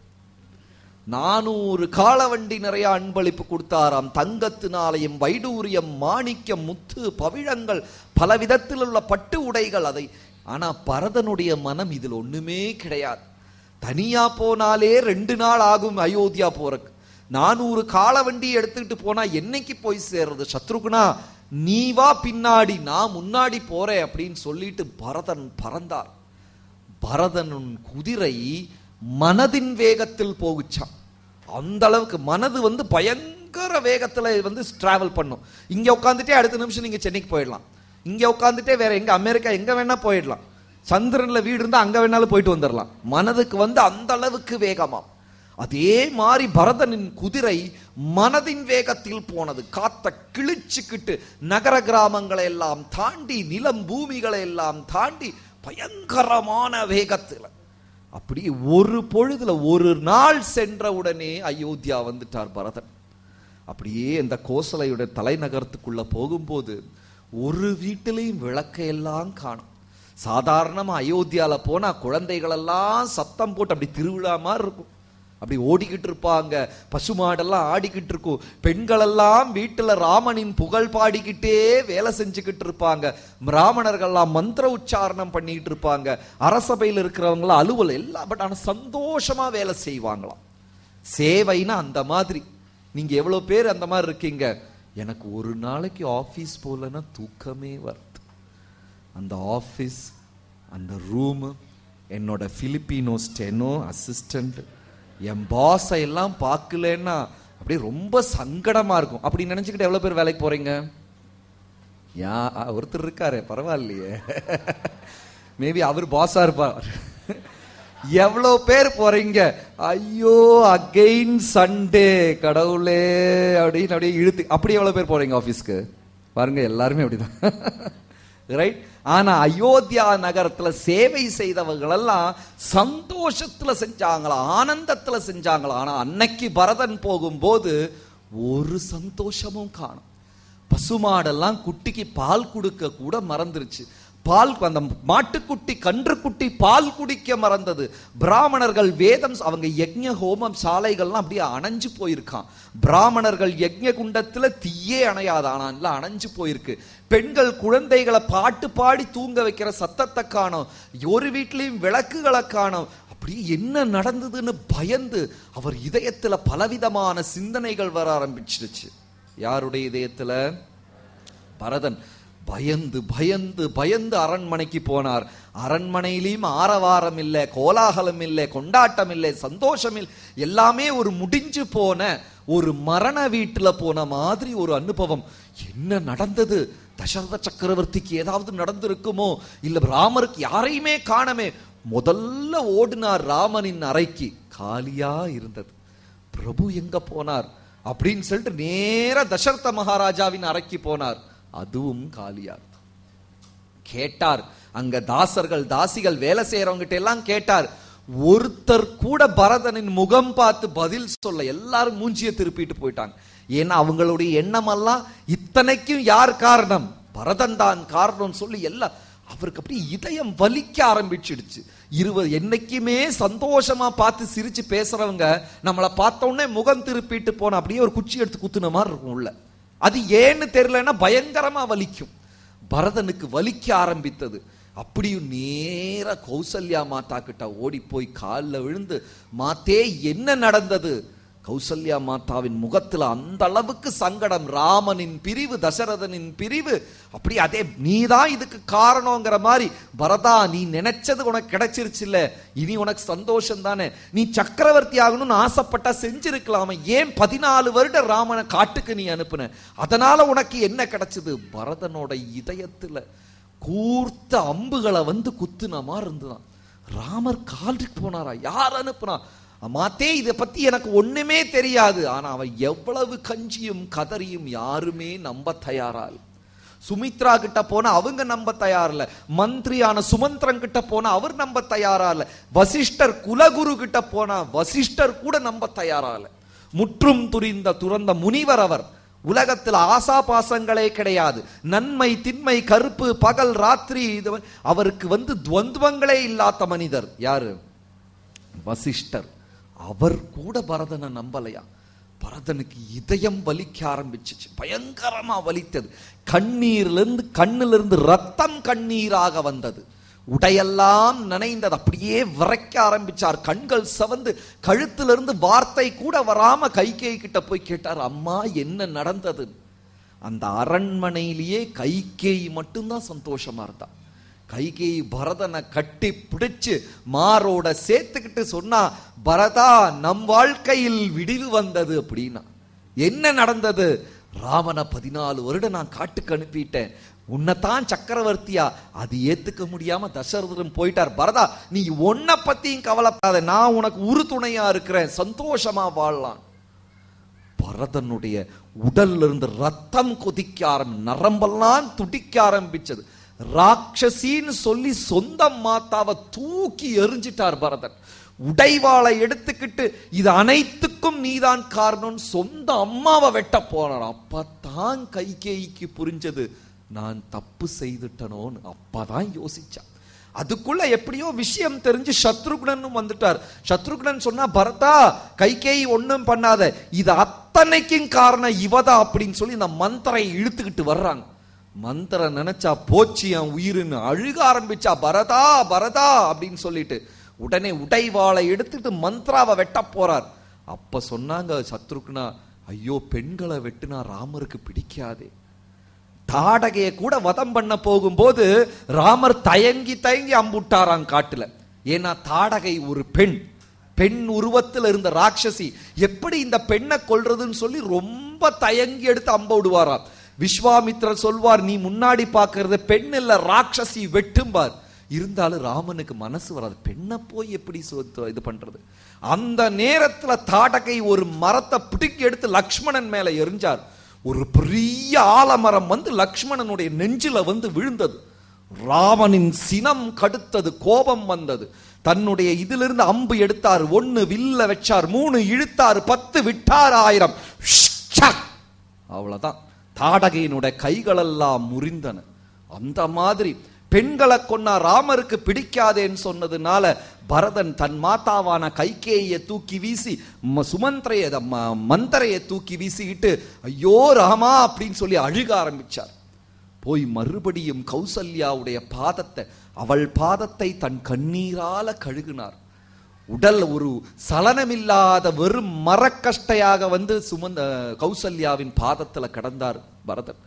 நானூறு காளவண்டி நிறைய அன்பளிப்பு கொடுத்தாராம் தங்கத்தினாலயம் வைடூரியம் மாணிக்கம் முத்து பவிழங்கள் பல விதத்தில் உள்ள பட்டு உடைகள் அதை ஆனா பரதனுடைய மனம் இதில் ஒண்ணுமே கிடையாது தனியா போனாலே ரெண்டு நாள் ஆகும் அயோத்தியா போறக்கு நானூறு காளவண்டி எடுத்துக்கிட்டு போனா என்னைக்கு போய் சேர்றது சத்ருகுணா நீ வா பின்னாடி நான் முன்னாடி போறேன் அப்படின்னு சொல்லிட்டு பரதன் பறந்தார் பரதனுன் குதிரை மனதின் வேகத்தில் போகுச்சான் அந்த அளவுக்கு மனது வந்து பயங்கர வேகத்துல வந்து டிராவல் பண்ணும் இங்க உட்காந்துட்டே அடுத்த நிமிஷம் நீங்க சென்னைக்கு போயிடலாம் இங்க உட்காந்துட்டே வேற எங்க அமெரிக்கா எங்க வேணா போயிடலாம் சந்திரன்ல வீடு இருந்தா அங்க வேணாலும் போயிட்டு வந்துடலாம் மனதுக்கு வந்து அந்த அளவுக்கு வேகமாம் அதே மாதிரி பரதனின் குதிரை மனதின் வேகத்தில் போனது காத்த கிழிச்சுக்கிட்டு நகர கிராமங்களை எல்லாம் தாண்டி நிலம் பூமிகளை எல்லாம் தாண்டி பயங்கரமான வேகத்துல அப்படி ஒரு பொழுதுல ஒரு நாள் சென்ற உடனே அயோத்தியா வந்துட்டார் பரதன் அப்படியே இந்த கோசலையுடைய தலைநகரத்துக்குள்ள போகும்போது ஒரு வீட்டிலையும் விளக்கையெல்லாம் காணும் சாதாரணமா அயோத்தியால போனா குழந்தைகள் எல்லாம் சத்தம் போட்டு அப்படி திருவிழா மாதிரி இருக்கும் அப்படி ஓடிக்கிட்டு இருப்பாங்க பசுமாடெல்லாம் ஆடிக்கிட்டு இருக்கும் பெண்களெல்லாம் வீட்டுல ராமனின் புகழ் பாடிக்கிட்டே வேலை செஞ்சுக்கிட்டு இருப்பாங்க பிராமணர்கள்லாம் மந்திர உச்சாரணம் பண்ணிக்கிட்டு இருப்பாங்க அரசபையில் இருக்கிறவங்களாம் அலுவல் எல்லாம் பட் ஆனா சந்தோஷமா வேலை செய்வாங்களாம் சேவைனா அந்த மாதிரி நீங்க எவ்வளவு பேர் அந்த மாதிரி இருக்கீங்க எனக்கு ஒரு நாளைக்கு ஆபீஸ் போலன்னா தூக்கமே வருது அந்த ஆஃபீஸ் அந்த ரூமு என்னோட பிலிப்பினோ ஸ்டெனோ அசிஸ்டண்ட் என் பாஸை எல்லாம் பார்க்கலன்னா அப்படியே ரொம்ப சங்கடமா இருக்கும் அப்படி நினைச்சுக்கிட்டு எவ்வளவு பேர் வேலைக்கு போறீங்க யா ஆ, ஒருத்தர் இருக்காரு பரவாயில்லையே மேபி அவர் பாஸா இருப்பார் எவ்வளவு பேர் போறீங்க ஐயோ அகைன் சண்டே கடவுளே அப்படின்னு அப்படியே இழுத்து அப்படி எவ்வளவு பேர் போறீங்க ஆபீஸ்க்கு பாருங்க எல்லாருமே அப்படிதான் ரைட் ஆனா அயோத்தியா நகரத்துல சேவை செய்தவர்கள் எல்லாம் சந்தோஷத்துல செஞ்சாங்களா ஆனந்தத்துல செஞ்சாங்களா ஆனா அன்னைக்கு பரதன் போகும்போது ஒரு சந்தோஷமும் காணும் பசுமாடெல்லாம் குட்டிக்கு பால் கொடுக்க கூட மறந்துருச்சு பால் அந்த மாட்டுக்குட்டி கன்றுக்குட்டி பால் குடிக்க மறந்தது பிராமணர்கள் வேதம் அவங்க யக்ஞ ஹோமம் சாலைகள்லாம் அப்படியே அணைஞ்சு போயிருக்கான் பிராமணர்கள் யக்ஞ குண்டத்துல தீயே அணையாது ஆனா எல்லாம் அணைஞ்சு போயிருக்கு பெண்கள் குழந்தைகளை பாட்டு பாடி தூங்க வைக்கிற சத்தத்தை காணோம் ஒரு வீட்லயும் விளக்குகளை காணோம் அப்படி என்ன நடந்ததுன்னு பயந்து அவர் இதயத்துல பலவிதமான சிந்தனைகள் வர ஆரம்பிச்சிருச்சு யாருடைய இதயத்துல பரதன் பயந்து பயந்து பயந்து அரண்மனைக்கு போனார் அரண்மனையிலையும் ஆரவாரம் இல்லை கோலாகலம் இல்லை கொண்டாட்டம் இல்லை சந்தோஷம் இல்லை எல்லாமே ஒரு முடிஞ்சு போன ஒரு மரண வீட்டுல போன மாதிரி ஒரு அனுபவம் என்ன நடந்தது தசரத சக்கரவர்த்திக்கு ஏதாவது நடந்திருக்குமோ இல்ல ராமருக்கு யாரையுமே காணமே முதல்ல ஓடினார் ராமனின் அறைக்கு காலியா இருந்தது பிரபு எங்க போனார் அப்படின்னு சொல்லிட்டு நேரா தசரத மகாராஜாவின் அறைக்கு போனார் அதுவும் காலியா இருந்தது. கேட்டார் அங்க தாசர்கள் தாசிகள் வேலை செய்யறவங்க எல்லாம் கேட்டார் ஒருத்தர் கூட பரதனின் முகம் பார்த்து பதில் சொல்ல எல்லாரும் மூஞ்சிய திருப்பிட்டு போயிட்டாங்க ஏன்னா அவங்களுடைய எண்ணமெல்லாம் இத்தனைக்கும் யார் காரணம் பரதன் தான் காரணம் சொல்லி எல்லாம் அவருக்கு அப்படி இதயம் வலிக்க ஆரம்பிச்சிடுச்சு இருபது என்னைக்குமே சந்தோஷமா பார்த்து சிரிச்சு பேசுறவங்க நம்மளை பார்த்த உடனே முகம் திருப்பிட்டு போன அப்படியே ஒரு குச்சி எடுத்து குத்துன மாதிரி இருக்கும் உள்ள அது ஏன்னு தெரியலன்னா பயங்கரமா வலிக்கும் பரதனுக்கு வலிக்க ஆரம்பித்தது அப்படியும் நேரா கௌசல்யா மாதா கிட்ட ஓடி போய் காலில் விழுந்து மாத்தே என்ன நடந்தது கௌசல்யா மாதாவின் முகத்துல அந்த அளவுக்கு சங்கடம் ராமனின் பிரிவு தசரதனின் பிரிவு அப்படி அதே நீதான் இதுக்கு காரணங்கிற மாதிரி பரதா நீ நினைச்சது உனக்கு கிடைச்சிருச்சு இல்ல இனி உனக்கு சந்தோஷம் தானே நீ சக்கரவர்த்தி ஆகணும்னு ஆசைப்பட்டா செஞ்சிருக்கலாமே ஏன் பதினாலு வருட ராமனை காட்டுக்கு நீ அனுப்புன அதனால உனக்கு என்ன கிடைச்சது பரதனோட இதயத்துல கூர்த்த அம்புகளை வந்து குத்துன மாதிரி இருந்துதான் ராமர் கால்க்கு போனாரா யார் அனுப்புனா மாத்தே இதை பத்தி எனக்கு ஒண்ணுமே தெரியாது ஆனா அவன் எவ்வளவு கஞ்சியும் கதறியும் யாருமே நம்ப தயாரா இல்ல சுமித்ரா கிட்ட போனா அவங்க நம்ப தயாரில்ல மந்திரியான சுமந்திரன் கிட்ட போனா அவர் நம்ப தயாரா இல்ல வசிஷ்டர் குலகுரு கிட்ட போனா வசிஷ்டர் கூட நம்ப தயாரா இல்ல முற்றும் துரிந்த துறந்த முனிவர் அவர் உலகத்தில் ஆசா பாசங்களே கிடையாது நன்மை திண்மை கருப்பு பகல் ராத்திரி இது அவருக்கு வந்து துவந்துவங்களே இல்லாத மனிதர் யாரு வசிஷ்டர் அவர் கூட பரதனை நம்பலையா பரதனுக்கு இதயம் வலிக்க ஆரம்பிச்சிச்சு பயங்கரமா வலித்தது கண்ணீர்ல இருந்து கண்ணுல இருந்து ரத்தம் கண்ணீராக வந்தது உடையெல்லாம் நனைந்தது அப்படியே விரைக்க ஆரம்பிச்சார் கண்கள் சவந்து கழுத்திலிருந்து வார்த்தை கூட வராம கைகேயி கிட்ட போய் கேட்டார் அம்மா என்ன நடந்தது அந்த அரண்மனையிலேயே கைகேயி மட்டும்தான் சந்தோஷமா இருந்தா கைகேயி பரதனை கட்டி பிடிச்சு மாரோட சேர்த்துக்கிட்டு சொன்னா பரதா நம் வாழ்க்கையில் விடிவு வந்தது அப்படின்னா என்ன நடந்தது ராமனை பதினாலு வருடம் நான் காட்டுக்கு அனுப்பிட்டேன் உன்னைத்தான் சக்கரவர்த்தியா அது ஏத்துக்க முடியாம தசரதன் போயிட்டார் பரதா நீ உன்னை பத்தியும் கவலைப்படாத நான் உனக்கு உரு துணையா இருக்கிறேன் சந்தோஷமா வாழலாம் பரதனுடைய உடல்ல இருந்து ரத்தம் கொதிக்க ஆரம்பி நரம்பெல்லாம் துடிக்க ஆரம்பிச்சது ராட்சசின்னு சொல்லி சொந்த மாத்தாவை தூக்கி எறிஞ்சிட்டார் பரதன் உடைவாளை எடுத்துக்கிட்டு இது அனைத்துக்கும் நீதான் காரணம் சொந்த அம்மாவை வெட்ட போனார் அப்பதான் கைகேயிக்கு புரிஞ்சது நான் தப்பு செய்துட்டனோன்னு அப்பதான் யோசிச்சான் அதுக்குள்ள எப்படியோ விஷயம் தெரிஞ்சு சத்ருகுணனும் வந்துட்டார் சத்ருகுணன் சொன்னா பரதா கைகேயி ஒண்ணும் பண்ணாத இது அத்தனைக்கும் காரணம் இவதா அப்படின்னு சொல்லி இந்த மந்திரை இழுத்துக்கிட்டு வர்றாங்க மந்திரம் நினைச்சா போச்சு என் உயிருன்னு அழுக ஆரம்பிச்சா பரதா பரதா அப்படின்னு சொல்லிட்டு உடனே உடைவாளை எடுத்துட்டு மந்த்ராவை வெட்ட போறார் அப்ப சொன்னாங்க சத்ருக்னா ஐயோ பெண்களை வெட்டுனா ராமருக்கு பிடிக்காதே தாடகைய கூட வதம் பண்ண போகும்போது ராமர் தயங்கி தயங்கி அம்புட்டாராம் காட்டுல ஏன்னா தாடகை ஒரு பெண் பெண் உருவத்தில் இருந்த ராட்சசி எப்படி இந்த பெண்ணை கொல்றதுன்னு சொல்லி ரொம்ப தயங்கி எடுத்து அம்ப விடுவாராம் விஸ்வாமித்ரர் சொல்வார் நீ முன்னாடி பார்க்கறது பெண் இல்ல ராட்சசி வெட்டும்பார் இருந்தாலும் ராமனுக்கு மனசு வராது பெண்ணை போய் எப்படி சொத்து- இது பண்றது அந்த நேரத்துல தாடகை ஒரு மரத்தை பிடிக்கி எடுத்து லக்ஷ்மணன் மேல எரிஞ்சார் ஒரு பெரிய ஆலமரம் வந்து லக்ஷ்மணனுடைய நெஞ்சில வந்து விழுந்தது ராமனின் சினம் கடுத்தது கோபம் வந்தது தன்னுடைய இதிலிருந்து அம்பு எடுத்தார் ஒன்னு வில்ல வச்சார் மூணு இழுத்தார் பத்து விட்டார் ஆயிரம் ஷக். அவ்வளவுதான் தாடகையினுடைய கைகளெல்லாம் முறிந்தன அந்த மாதிரி பெண்களை கொன்னா ராமருக்கு பிடிக்காதேன்னு சொன்னதுனால பரதன் தன் மாதாவான கைகேயை தூக்கி வீசி ம- சுமந்திரைய அத ம- மந்தரைய தூக்கி வீசிக்கிட்டு ஐயோ ராமா அப்படின்னு சொல்லி அழுக ஆரம்பிச்சார் போய் மறுபடியும் கௌசல்யாவுடைய பாதத்தை அவள் பாதத்தை தன் கண்ணீரால கழுகினார் உடல் ஒரு சலனமில்லாத வெறும் மரக்கஷ்டையாக வந்து சுமந்த கௌசல்யாவின் பாதத்துல கடந்தார் பரதன்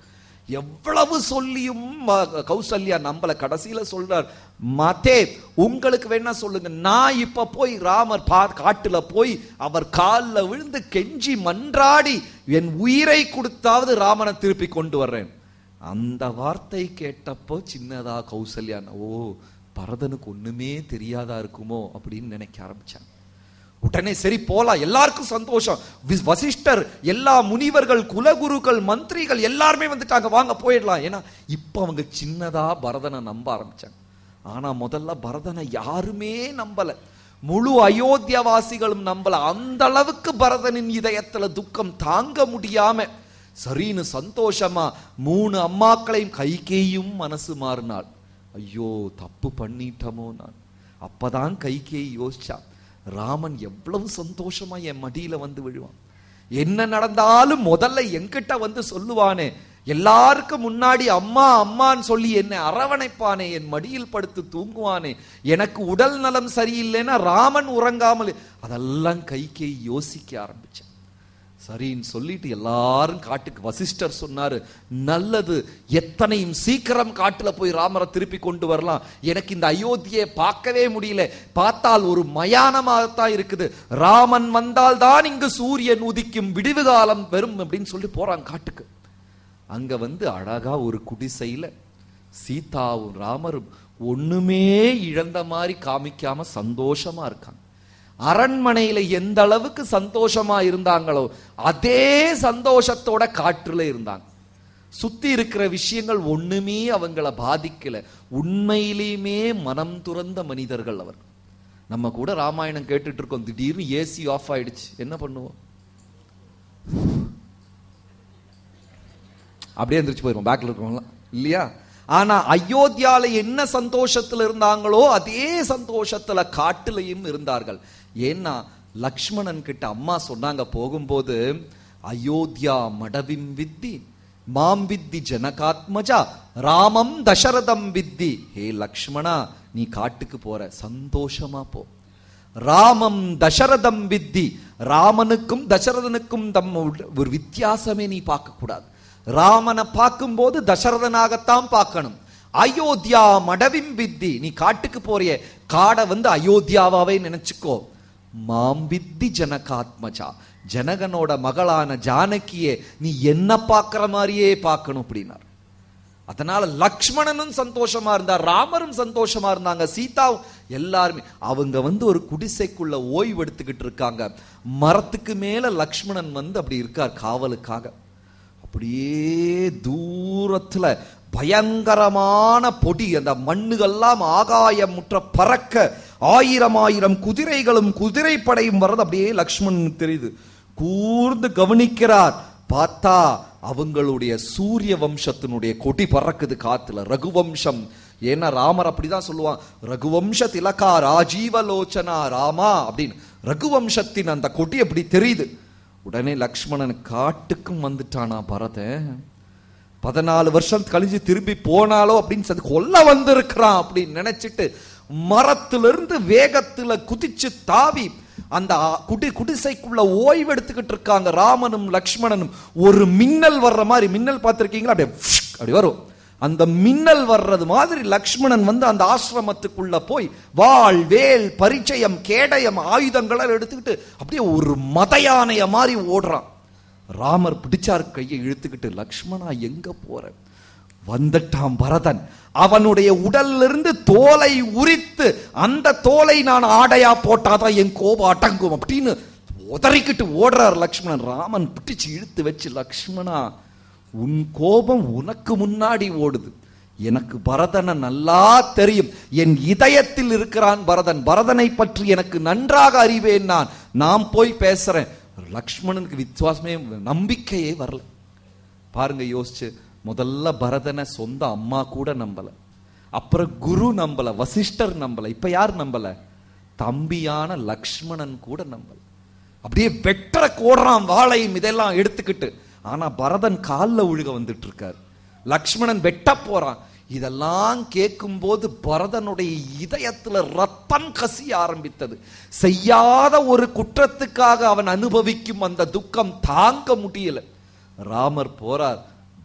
எவ்வளவு சொல்லியும் ம- கௌசல்யா நம்பல கடைசியில சொல்றார் மதே உங்களுக்கு வேணா சொல்லுங்க நான் இப்ப போய் ராமர் பா காட்டுல போய் அவர் கால்ல விழுந்து கெஞ்சி மன்றாடி என் உயிரை கொடுத்தாவது ராமனை திருப்பி கொண்டு வர்றேன் அந்த வார்த்தை கேட்டப்போ சின்னதா கௌசல்யா ஓ பரதனுக்கு ஒண்ணுமே தெரியாதா இருக்குமோ அப்படின்னு நினைக்க ஆரம்பிச்சாங்க உடனே சரி போலாம் எல்லாருக்கும் சந்தோஷம் வி- வசிஷ்டர் எல்லா முனிவர்கள் குலகுருக்கள் மந்திரிகள் எல்லாருமே வந்துட்டாங்க வாங்க போயிடலாம் ஏன்னா இப்ப அவங்க சின்னதா பரதனை நம்ப ஆரம்பிச்சாங்க ஆனா முதல்ல பரதனை யாருமே நம்பல முழு அயோத்தியவாசிகளும் நம்பல அந்த அளவுக்கு பரதனின் இதயத்துல துக்கம் தாங்க முடியாம சரின்னு சந்தோஷமா மூணு அம்மாக்களையும் கைகேயும் மனசு மாறினாள் ஐயோ தப்பு பண்ணிட்டமோ நான் அப்பதான் கைகேயி யோசிச்சா ராமன் எவ்வளவு சந்தோஷமா என் மடியில வந்து விழுவான் என்ன நடந்தாலும் முதல்ல என்கிட்ட வந்து சொல்லுவானே எல்லாருக்கும் முன்னாடி அம்மா அம்மான்னு சொல்லி என்னை அரவணைப்பானே என் மடியில் படுத்து தூங்குவானே எனக்கு உடல் நலம் சரியில்லைன்னா ராமன் உறங்காமல் அதெல்லாம் கைக்கே யோசிக்க ஆரம்பிச்சேன் சரின்னு சொல்லிட்டு எல்லாரும் காட்டுக்கு வசிஷ்டர் சொன்னாரு நல்லது எத்தனையும் சீக்கிரம் காட்டுல போய் ராமரை திருப்பி கொண்டு வரலாம் எனக்கு இந்த அயோத்தியை பார்க்கவே முடியல பார்த்தால் ஒரு மயானமாகத்தான் இருக்குது ராமன் வந்தால் தான் இங்கு சூரியன் உதிக்கும் விடிவு காலம் வரும் அப்படின்னு சொல்லி போறாங்க காட்டுக்கு அங்க வந்து அழகா ஒரு குடிசையில சீதாவும் ராமரும் ஒண்ணுமே இழந்த மாதிரி காமிக்காம சந்தோஷமா இருக்காங்க அரண்மனையில எந்த அளவுக்கு சந்தோஷமா இருந்தாங்களோ அதே சந்தோஷத்தோட காற்றுல இருந்தாங்க சுத்தி இருக்கிற விஷயங்கள் ஒண்ணுமே அவங்கள பாதிக்கல உண்மையிலேயுமே மனம் துறந்த மனிதர்கள் அவர் நம்ம கூட ராமாயணம் கேட்டுட்டு இருக்கோம் திடீர்னு ஏசி ஆஃப் ஆயிடுச்சு என்ன பண்ணுவோம் அப்படியே எந்திரிச்சு போயிருவோம் பேக்ல இருக்கவங்களாம் இல்லையா ஆனா அயோத்தியால என்ன சந்தோஷத்துல இருந்தாங்களோ அதே சந்தோஷத்துல காட்டுலையும் இருந்தார்கள் ஏன்னா லக்ஷ்மணன் கிட்ட அம்மா சொன்னாங்க போகும்போது அயோத்தியா மடவிம் வித்தி மாம் வித்தி ஜனகாத்மஜா ராமம் தசரதம் வித்தி ஹே லக்ஷ்மணா நீ காட்டுக்கு போற சந்தோஷமா போ ராமம் தசரதம் வித்தி ராமனுக்கும் தசரதனுக்கும் தம் ஒரு வித்தியாசமே நீ பார்க்க கூடாது ராமனை பார்க்கும்போது தசரதனாகத்தான் பார்க்கணும் அயோத்தியா மடவிம் வித்தி நீ காட்டுக்கு போறிய காடை வந்து அயோத்தியாவாவே நினைச்சுக்கோ மாம் வித்தி ஜனகாத்மஜா ஜனகனோட மகளான ஜானகியே நீ என்ன பார்க்கிற மாதிரியே பார்க்கணும் அப்படின்னார் அதனால லக்ஷ்மணனும் சந்தோஷமா இருந்தார் ராமரும் சந்தோஷமா இருந்தாங்க சீதாவும் எல்லாருமே அவங்க வந்து ஒரு குடிசைக்குள்ள ஓய்வு எடுத்துக்கிட்டு இருக்காங்க மரத்துக்கு மேல லக்ஷ்மணன் வந்து அப்படி இருக்கார் காவலுக்காக அப்படியே தூரத்துல பயங்கரமான பொடி அந்த மண்ணுகள்லாம் ஆகாயம் முற்ற பறக்க ஆயிரம் ஆயிரம் குதிரைகளும் குதிரைப்படையும் வர்றது அப்படியே லக்ஷ்மணனுக்கு தெரியுது கூர்ந்து கவனிக்கிறார் பார்த்தா அவங்களுடைய சூரிய வம்சத்தினுடைய கொடி பறக்குது காத்துல ரகுவம்சம் ஏன்னா ராமர் அப்படிதான் சொல்லுவான் ரகுவம்ச திலகா ராஜீவலோச்சனா ராமா அப்படின்னு ரகுவம்சத்தின் அந்த கொடி அப்படி தெரியுது உடனே லக்ஷ்மணன் காட்டுக்கும் வந்துட்டானா பரதன் பதினாலு வருஷம் கழிஞ்சு திரும்பி போனாலோ அப்படின்னு சொல்லி கொல்ல வந்திருக்கிறான் அப்படின்னு நினைச்சிட்டு மரத்திலிருந்து வேகத்துல குதிச்சு தாவி அந்த குடி குடிசைக்குள்ள ஓய்வு எடுத்துக்கிட்டு இருக்காங்க ராமனும் லக்ஷ்மணனும் ஒரு மின்னல் வர்ற மாதிரி மின்னல் பார்த்திருக்கீங்களா அப்படியே ஃப்ஷ் அப்படி வரும் அந்த மின்னல் வர்றது மாதிரி லக்ஷ்மணன் வந்து அந்த ஆசிரமத்துக்குள்ள போய் வாள் வேல் பரிச்சயம் கேடயம் ஆயுதங்களை எடுத்துக்கிட்டு அப்படியே ஒரு மத யானைய மாதிரி ஓடுறான் ராமர் பிடிச்சார் கையை இழுத்துக்கிட்டு லக்ஷ்மணா எங்க போற வந்துட்டான் பரதன் அவனுடைய உடல்ல இருந்து தோலை உரித்து அந்த தோலை நான் ஆடையா போட்டாதான் என் கோபம் அடங்கும் அப்படின்னு உதறிக்கிட்டு ஓடுறார் லக்ஷ்மணன் ராமன் பிடிச்சு இழுத்து வச்சு லக்ஷ்மணா உன் கோபம் உனக்கு முன்னாடி ஓடுது எனக்கு பரதனை நல்லா தெரியும் என் இதயத்தில் இருக்கிறான் பரதன் பரதனை பற்றி எனக்கு நன்றாக அறிவேன் நான் நான் போய் பேசுறேன் லக்ஷ்மணனுக்கு விசுவாசமே நம்பிக்கையே வரல பாருங்க யோசிச்சு முதல்ல பரதனை சொந்த அம்மா கூட நம்பல அப்புறம் குரு நம்பல வசிஷ்டர் நம்பல இப்ப யார் நம்பல தம்பியான லக்ஷ்மணன் கூட நம்பல அப்படியே வெட்டற கோடுறான் வாளையும் இதெல்லாம் எடுத்துக்கிட்டு ஆனா பரதன் காலில் உழுக வந்துட்டு இருக்காரு லக்ஷ்மணன் வெட்ட போறான் இதெல்லாம் கேட்கும்போது பரதனுடைய இதயத்துல ரத்தம் கசிய ஆரம்பித்தது செய்யாத ஒரு குற்றத்துக்காக அவன் அனுபவிக்கும் அந்த துக்கம் தாங்க முடியல ராமர் போறார்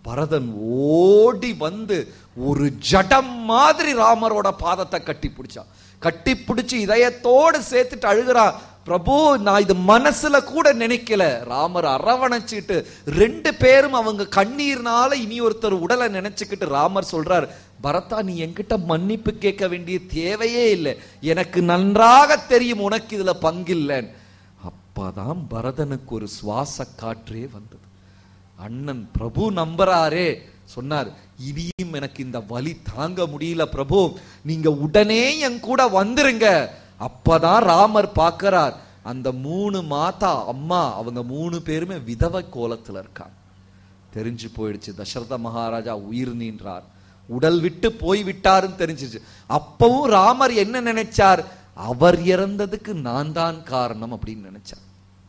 பரதன் ஓடி வந்து ஒரு ஜடம் மாதிரி ராமரோட பாதத்தை கட்டி பிடிச்சான் கட்டி பிடிச்சு இதயத்தோடு சேர்த்துட்டு அழுகிறா பிரபு நான் இது மனசுல கூட நினைக்கல ராமர் அரவணைச்சிட்டு ரெண்டு பேரும் அவங்க கண்ணீர்னால இனி ஒருத்தர் உடலை நினைச்சுக்கிட்டு ராமர் சொல்றார் பரதா நீ என்கிட்ட மன்னிப்பு கேட்க வேண்டிய தேவையே இல்லை எனக்கு நன்றாக தெரியும் உனக்கு இதுல பங்கில்லைன்னு அப்பதான் பரதனுக்கு ஒரு சுவாச காற்றே வந்தது அண்ணன் பிரபு நம்புறாரே சொன்னார் இனியும் எனக்கு இந்த வலி தாங்க முடியல பிரபு நீங்க உடனே என் கூட வந்துருங்க அப்பதான் ராமர் பார்க்கறார் அந்த மூணு மாதா அம்மா அவங்க மூணு பேருமே விதவை கோலத்துல இருக்காங்க தெரிஞ்சு போயிடுச்சு தசரத மகாராஜா உயிர் நீன்றார் உடல் விட்டு போய் விட்டாருன்னு தெரிஞ்சிச்சு அப்பவும் ராமர் என்ன நினைச்சார் அவர் இறந்ததுக்கு நான் தான் காரணம் அப்படின்னு நினைச்சார்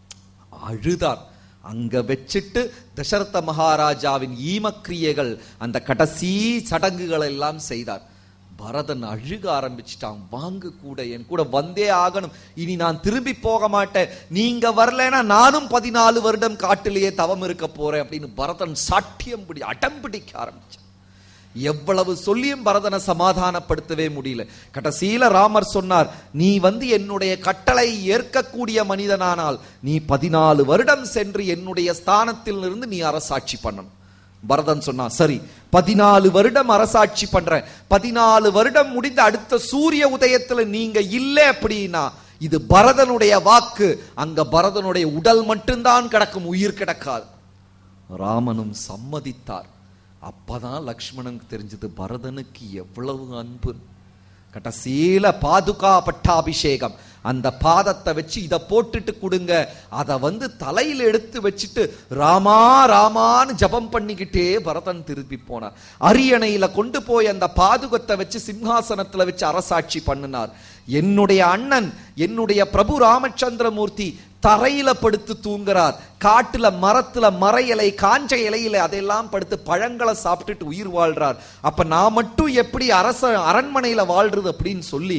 அழுதார் அங்க வச்சிட்டு தசரத மகாராஜாவின் ஈமக்கிரியைகள் அந்த கடைசி சடங்குகள் எல்லாம் செய்தார் பரதன் அழுக ஆரம்பிச்சிட்டான் வாங்க கூட என் கூட வந்தே ஆகணும் இனி நான் திரும்பி போக மாட்டேன் நீங்க வரலைன்னா நானும் பதினாலு வருடம் காட்டிலேயே தவம் இருக்க போறேன் அப்படின்னு பரதன் சாட்டியம் பிடி அடம் பிடிக்க ஆரம்பிச்சான் எவ்வளவு சொல்லியும் பரதனை சமாதானப்படுத்தவே முடியல கடைசியில ராமர் சொன்னார் நீ வந்து என்னுடைய கட்டளை ஏற்கக்கூடிய மனிதனானால் நீ பதினாலு வருடம் சென்று என்னுடைய ஸ்தானத்தில் இருந்து நீ அரசாட்சி பண்ணணும் பரதன் சொன்னான் சரி பதினாலு வருடம் அரசாட்சி பண்றேன் பதினாலு வருடம் முடிந்த அடுத்த சூரிய உதயத்துல நீங்க இல்லை அப்படின்னா இது பரதனுடைய வாக்கு அங்க பரதனுடைய உடல் மட்டும்தான் கிடக்கும் உயிர் கிடக்காது ராமனும் சம்மதித்தார் அப்பதான் லக்ஷ்மணனுக்கு தெரிஞ்சது பரதனுக்கு எவ்வளவு அன்பு கடைசியில பாதுகா பட்டாபிஷேகம் அந்த பாதத்தை வச்சு இத போட்டுட்டு கொடுங்க அத வந்து தலையில எடுத்து வச்சுட்டு ராமா ராமான்னு ஜபம் பண்ணிக்கிட்டே பரதன் திருப்பி போனார் அரியணையில கொண்டு போய் அந்த பாதுகத்தை வச்சு சிம்ஹாசனத்துல வச்சு அரசாட்சி பண்ணினார் என்னுடைய அண்ணன் என்னுடைய பிரபு ராமச்சந்திரமூர்த்தி தரையில படுத்து தூங்குறார் காட்டுல மரத்துல மர இலை காஞ்ச இலையில அதெல்லாம் படுத்து பழங்களை சாப்பிட்டுட்டு உயிர் வாழ்றார் அப்ப நான் மட்டும் எப்படி அரச அரண்மனையில வாழ்றது அப்படின்னு சொல்லி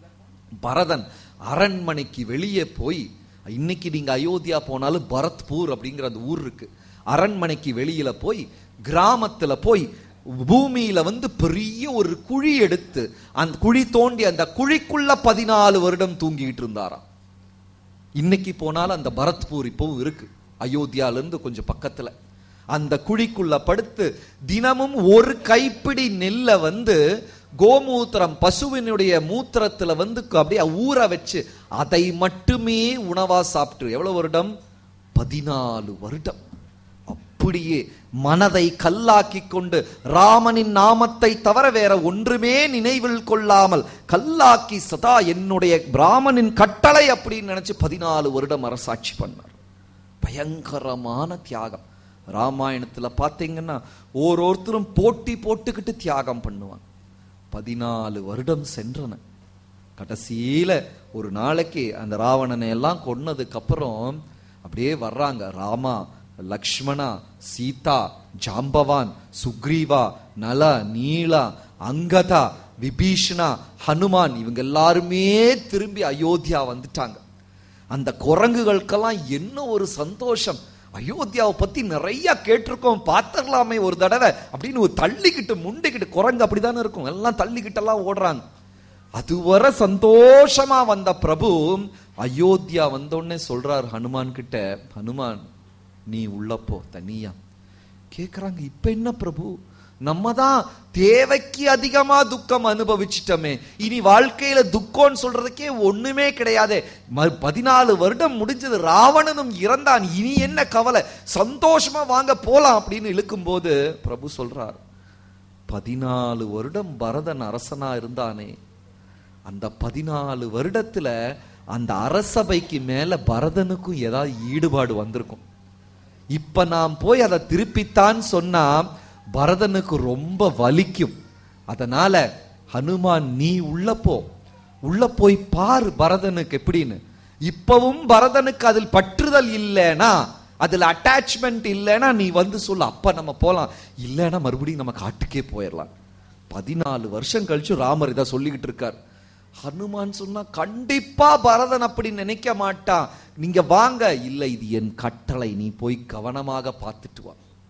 பரதன் அரண்மனைக்கு வெளியே போய் இன்னைக்கு நீங்க அயோத்தியா போனாலும் பரத்பூர் அப்படிங்கிற அந்த ஊர் இருக்கு அரண்மனைக்கு வெளியில போய் கிராமத்துல போய் பூமியில வந்து பெரிய ஒரு குழி எடுத்து அந்த குழி தோண்டி அந்த குழிக்குள்ள பதினாலு வருடம் தூங்கிட்டு இருந்தாராம் இன்னைக்கு போனாலும் அந்த பரத்பூர் இப்பவும் இருக்கு அயோத்தியால இருந்து கொஞ்சம் பக்கத்துல அந்த குழிக்குள்ள படுத்து தினமும் ஒரு கைப்பிடி நெல்லை வந்து கோமூத்திரம் பசுவினுடைய மூத்திரத்துல வந்து அப்படியே ஊற வச்சு அதை மட்டுமே உணவா சாப்பிட்டு எவ்வளவு வருடம் பதினாலு வருடம் அப்படியே மனதை கல்லாக்கி கொண்டு ராமனின் நாமத்தை தவிர வேற ஒன்றுமே நினைவில் கொள்ளாமல் கல்லாக்கி சதா என்னுடைய பிராமனின் கட்டளை அப்படின்னு நினைச்சு பதினாலு வருடம் அரசாட்சி பண்ணார் பயங்கரமான தியாகம் ராமாயணத்துல பாத்தீங்கன்னா ஓரொருத்தரும் போட்டி போட்டுக்கிட்டு தியாகம் பண்ணுவாங்க பதினாலு வருடம் சென்றன கடைசியில ஒரு நாளைக்கு அந்த ராவணனை எல்லாம் கொன்னதுக்கு அப்புறம் அப்படியே வர்றாங்க ராமா லக்ஷ்மணா சீதா ஜாம்பவான் சுக்ரீவா நல நீலா அங்கதா விபீஷணா ஹனுமான் இவங்க எல்லாருமே திரும்பி அயோத்தியா வந்துட்டாங்க அந்த குரங்குகளுக்கெல்லாம் என்ன ஒரு சந்தோஷம் அயோத்தியாவை பத்தி நிறைய கேட்டிருக்கோம் பார்த்துடலாமே ஒரு தடவை அப்படின்னு ஒரு தள்ளிக்கிட்டு முண்டிக்கிட்டு குரங்கு அப்படிதானே இருக்கும் எல்லாம் தள்ளிக்கிட்டு எல்லாம் ஓடுறாங்க அதுவரை சந்தோஷமா வந்த பிரபு அயோத்தியா வந்தோடனே சொல்றார் ஹனுமான் கிட்ட ஹனுமான் நீ உள்ள போ தனியா கேக்குறாங்க இப்ப என்ன பிரபு நம்ம தான் தேவைக்கு அதிகமா துக்கம் அனுபவிச்சிட்டோமே இனி வாழ்க்கையில துக்கம்னு சொல்றதுக்கே ஒண்ணுமே கிடையாது பதினாலு வருடம் முடிஞ்சது ராவணனும் இறந்தான் இனி என்ன கவலை சந்தோஷமா வாங்க போலாம் அப்படின்னு இழுக்கும் போது பிரபு சொல்றார் பதினாலு வருடம் பரதன் அரசனா இருந்தானே அந்த பதினாலு வருடத்துல அந்த அரசபைக்கு மேல பரதனுக்கும் ஏதாவது ஈடுபாடு வந்திருக்கும் இப்ப நாம் போய் அதை திருப்பித்தான் சொன்னா பரதனுக்கு ரொம்ப வலிக்கும் அதனால ஹனுமான் நீ உள்ள போ உள்ள போய் பாரு பரதனுக்கு எப்படின்னு இப்பவும் பரதனுக்கு அதில் பற்றுதல் இல்லைனா அதுல அட்டாச்மெண்ட் இல்லைன்னா நீ வந்து சொல்லு அப்ப நம்ம போலாம் இல்லைன்னா மறுபடியும் நம்ம காட்டுக்கே போயிடலாம் பதினாலு வருஷம் கழிச்சு ராமர் இதை சொல்லிக்கிட்டு இருக்கார் ஹனுமான் சொன்னா கண்டிப்பா பரதன் அப்படி நினைக்க மாட்டான் நீங்க வாங்க இல்ல இது என் கட்டளை நீ போய் கவனமாக பார்த்துட்டு வா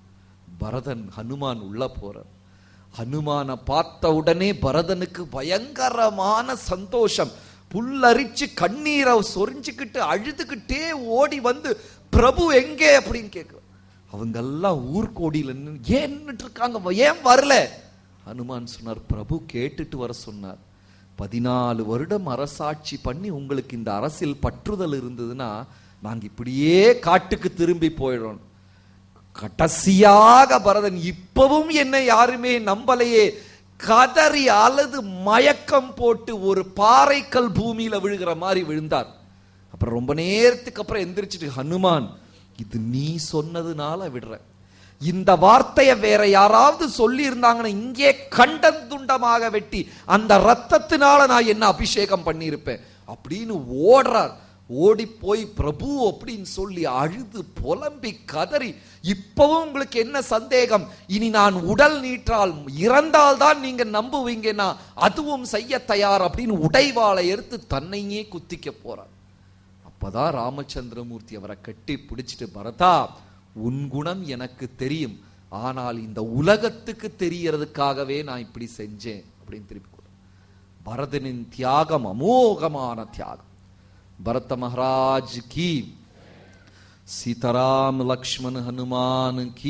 பரதன் ஹனுமான் உள்ள போறார் ஹனுமான பார்த்த உடனே பரதனுக்கு பயங்கரமான சந்தோஷம் புல்லரிச்சு கண்ணீரை சொரிஞ்சுக்கிட்டு அழுதுகிட்டே ஓடி வந்து பிரபு எங்கே அப்படின்னு கேட்க அவங்க எல்லாம் ஊர்கோடியில நின்னு ஏன் நின்னுட்டு இருக்காங்க ஏன் வரல ஹனுமான் சொன்னார் பிரபு கேட்டுட்டு வர சொன்னார் பதினாலு வருடம் அரசாட்சி பண்ணி உங்களுக்கு இந்த அரசியல் பற்றுதல் இருந்ததுன்னா நாங்க இப்படியே காட்டுக்கு திரும்பி போயிடுறோம் கடைசியாக பரதன் இப்பவும் என்னை யாருமே நம்பலையே கதறி அலது மயக்கம் போட்டு ஒரு பாறைக்கல் பூமியில விழுகிற மாதிரி விழுந்தார் அப்புறம் ரொம்ப நேரத்துக்கு அப்புறம் எந்திரிச்சிட்டு ஹனுமான் இது நீ சொன்னதுனால விடுற இந்த வார்த்தையை வேற யாராவது சொல்லி இருந்தாங்கன்னா இங்கே கண்டந்துண்டமாக வெட்டி அந்த ரத்தத்தினால நான் என்ன அபிஷேகம் பண்ணியிருப்பேன் அப்படின்னு ஓடுறார் ஓடி போய் பிரபு அப்படின்னு சொல்லி அழுது புலம்பி கதறி இப்பவும் உங்களுக்கு என்ன சந்தேகம் இனி நான் உடல் நீற்றால் இறந்தால் தான் நீங்க நம்புவீங்கன்னா அதுவும் செய்ய தயார் அப்படின்னு உடைவாளை எடுத்து தன்னையே குத்திக்க போறார் அப்பதான் ராமச்சந்திரமூர்த்தி அவரை கட்டி பிடிச்சிட்டு பரதா உன் குணம் எனக்கு தெரியும் ஆனால் இந்த உலகத்துக்கு தெரியறதுக்காகவே நான் இப்படி செஞ்சேன் அப்படின்னு திருப்பி கொடுத்தார். பரதனின் தியாகம் அமோகமான தியாகம் பரத மகாராஜ் கி சீதாராம் லக்ஷ்மண் ஹனுமான் கி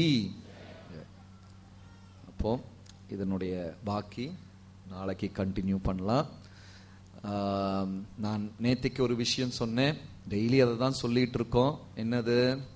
அப்போ இதனுடைய பாக்கி நாளைக்கு கண்டினியூ பண்ணலாம் ஆம், நான் நேத்திக்கு ஒரு விஷயம் சொன்னேன் டெய்லி அதை தான் சொல்லிட்டு இருக்கோம் என்னது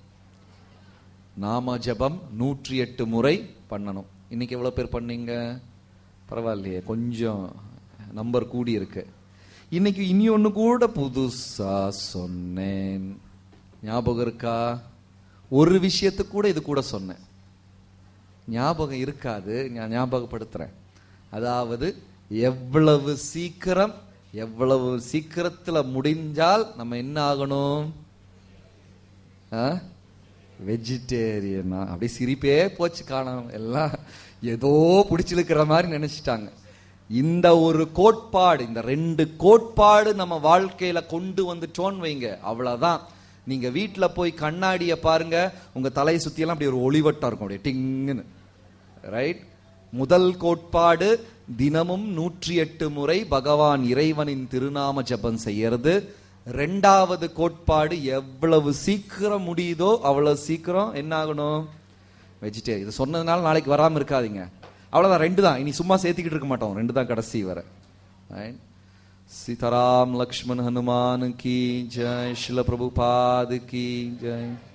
நாம ஜெபம் நூற்றி எட்டு முறை பண்ணணும் இன்னைக்கு எவ்வளவு பேர் பண்ணீங்க பரவாயில்லையே கொஞ்சம் நம்பர் கூடி இருக்கு இன்னைக்கு இனி ஒண்ணு கூட புதுசா சொன்னேன் ஞாபகம் இருக்கா ஒரு விஷயத்துக்கு கூட இது கூட சொன்னேன் ஞாபகம் இருக்காது நான் ஞாபகப்படுத்துறேன் அதாவது எவ்வளவு சீக்கிரம் எவ்வளவு சீக்கிரத்துல முடிஞ்சால் நம்ம என்ன ஆகணும் வெஜிடேரியனா அப்படியே சிரிப்பே போச்சு காணோம் எல்லாம் ஏதோ பிடிச்சிருக்கிற மாதிரி நினைச்சிட்டாங்க இந்த ஒரு கோட்பாடு இந்த ரெண்டு கோட்பாடு நம்ம வாழ்க்கையில கொண்டு வந்துட்டோன்னு வைங்க அவ்வளவுதான் நீங்க வீட்டுல போய் கண்ணாடிய பாருங்க உங்க தலையை சுத்தி எல்லாம் அப்படி ஒரு ஒளிவட்டம் இருக்கும் அப்படியே டிங்குன்னு ரைட் முதல் கோட்பாடு தினமும் நூற்றி எட்டு முறை பகவான் இறைவனின் திருநாம ஜெபம் செய்யறது ரெண்டாவது கோட்பாடு எவ்வளவு சீக்கிரம் முடியுதோ அவ்வளவு சீக்கிரம் என்ன ஆகணும் வெஜிடேரியன் இது சொன்னதுனால நாளைக்கு வராம இருக்காதீங்க அவ்வளவுதான் ரெண்டு தான் இனி சும்மா சேர்த்துக்கிட்டு இருக்க மாட்டோம் ரெண்டு தான் கடைசி வர Right? सीताराम लक्ष्मण हनुमान की जय शिल प्रभुपाद की जय